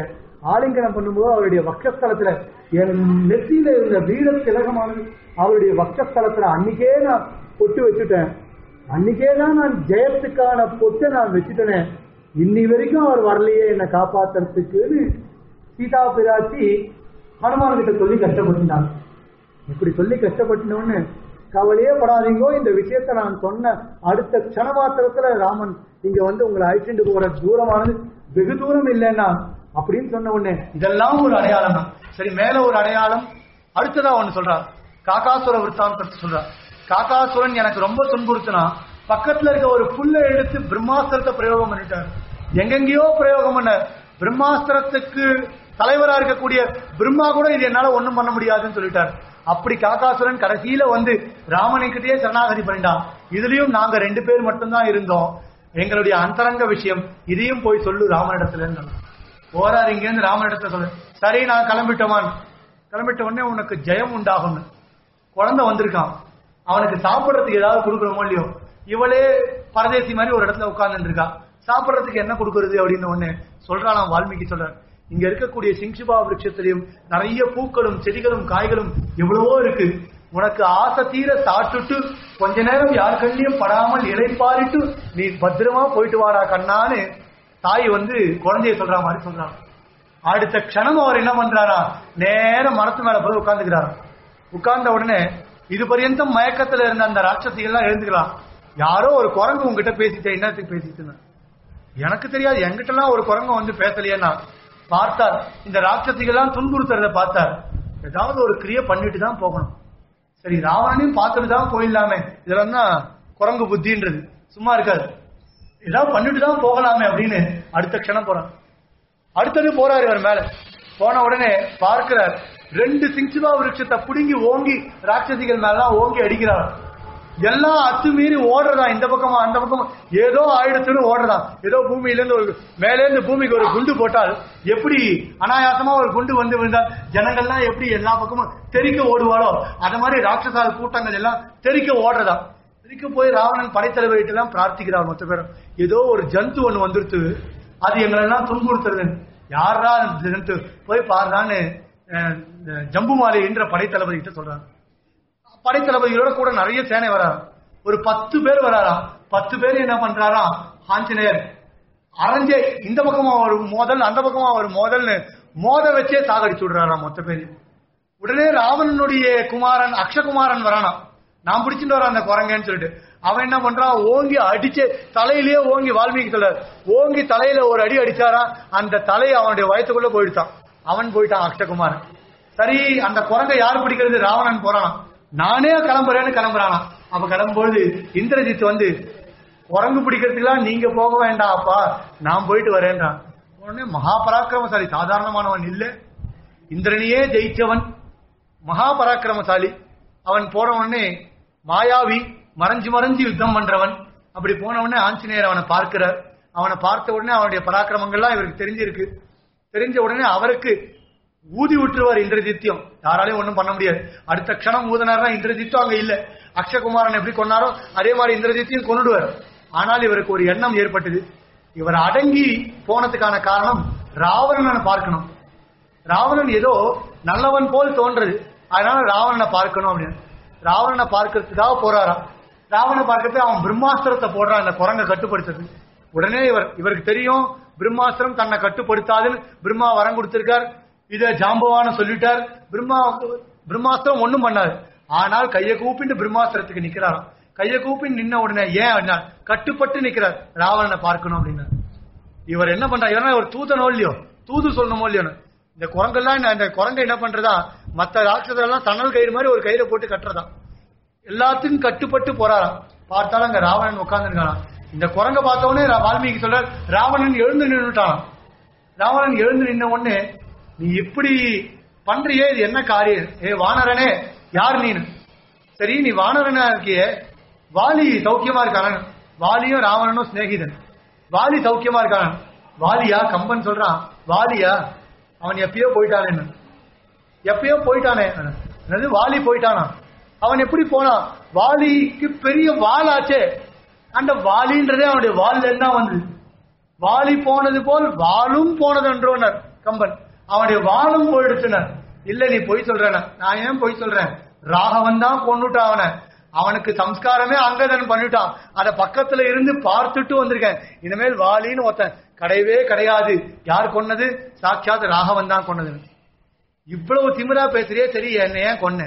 ஆலிங்கனம் பண்ணும்போது அவருடைய வக்கஸ்தலத்துல என் நெத்தியில இருந்த வீர திலகமானது அவருடைய வக்கஸ்தலத்துல அன்னைக்கே நான் பொட்டு வச்சுட்டேன் அன்னைக்கே தான் நான் ஜெயத்துக்கான பொட்டை நான் வச்சுட்டேனே இன்னி வரைக்கும் அவர் வரலையே என்னை காப்பாத்துறதுக்குன்னு சீதா பிராட்டி ஹனுமான் கிட்ட சொல்லி கஷ்டப்பட்டுட்டாங்க இப்படி சொல்லி கஷ்டப்பட்டோன்னு கவலையே படாதீங்கோ இந்த விஷயத்த நான் சொன்ன அடுத்த க்ஷண மாத்திரத்துல ராமன் இங்க வந்து உங்களை அழைச்சிட்டு போற தூரமானது வெகு தூரம் இல்லைன்னா அப்படின்னு சொன்ன உடனே இதெல்லாம் ஒரு அடையாளம் தான் சரி மேல ஒரு அடையாளம் அடுத்ததா ஒண்ணு சொல்றார் காக்காசுர விற்த்தாந்தத்தை சொல்றார் காக்காசுரன் எனக்கு ரொம்ப துன்புறுத்தினா பக்கத்துல இருக்க ஒரு புல்லை எடுத்து பிரம்மாஸ்திரத்தை பிரயோகம் பண்ணிட்டார் எங்கெங்கேயோ பிரயோகம் பண்ண பிரம்மாஸ்திரத்துக்கு தலைவரா இருக்கக்கூடிய பிரம்மா கூட இது என்னால ஒண்ணும் பண்ண முடியாதுன்னு சொல்லிட்டார் அப்படி காக்காசுரன் கடைசியில வந்து ராமனுக்கிட்டே சரணாகதி பண்ணிட்டான் இதுலயும் நாங்க ரெண்டு பேர் மட்டும்தான் இருந்தோம் எங்களுடைய அந்தரங்க விஷயம் இதையும் போய் சொல்லு ராமனிடத்துல போறாரு இங்க இருந்து ராமனிடத்துல சொல்லு சரி நான் கிளம்பிட்டோமான் கிளம்பிட்ட உடனே உனக்கு ஜெயம் உண்டாகும் குழந்தை வந்திருக்கான் அவனுக்கு சாப்பிடுறதுக்கு ஏதாவது கொடுக்கணுமோ இல்லையோ இவளே பரதேசி மாதிரி ஒரு இடத்துல உட்கார்ந்துட்டு இருக்கா சாப்பிடுறதுக்கு என்ன கொடுக்கறது அப்படின்னு ஒண்ணு சொல்றானாம் வால்மீகி சொல்றார் இங்க இருக்கக்கூடிய சிங்சுபா விருட்சத்திலையும் நிறைய பூக்களும் செடிகளும் காய்களும் எவ்வளவோ இருக்கு உனக்கு ஆசை தீர சாப்பிட்டுட்டு கொஞ்ச நேரம் யார் கண்ணியும் படாமல் இலைப்பாரிட்டு நீ பத்திரமா போயிட்டு வாடா கண்ணான்னு தாய் வந்து குழந்தைய சொல்ற மாதிரி சொல்றாங்க அடுத்த க்ஷணம் அவர் என்ன பண்றாரா நேர மரத்து மேல போய் உட்கார்ந்துக்கிறார் உட்கார்ந்த உடனே இது பரியந்தம் மயக்கத்துல இருந்த அந்த ராட்சசிகள்லாம் எழுந்துக்கலாம் யாரோ ஒரு குரங்கு உங்ககிட்ட பேசிட்டேன் என்னத்துக்கு பேசிட்டு எனக்கு தெரியாது என்கிட்ட எல்லாம் ஒரு குரங்கு வந்து பேசலையேன்னா பார்த்தார் இந்த ராட்சசிகள்லாம் துன்புறுத்துறத பார்த்தார் ஏதாவது ஒரு கிரியை பண்ணிட்டு தான் போகணும் சரி ராவணனையும் பார்த்துட்டு தான் போயிடலாமே இதெல்லாம் தான் குரங்கு புத்தின்றது சும்மா இருக்காது ஏதாவது பண்ணிட்டு தான் போகலாமே அப்படின்னு அடுத்த க்ஷணம் போறான் அடுத்தது போறாரு இவர் மேல போன உடனே பார்க்கிறார் ரெண்டு சிங்சுபா விருட்சத்தை புடுங்கி ஓங்கி ராட்சசிகள் மேலாம் ஓங்கி அடிக்கிறார் எல்லாம் அத்துமீறி ஓடுறதா இந்த பக்கமா அந்த பக்கமா ஏதோ ஆயிடுச்சுன்னு ஓடுறதா ஏதோ பூமியில இருந்து ஒரு மேலே இருந்து பூமிக்கு ஒரு குண்டு போட்டால் எப்படி அனாயாசமா ஒரு குண்டு வந்து விழுந்தால் ஜனங்கள்லாம் எப்படி எல்லா பக்கமும் தெறிக்க ஓடுவாளோ அத மாதிரி ராட்சசால் கூட்டங்கள் எல்லாம் தெறிக்க ஓடுறதா தெறிக்க போய் ராவணன் படைத்தலைவர்கிட்ட எல்லாம் பிரார்த்திக்கிறார் மொத்த பேரும் ஏதோ ஒரு ஜந்து ஒண்ணு வந்துருத்து அது எங்களெல்லாம் துன்புறுத்துறது யாரா அந்த ஜந்து போய் பாருடான்னு அஹ், இந்த ஜம்புமாலை என்ற படைத்தளபதி கிட்ட சொல்றாங்க படைத்தளபதிகளோட கூட நிறைய சேனை வராரு ஒரு பத்து பேர் வராராம் பத்து பேர் என்ன பண்றாராம் ஆஞ்சநேயர் அரைஞ்சே இந்த பக்கமா ஒரு மோதல் அந்த பக்கமா ஒரு மோதல்னு மோத வச்சே சாகடிச்சு விடுறாராம் மொத்த பேர் உடனே ராவணனுடைய குமாரன் அக்ஷகுமாரன் வரானாம் நான் பிடிச்சிட்டு வரான் அந்த குரங்கன்னு சொல்லிட்டு அவன் என்ன பண்றான் ஓங்கி அடிச்சு தலையிலேயே ஓங்கி வால்மீகி சொல்றாரு ஓங்கி தலையில ஒரு அடி அடிச்சாராம் அந்த தலை அவனுடைய வயத்துக்குள்ள போயிடுச்சான் அவன் போயிட்டான் அக்ஷகுமாரன் சரி அந்த குரங்கை யார் பிடிக்கிறது ராவணன் போறானாம் நானே கிளம்புறேன்னு கிளம்புறானாம் அப்ப கிளம்பும்போது இந்திரஜித் வந்து குரங்கு பிடிக்கிறதுக்குலாம் நீங்க போக வேண்டாம் அப்பா நான் போயிட்டு வரேன்றான் உடனே மகா பராக்கிரமசாலி சாதாரணமானவன் இல்ல இந்திரனையே ஜெயிச்சவன் மகா பராக்கிரமசாலி அவன் போன உடனே மாயாவி மறைஞ்சு மறைஞ்சு யுத்தம் பண்றவன் அப்படி போன உடனே ஆஞ்சநேயர் அவனை பார்க்கிறார் அவனை பார்த்த உடனே அவனுடைய பராக்கிரமங்கள்லாம் இவருக்கு தெரிஞ்சிருக்கு தெரிஞ்ச உடனே அவருக்கு ஊதி விட்டுருவார் இந்திரஜித்தியம் யாராலையும் ஒண்ணும் பண்ண முடியாது அடுத்த க்ஷணம் ஊதினார்னா இந்திரஜித்தும் அங்க இல்ல அக்ஷகுமாரன் எப்படி கொன்னாரோ அதே மாதிரி இந்திரஜித்தையும் கொன்னுடுவார் ஆனால் இவருக்கு ஒரு எண்ணம் ஏற்பட்டது இவர் அடங்கி போனதுக்கான காரணம் ராவணனை பார்க்கணும் ராவணன் ஏதோ நல்லவன் போல் தோன்றது அதனால ராவணனை பார்க்கணும் அப்படின்னு ராவணனை பார்க்கறதுக்காக போறாராம் ராவணனை பார்க்கறதுக்கு அவன் பிரம்மாஸ்திரத்தை போடுறான் அந்த குரங்கை கட்டுப்படுத்துறது உடனே இவர் இவருக்கு தெரியும் பிரம்மாஸ்திரம் தன்னை கட்டுப்படுத்தாதுன்னு பிரம்மா வரம் கொடுத்திருக்கார் இத ஜாம்பவான சொல்லிட்டார் பிரம்மா பிரம்மாஸ்திரம் ஒண்ணும் பண்ணாது ஆனால் கையை கூப்பிட்டு பிரம்மாஸ்திரத்துக்கு நிக்கிறாராம் கையை கூப்பிட்டு நின்ன உடனே ஏன் அப்படின்னா கட்டுப்பட்டு நிக்கிறார் ராவணனை பார்க்கணும் அப்படின்னு இவர் என்ன பண்றாரு இவனா ஒரு தூதனோ இல்லையோ தூது சொல்லணுமோ இல்லையோ இந்த குரங்கெல்லாம் இந்த- இந்த குரங்கை என்ன பண்றதா மத்த ராட்சதெல்லாம் தணல் கயிறு மாதிரி ஒரு கயிறை போட்டு கட்டுறதா எல்லாத்துக்கும் கட்டுப்பட்டு போறாராம் பார்த்தாலும் அங்க ராவணன் உட்கார்ந்துருக்கானா இந்த குரங்க பார்த்த உடனே ரா- வால்மீகி சொல்றார் ராவணன் எழுந்து நின்னுட்டான் ராவணன் எழுந்து நின்ன உடனே நீ இப்படி பண்றியே இது என்ன காரியம் ஏ வானரனே யார் நீனு சரி நீ வானரனா இருக்கியே வாலி சௌக்கியமா இருக்கான வாலியும் ராவணனும் சிநேகிதன் வாலி சௌக்கியமா இருக்கான வாலியா கம்பன் சொல்றான் வாலியா அவன் எப்பயோ போயிட்டானேன்னு எப்பயோ போயிட்டானே என்னது வாலி போயிட்டானா அவன் எப்படி போனான் வாலிக்கு பெரிய வாலாச்சே அந்த வாலின்றதே அவனுடைய வால்ல தான் வந்தது வாலி போனது போல் வாலும் போனது என்றோனர் கம்பன் அவனுடைய வாழும் போயிடுச்சுனர் இல்ல நீ பொய் சொல்றேன நான் ஏன் பொய் சொல்றேன் ராகவன் தான் கொண்டுட்டான் அவனை அவனுக்கு சம்ஸ்காரமே அங்கதன் பண்ணிட்டான் அத பக்கத்துல இருந்து பார்த்துட்டு வந்திருக்கேன் இனிமேல் வாலின்னு ஒருத்தன் கிடையவே கிடையாது யார் கொன்னது சாட்சாத் ராகவன் தான் கொன்னது இவ்வளவு திமிரா பேசுறியே சரி என்ன ஏன் கொன்ன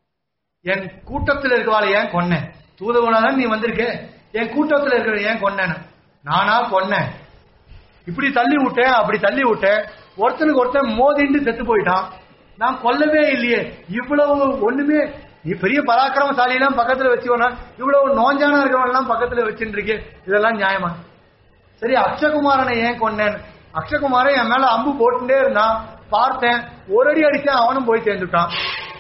என் கூட்டத்தில் இருக்கவாளை ஏன் கொன்னேன் தூதவனாதான் நீ வந்திருக்க என் கூட்டத்தில் இருக்கிற ஏன் கொன்னேன் நானா கொன்னேன் இப்படி தள்ளி விட்டேன் அப்படி தள்ளி விட்டேன் ஒருத்தனுக்கு ஒருத்தன் மோதிண்டு செத்து போயிட்டான் நான் கொல்லவே இல்லையே இவ்வளவு ஒண்ணுமே நீ பெரிய பராக்கிரமசாலி எல்லாம் பக்கத்துல வச்சுக்கோனா இவ்வளவு நோஞ்சானா இருக்கவன் எல்லாம் பக்கத்துல வச்சுட்டு இருக்கே இதெல்லாம் நியாயமா சரி அக்ஷகுமாரனை ஏன் கொன்னேன் அக்ஷகுமாரன் என் மேல அம்பு போட்டுட்டே இருந்தான் பார்த்தேன் ஒரு அடி அடிச்சேன் அவனும் போய் சேர்ந்துட்டான்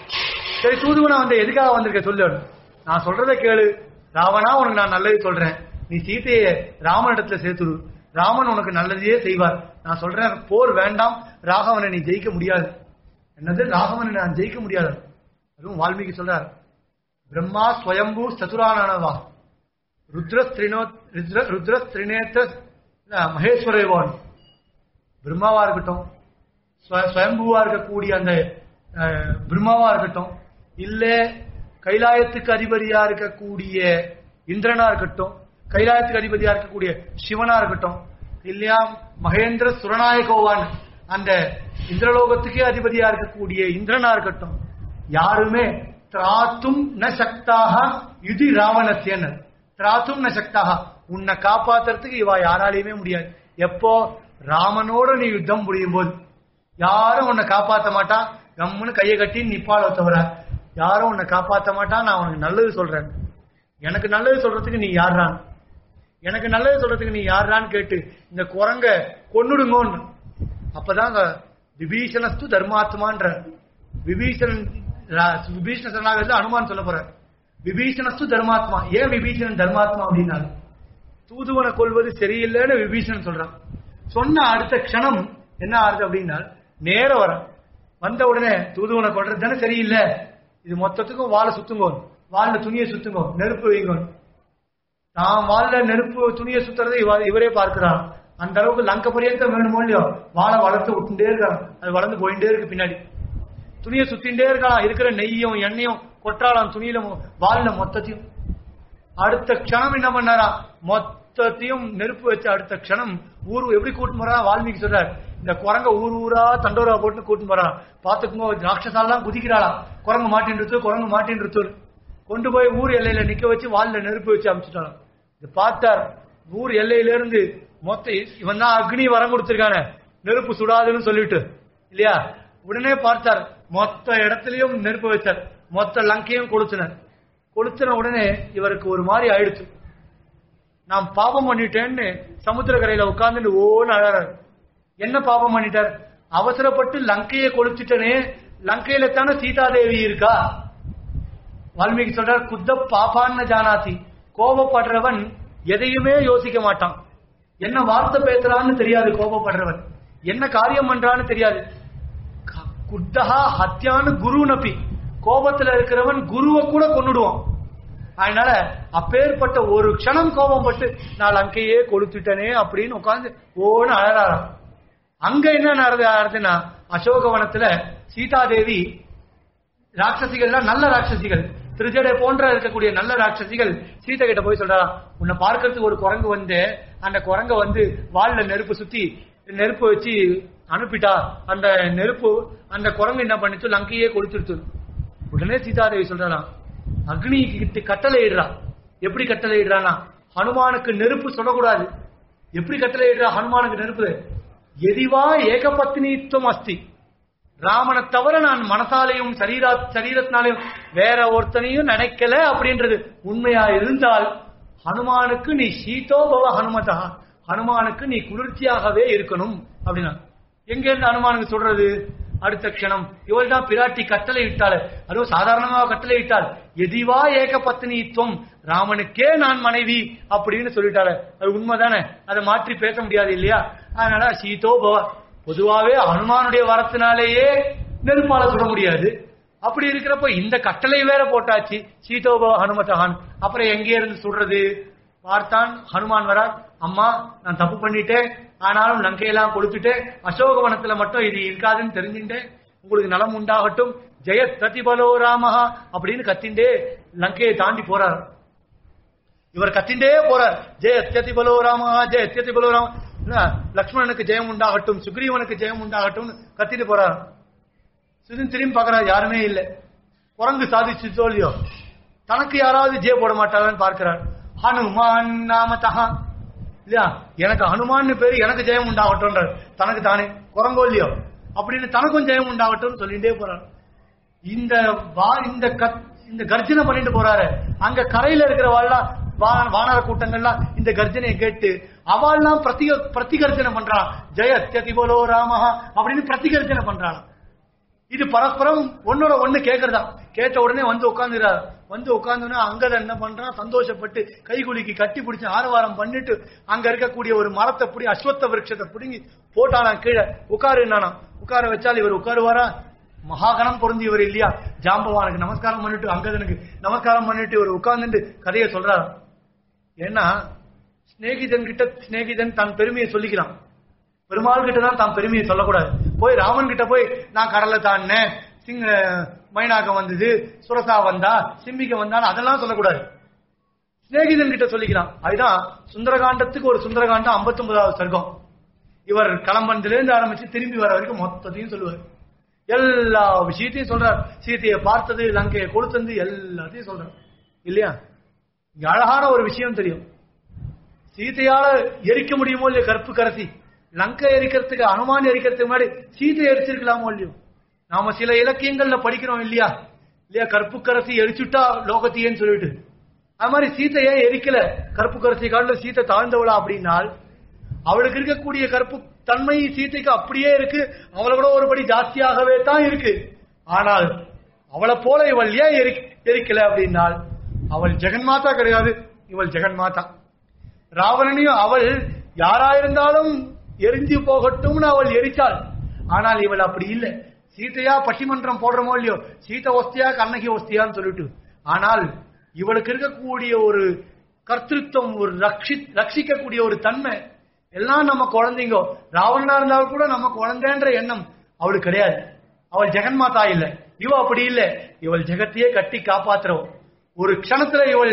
சரி தூதுவனா வந்து எதுக்காக வந்திருக்க சொல்லு நான் சொல்றதை கேளு ராவணா உனக்கு நான் நல்லது சொல்றேன் நீ சீதையை ராமனிடத்துல சேர்த்துடு ராமன் உனக்கு நல்லதையே செய்வார் நான் சொல்றேன் போர் வேண்டாம் ராகவனை நீ ஜெயிக்க முடியாது என்னது ராகவனை நான் ஜெயிக்க முடியாது அதுவும் வால்மீகி சொல்றார் பிரம்மா ஸ்வயம்பூ சதுரானவா ருத்ரஸ்திரினோ ருத்ர ருத்ரஸ்திரினேத்த மகேஸ்வரேவான் பிரம்மாவா இருக்கட்டும் ஸ்வ- ஸ்வயம்புவா இருக்கக்கூடிய அந்த அஹ், பிரம்மாவா இருக்கட்டும் இல்ல கைலாயத்துக்கு அதிபதியா இருக்கக்கூடிய இந்திரனா இருக்கட்டும் கைலாயத்துக்கு அதிபதியா இருக்கக்கூடிய சிவனா இருக்கட்டும் இல்லையா மகேந்திர சுரநாயகோவான் அந்த இந்திரலோகத்துக்கே அதிபதியா இருக்கக்கூடிய இந்திரனா இருக்கட்டும் யாருமே திராத்தும் ந சக்தாக இது ராவணத்தியன் திராத்தும் ந சக்தாக உன்னை காப்பாத்துறதுக்கு இவா யாராலையுமே முடியாது எப்போ ராமனோட நீ யுத்தம் புரியும் போது யாரும் உன்னை காப்பாத்த மாட்டா கம்முன்னு கையை கட்டி நிப்பாள தவிர யாரும் உன்னை காப்பாத்த மாட்டா நான் உனக்கு நல்லது சொல்றேன் எனக்கு நல்லது சொல்றதுக்கு நீ யார்றான் எனக்கு நல்லது சொல்றதுக்கு நீ யார்றான்னு கேட்டு இந்த குரங்க கொன்னுடுங்கோன்னு அப்பதான் அங்க விபீஷணஸ்து தர்மாத்மான்ற விபீஷணன் ரா- விபீஷண சரணாகத்தில் அனுமான் சொல்ல போற விபீஷணஸ்து தர்மாத்மா ஏன் விபீஷணன் தர்மாத்மா அப்படின்னா தூதுவனை கொள்வது சரியில்லைன்னு விபீஷணன் சொல்றான் சொன்ன அடுத்த க்ஷணம் என்ன ஆகுது அப்படின்னா நேர வர வந்த உடனே தூதுவனை கொள்றது தானே சரியில்லை இது மொத்தத்துக்கும் வாழை சுத்துங்கோ வாழ துணியை சுத்துங்கோ நெருப்பு வைங்கோ தான் வாழ நெருப்பு துணியை சுத்துறதை இவ- இவரே பார்க்கிறான் அந்த அளவுக்கு லங்க பரியந்தம் வேணுமோ இல்லையோ வாழை வளர்த்து விட்டுட்டே இருக்கான் அது வளர்ந்து போயிட்டே இருக்கு பின்னாடி துணியை சுத்திண்டே இருக்கலாம் இருக்கிற நெய்யும் எண்ணெயும் கொட்டாளாம் துணியில மொ- வால்ல மொத்தத்தையும் அடுத்த க்ஷணம் என்ன பண்ணாரா மொத்தத்தையும் நெருப்பு வச்ச அடுத்த க்ஷணம் ஊர் எப்படி கூட்டு போறா வால்மீகி சொல்றார் இந்த குரங்க ஊர் ஊரா தண்டோரா போட்டு கூட்டு போறான் பாத்துக்குங்க ராட்சசாலாம் குதிக்கிறாளா குரங்கு மாட்டின்றது குரங்கு மாட்டின்றது கொண்டு போய் ஊர் எல்லையில நிக்க வச்சு வால்ல நெருப்பு வச்சு அமிச்சுட்டான் இது பார்த்தார் ஊர் எல்லையில இருந்து மொத்த இவன் தான் அக்னி வரம் கொடுத்திருக்கானே நெருப்பு சுடாதுன்னு சொல்லிட்டு இல்லையா உடனே பார்த்தார் மொத்த இடத்துலயும் நெருப்பு வச்சார் மொத்த லங்கையும் கொளுத்தினார் கொளுத்தின உடனே இவருக்கு ஒரு மாதிரி ஆயிடுச்சு நான் பாபம் பண்ணிட்டேன்னு சமுத்திரக்கரையில உட்கார்ந்துட்டு ஓன்னு அழறாரு என்ன பாபம் பண்ணிட்டார் அவசரப்பட்டு லங்கையை கொளுத்திட்டனே லங்கையில தானே சீதாதேவி இருக்கா வால்மீகி சொல்றார் குத்த பாப்பான்னு ஜானாதி கோபப்படுறவன் எதையுமே யோசிக்க மாட்டான் என்ன வார்த்தை பேசுறான்னு தெரியாது கோபப்படுறவன் என்ன காரியம் பண்றான்னு தெரியாது க- குத்தகா ஹத்யான்னு குரு நபி கோபத்துல இருக்கிறவன் குருவை கூட கொன்னுடுவான் அதனால அப்பேற்பட்ட ஒரு க்ஷணம் கோபம் பட்டு நான் லங்கையே கொளுத்துட்டனே அப்படின்னு உட்கார்ந்து ஓன்னு அழறாராம் அங்க என்ன நடந்து நடந்துன்னா அசோகவனத்துல சீதாதேவி ராட்சசிகள்லாம் நல்ல ராட்சசிகள் திருஜடை போன்ற இருக்கக்கூடிய நல்ல ராட்சசிகள் சீதை கிட்ட போய் சொல்றாராம் உன்னை பார்க்கறதுக்கு ஒரு குரங்கு வந்து அந்த குரங்க வந்து வால்ல நெருப்பு சுத்தி நெருப்பு வச்சு அனுப்பிட்டா அந்த நெருப்பு அந்த குரங்கு என்ன பண்ணிச்சு லங்கையே கொளுத்துடுத்து உடனே சீதாதேவி சொல்றாராம் அக்னி கிட்ட கட்டளை இடுறா எப்படி கட்டளை இடுறானா ஹனுமானுக்கு நெருப்பு சொல்லக்கூடாது எப்படி கட்டளை இடுறா ஹனுமானுக்கு நெருப்பு எதிவா ஏகபத்னித்துவம் அஸ்தி ராமனை தவிர நான் மனசாலையும் சரீரா சரீரத்தினாலையும் வேற ஒருத்தனையும் நினைக்கல அப்படின்றது உண்மையா இருந்தால் ஹனுமானுக்கு நீ சீதோபவ ஹனுமதா ஹனுமானுக்கு நீ குளிர்ச்சியாகவே இருக்கணும் அப்படின்னா எங்க இருந்து ஹனுமானுக்கு சொல்றது அடுத்த க்ஷணம் இவள் தான் பிராட்டி கட்டளை இட்டாள் அதுவும் சாதாரணமாக கட்டளை இட்டாள் எதிவா ஏக பத்னித்துவம் ராமனுக்கே நான் மனைவி அப்படின்னு சொல்லிட்டாள் அது உண்மைதானே அதை மாற்றி பேச முடியாது இல்லையா அதனால சீதோபவ பொதுவாவே ஹனுமானுடைய வரத்தினாலேயே நெருப்பால சுட முடியாது அப்படி இருக்கிறப்ப இந்த கட்டளை வேற போட்டாச்சு சீதோபவ ஹனுமதஹான் அப்புறம் எங்கே இருந்து சுடுறது பார்த்தான் ஹனுமான் வரார் அம்மா நான் தப்பு பண்ணிட்டேன் ஆனாலும் லங்கையெல்லாம் கொடுத்துட்டேன் அசோகவனத்துல மட்டும் இது இருக்காதுன்னு தெரிஞ்சுட்டேன் உங்களுக்கு நலம் உண்டாகட்டும் ஜெய பிரதிபலோ ராமஹா அப்படின்னு கத்திண்டே லங்கையை தாண்டி போறார் இவர் கத்திண்டே போறார் ஜெய அத்தியதி பலோ ராமா ஜெய அத்தியதி பலோ ராம என்ன, லக்ஷ்மணனுக்கு ஜெயம் உண்டாகட்டும் சுக்ரீவனுக்கு ஜெயம் உண்டாகட்டும் கத்திட்டு போறார் சிதன் திரும்பி பார்க்கறாரு யாருமே இல்லை குரங்கு சாதிச்சு தோல்வியோ தனக்கு யாராவது ஜெய போட மாட்டாங்கன்னு பார்க்கிறார் ஹனுமான் நாமதா இல்லையா எனக்கு ஹனுமான்னு பேரு எனக்கு ஜெயம் உண்டாகட்டும்ன்றார் தனக்கு தானே குரங்கோ இல்லையோ அப்படின்னு தனக்கும் ஜெயம் உண்டாகட்டும்னு சொல்லிட்டே போறார் இந்த வா இந்த கத் இந்த கர்ஜனை பண்ணிட்டு போறாரு அங்க கரையில இருக்கிறவாள்லாம் வா- வானர கூட்டங்கள்லாம் இந்த கர்ஜனையை கேட்டு அவள்லாம் பிரதி பிரதிகர்ஜனை பண்றான் ஜெய அத்தியதி போலோ ராமஹா அப்படின்னு பிரதிகர்ஜனை பண்றான் இது பரஸ்பரம் ஒன்னோட ஒண்ணு கேக்குறதா கேட்ட உடனே வந்து உட்காந்துறாரு வந்து உட்கார்ந்தோன்னா அங்கத என்ன பண்றான் சந்தோஷப்பட்டு கைகுலுக்கி கட்டி பிடிச்சு ஆரவாரம் பண்ணிட்டு அங்க இருக்கக்கூடிய ஒரு மரத்தை பிடி அஸ்வத்த விருட்சத்தை பிடுங்கி போட்டானா கீழே உட்காரு உட்கார வச்சால் இவர் உட்காருவாரா மகாகணம் பொருந்தியவர் இல்லையா ஜாம்பவானுக்கு நமஸ்காரம் பண்ணிட்டு அங்கதனுக்கு நமஸ்காரம் பண்ணிட்டு இவர் உட்கார்ந்துட்டு கதையை சொல்றாரு ஏன்னா சிநேகிதன் கிட்ட சிநேகிதன் தன் பெருமையை சொல்லிக்கலாம் பெருமாள் கிட்ட தான் தான் பெருமையை சொல்லக்கூடாது போய் ராமன் கிட்ட போய் நான் கடலை தாண்டினேன் சிங்க மைனாக்கம் வந்தது சுரசா வந்தா சிம்பிக்க வந்தான்னு அதெல்லாம் சொல்லக்கூடாது சிநேகிதன் கிட்ட சொல்லிக்கலாம் அதுதான் சுந்தரகாண்டத்துக்கு ஒரு சுந்தரகாண்டம் 59வது சர்க்கம் இவர் கிளம்பனதுல இருந்து ஆரம்பிச்சு திரும்பி வர வரைக்கும் மொத்தத்தையும் சொல்லுவார் எல்லா விஷயத்தையும் சொல்றார் சீதையை பார்த்தது லங்கையை கொடுத்தது எல்லாத்தையும் சொல்றார் இல்லையா இங்க அழகான ஒரு விஷயம் தெரியும் சீதையால எரிக்க முடியுமோ இல்லையோ கற்பு கரசி லங்கை எரிக்கிறதுக்கு அனுமான் எரிக்கிறதுக்கு முன்னாடி சீதை எரிச்சிருக்கலாமோ இல்லையோ நாம சில இலக்கியங்கள்ல படிக்கிறோம் இல்லையா இல்லையா கற்பு கரசி எரிச்சுட்டா லோகத்தையேன்னு சொல்லிட்டு அது மாதிரி சீத்தை ஏன் எரிக்கல கற்பு கரசி காட்டில் சீத்தை தாழ்ந்தவளா அப்படின்னால் அவளுக்கு இருக்கக்கூடிய கற்பு தன்மை சீதைக்கு அப்படியே இருக்கு அவளை விட ஒருபடி ஜாஸ்தியாகவே தான் இருக்கு ஆனால் அவளை போல இவள் ஏன் எரி- எரிக்கல அப்படின்னால் அவள் ஜெகன்மாதா கிடையாது இவள் ஜெகன்மாதா ராவணனையும் அவள் யாராயிருந்தாலும் எரிஞ்சு போகட்டும்னு அவள் எரிச்சாள் ஆனால் இவள் அப்படி இல்லை சீதையா பட்டிமன்றம் போடுறமோ இல்லையோ சீதை ஒஸ்தியா கண்ணகி ஒஸ்தியான்னு சொல்லிட்டு ஆனால் இவளுக்கு இருக்கக்கூடிய ஒரு கர்த்திருவம் ஒரு ரட்சி ரட்சிக்கக்கூடிய ஒரு தன்மை எல்லாம் நம்ம குழந்தைங்க ராவணனா இருந்தாலும் கூட நம்ம குழந்தைன்ற எண்ணம் அவளுக்கு கிடையாது அவள் ஜெகன்மாதா இல்ல இவ அப்படி இல்ல இவள் ஜெகத்தையே கட்டி காப்பாத்துறவ ஒரு க்ஷணத்துல இவள்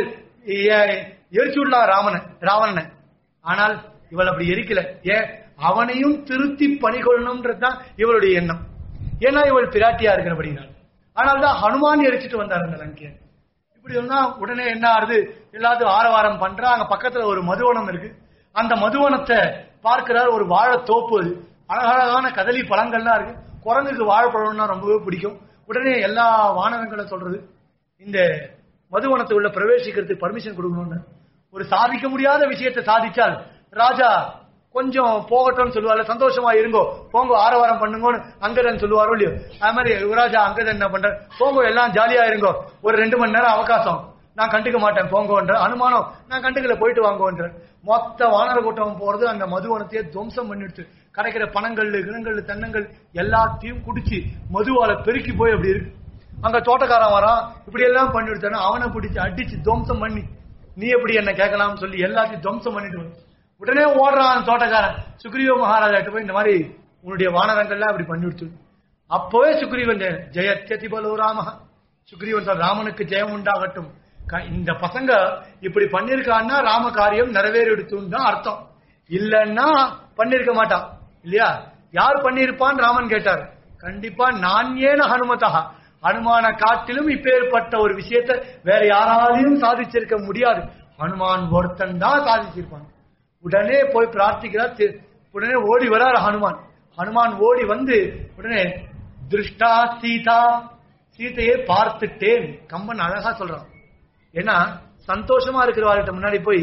எ- எரிச்சு விடலா ராமனை ராவணனை ஆனால் இவள் அப்படி எரிக்கல ஏன் அவனையும் திருத்தி பணிகொள்ளணும்ன்றதுதான் இவளுடைய எண்ணம் ஏன்னா இவள் பிராட்டியா இருக்கிறபடினால் ஆனால் தான் ஹனுமான் எரிச்சிட்டு வந்தார் அந்த லங்கையை இப்படி வந்தா உடனே என்ன ஆறுது எல்லாத்தையும் ஆரவாரம் பண்றா அங்க பக்கத்துல ஒரு மதுவனம் இருக்கு அந்த மதுவனத்தை பார்க்கிறார் ஒரு வாழைத்தோப்பு அது அழகழகான கதலி பழங்கள்லாம் இருக்கு குரங்குக்கு வாழைப்பழம்னா ரொம்பவே பிடிக்கும் உடனே எல்லா வானரங்களும் சொல்றது இந்த மதுவனத்தை உள்ள பிரவேசிக்கிறதுக்கு பர்மிஷன் கொடுக்கணும்னு ஒரு சாதிக்க முடியாத விஷயத்தை சாதிச்சால் ராஜா கொஞ்சம் போகட்டும்னு சொல்லுவாரு சந்தோஷமா இருங்கோ போங்க ஆரவாரம் பண்ணுங்கன்னு அங்கதன் சொல்லுவாரோ இல்லையோ அது மாதிரி யுவராஜா அங்கதன் என்ன பண்ற போங்க எல்லாம் ஜாலியா இருங்கோ ஒரு ரெண்டு மணி நேரம் அவகாசம் நான் கண்டுக்க மாட்டேன் போங்கன்ற அனுமானம் நான் கண்டுக்கல போயிட்டு வாங்கோன்ற மொத்த வானர கூட்டம் போறது அந்த மதுவனத்தையே துவம்சம் பண்ணிடுச்சு கிடைக்கிற பணங்கள் கிணங்கள் தென்னங்கள் எல்லாத்தையும் குடிச்சு மதுவால பெருக்கி போய் அப்படி இருக்கு அங்க தோட்டக்காரன் வரான் இப்படி எல்லாம் பண்ணிடுச்சானா அவனை பிடிச்சு அடிச்சு துவம்சம் பண்ணி நீ எப்படி என்ன கேட்கலாம்னு சொல்லி எல்லாத்தையும் துவம்சம் பண்ணிட்டு வந்து உடனே ஓடுறான் அந்த தோட்டக்காரன் சுக்ரீவ மகாராஜாட்ட போய் இந்த மாதிரி உன்னுடைய வானரங்கள்லாம் அப்படி பண்ணிவிடுச்சு அப்பவே சுக்ரீவன் ஜெய- ஜெயத்யதி பலோ ராம சுக்ரீவன் சார் ராமனுக்கு ஜெயம் உண்டாகட்டும் க- இந்த பசங்க இப்படி பண்ணிருக்கான்னா ராம காரியம் நிறைவேறிடுச்சுன்னு தான் அர்த்தம் இல்லன்னா பண்ணிருக்க மாட்டான் இல்லையா யார் பண்ணிருப்பான் ராமன் கேட்டார் கண்டிப்பா நான் ஏன ஹனுமதா ஹனுமான காட்டிலும் இப்பேற்பட்ட ஒரு விஷயத்தை வேற யாராலையும் சாதிச்சிருக்க முடியாது ஹனுமான் ஒருத்தன் தான் சாதிச்சிருப்பான் உடனே போய் பிரார்த்திக்கிறார் தி- உடனே ஓடி வரார் ஹனுமான் ஹனுமான் ஓடி வந்து உடனே திருஷ்டா சீதா சீதையை பார்த்துட்டேன் கம்பன் அழகா சொல்றான் ஏன்னா சந்தோஷமா இருக்கிறவார்கிட்ட முன்னாடி போய்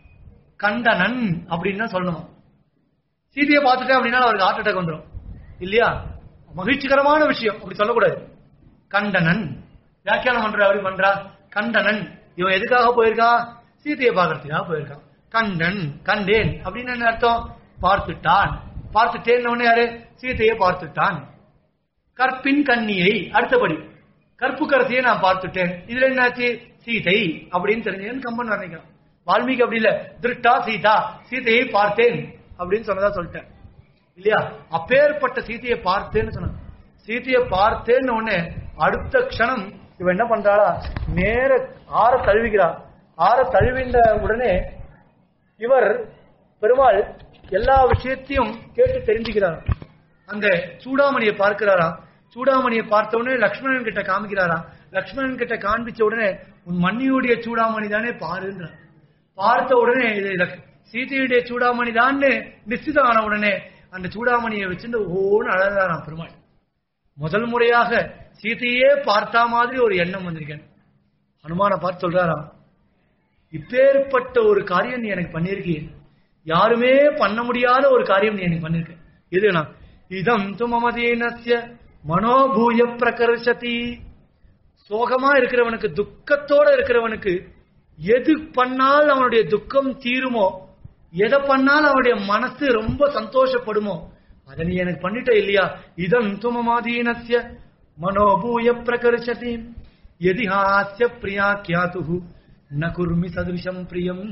கண்டனன் அப்படின்னு தான் சொல்லணும் சீதையை பார்த்துட்டேன் அப்படின்னா அவருக்கு ஹார்ட் அட்டாக் வந்துடும் இல்லையா மகிழ்ச்சிகரமான விஷயம் அப்படி சொல்லக்கூடாது கண்டனன் வியாக்கியானம் பண்ற அப்படி பண்றா கண்டனன் இவன் எதுக்காக போயிருக்கான் சீதையை பார்க்கறதுக்காக போயிருக்கான் கண்டன் கண்டேன் அப்படின்னு என்ன அர்த்தம் பார்த்துட்டான் பார்த்துட்டேன்னு உடனே யாரு சீதையை பார்த்துட்டான் கற்பின் கண்ணியை அடுத்தபடி கற்பு கரசியை நான் பார்த்துட்டேன் இதுல என்னாச்சு சீதை அப்படின்னு தெரிஞ்சேன்னு கம்பன் வர்ணிக்கிறான் வால்மீகி அப்படி இல்ல திருட்டா சீதா சீதையை பார்த்தேன் அப்படின்னு சொன்னதா சொல்லிட்டேன் இல்லையா அப்பேற்பட்ட சீதையை பார்த்தேன்னு சொன்னான் சீதையை பார்த்தேன்னு உடனே அடுத்த க்ஷணம் இவன் என்ன பண்றாளா நேர ஆற தழுவிக்கிறா ஆற தழுவின்ற உடனே இவர் பெருமாள் எல்லா விஷயத்தையும் கேட்டு தெரிஞ்சுக்கிறார் அந்த சூடாமணியை பார்க்கிறாராம் சூடாமணியை பார்த்த உடனே லக்ஷ்மணன் கிட்ட காமிக்கிறாராம் லக்ஷ்மணன் கிட்ட காண்பிச்ச உடனே உன் மன்னியுடைய சூடாமணி தானே பாருன்றார் பார்த்த உடனே இது லக்- சீதையுடைய சூடாமணி தான் நிச்சயம் ஆன உடனே அந்த சூடாமணியை வச்சுட்டு ஓன்னு அழகாராம் பெருமாள் முதல் முறையாக சீதையே பார்த்தா மாதிரி ஒரு எண்ணம் வந்திருக்கேன் ஹனுமான பார்த்து சொல்றாராம் இப்பேற்பட்ட ஒரு காரியம் நீ எனக்கு பண்ணிருக்கிய யாருமே பண்ண முடியாத ஒரு காரியம் நீ எனக்கு பண்ணிருக்க எதுனா இதம் துமமதீனஸ்ய மனோபூய பிரகர்ஷதி சோகமா இருக்கிறவனுக்கு துக்கத்தோட இருக்கிறவனுக்கு எது பண்ணால் அவனுடைய துக்கம் தீருமோ எதை பண்ணால் அவனுடைய மனசு ரொம்ப சந்தோஷப்படுமோ அதை நீ எனக்கு பண்ணிட்ட இல்லையா இதம் துமமாதீனஸ்ய மனோபூய பிரகர்ஷதி எதிஹாஸ்ய பிரியா கியாத்து ந குர்மி சதுருஷம் பிரியம்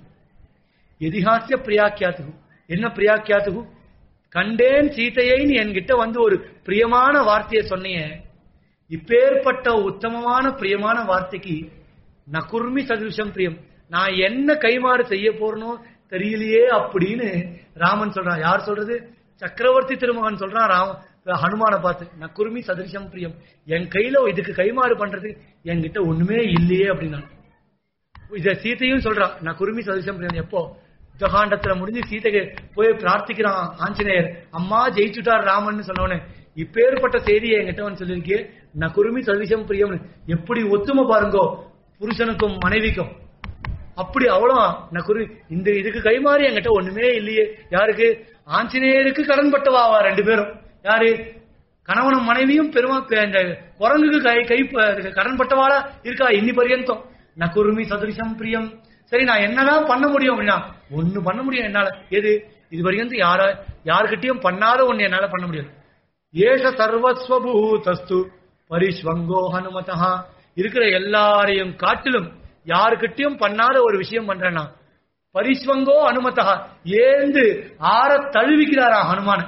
எதிஹாஸ்ய பிரியாக்கியாத்து என்ன பிரியாக்கியாத்து கண்டேன் சீதையை நீ என்கிட்ட வந்து ஒரு பிரியமான வார்த்தையை சொன்னியே இப்பேற்பட்ட உத்தமமான பிரியமான வார்த்தைக்கு நகுர்மி சதுருஷம் பிரியம் நான் என்ன கைமாறு செய்ய போறனோ தெரியலையே அப்படின்னு ராமன் சொல்றான் யார் சொல்றது சக்கரவர்த்தி திருமகன் சொல்றான் ராம ஹனுமான பார்த்து நக்குருமி சதுருஷம் பிரியம் என் கையில இதுக்கு கைமாறு பண்றது என்கிட்ட ஒண்ணுமே இல்லையே அப்படின்னான் இத சீதையும் சொல்றான் நான் குருமி சதுசம் பிரியம் எப்போ யுத்தகாண்டத்துல முடிஞ்சு சீதைக்கு போய் பிரார்த்திக்கிறான் ஆஞ்சநேயர் அம்மா ஜெயிச்சுட்டார் ராமன் சொன்னவனே இப்பேற்பட்ட செய்தியை என்கிட்ட வந்து சொல்லியிருக்கே நான் குருமி சதுசம் பிரியம் எப்படி ஒத்துமை பாருங்கோ புருஷனுக்கும் மனைவிக்கும் அப்படி அவ்வளவு நான் குரு இந்த இதுக்கு கைமாறி என்கிட்ட ஒண்ணுமே இல்லையே யாருக்கு ஆஞ்சநேயருக்கு கடன்பட்டவா அவ ரெண்டு பேரும் யாரு கணவனும் மனைவியும் பெருமா இந்த குரங்குக்கு கை கை கடன்பட்டவாளா இருக்கா இன்னி பர்யந்தம் நகுருமி சதுரிசம் பிரியம் சரி நான் என்னதான் பண்ண முடியும் அப்படின்னா ஒண்ணு பண்ண முடியும் என்னால எது இது வரைக்கும் யார யாருக்கிட்டையும் பண்ணாத ஒண்ணு என்னால பண்ண முடியாது ஏஷ சர்வஸ்வபூதஸ்து பரிஸ்வங்கோ ஹனுமதா இருக்கிற எல்லாரையும் காட்டிலும் யாருக்கிட்டையும் பண்ணாத ஒரு விஷயம் பண்றேன்னா பரிஸ்வங்கோ அனுமதா ஏந்து ஆற தழுவிக்கிறாரா ஹனுமான்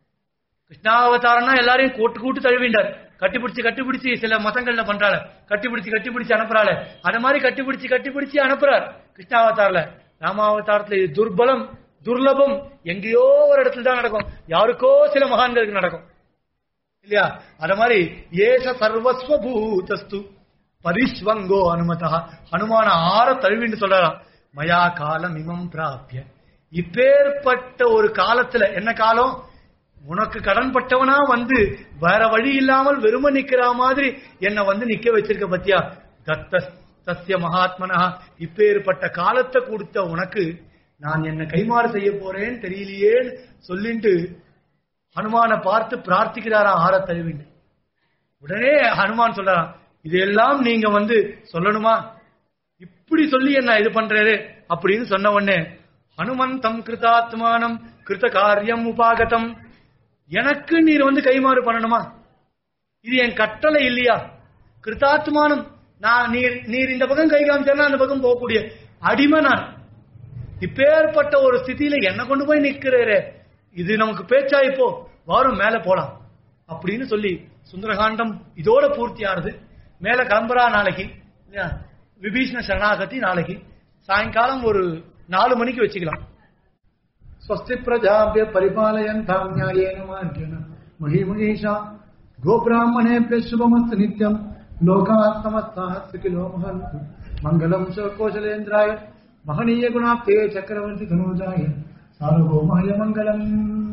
கிருஷ்ணாவதாரம்னா எல்லாரையும் கூட்டு கூட்டு தழுவிண்டார் கட்டிப்பிடிச்சு கட்டிப்பிடிச்சு சில மதங்கள்ல பண்றாள் கட்டிப்பிடிச்சு கட்டிப்பிடிச்சு அனுப்புறாள் அது மாதிரி கட்டிப்பிடிச்சு கட்டிப்பிடிச்சு அனுப்புறார் கிருஷ்ணாவதாரில் ராமாவதாரத்துல இது துர்பலம் துர்லபம் எங்கேயோ ஒரு இடத்துல தான் நடக்கும் யாருக்கோ சில மகான்களுக்கு நடக்கும் இல்லையா அத மாதிரி ஏச சர்வஸ்வ பூதஸ்து பரிஸ்வங்கோ அனுமதா ஹனுமான ஆற தழுவின்னு சொல்றாராம் மயா காலம் இமம் பிராபிய இப்பேற்பட்ட ஒரு காலத்துல என்ன காலம் உனக்கு கடன்பட்டவனா வந்து வேற வழி இல்லாமல் வெறும நிக்கிற மாதிரி என்ன வந்து நிக்க வச்சிருக்க பத்தியா தத்த சத்திய மகாத்மனா இப்பேற்பட்ட காலத்தை கொடுத்த உனக்கு நான் என்ன கைமாறு செய்ய போறேன்னு தெரியலையேன்னு சொல்லிட்டு ஹனுமான பார்த்து பிரார்த்திக்கிறாரா ஆற தழுவின்னு உடனே ஹனுமான் சொல்றாராம் இதெல்லாம் நீங்க வந்து சொல்லணுமா இப்படி சொல்லி என்ன இது பண்றாரு அப்படின்னு சொன்ன உடனே ஹனுமந்தம் கிருதாத்மானம் கிருத காரியம் உபாகதம் எனக்கு நீர் வந்து கைமாறு பண்ணணுமா இது என் கட்டளை இல்லையா கிருதாத்மானம் நான் நீர் நீர் இந்த பக்கம் கை காமிச்சா அந்த பக்கம் போகக்கூடிய அடிமை நான் இப்பேற்பட்ட ஒரு ஸ்திதியில என்ன கொண்டு போய் நிக்கிறேரே இது நமக்கு பேச்சா இப்போ வாரும் மேல போலாம் அப்படின்னு சொல்லி சுந்தரகாண்டம் இதோட பூர்த்தி ஆறுது மேல கிளம்புறா நாளைக்கு இல்லையா? விபீஷ்ண சரணாகதி நாளைக்கு சாயங்காலம் ஒரு நாலு மணிக்கு வச்சுக்கலாம் स्वस्ति प्रजाभ्य परिपालयन्तां न्यायेन मार्गेण महीमहीषा गोब्राह्मणेभ्य शुभमस्तु नित्यम् लोकाः समस्ताः सुखिनो महन्तु मङ्गलम् कौशलेन्द्राय महनीय गुणाप्ते चक्रवर्ति धनोजाय सार्वभौमाय मङ्गलम्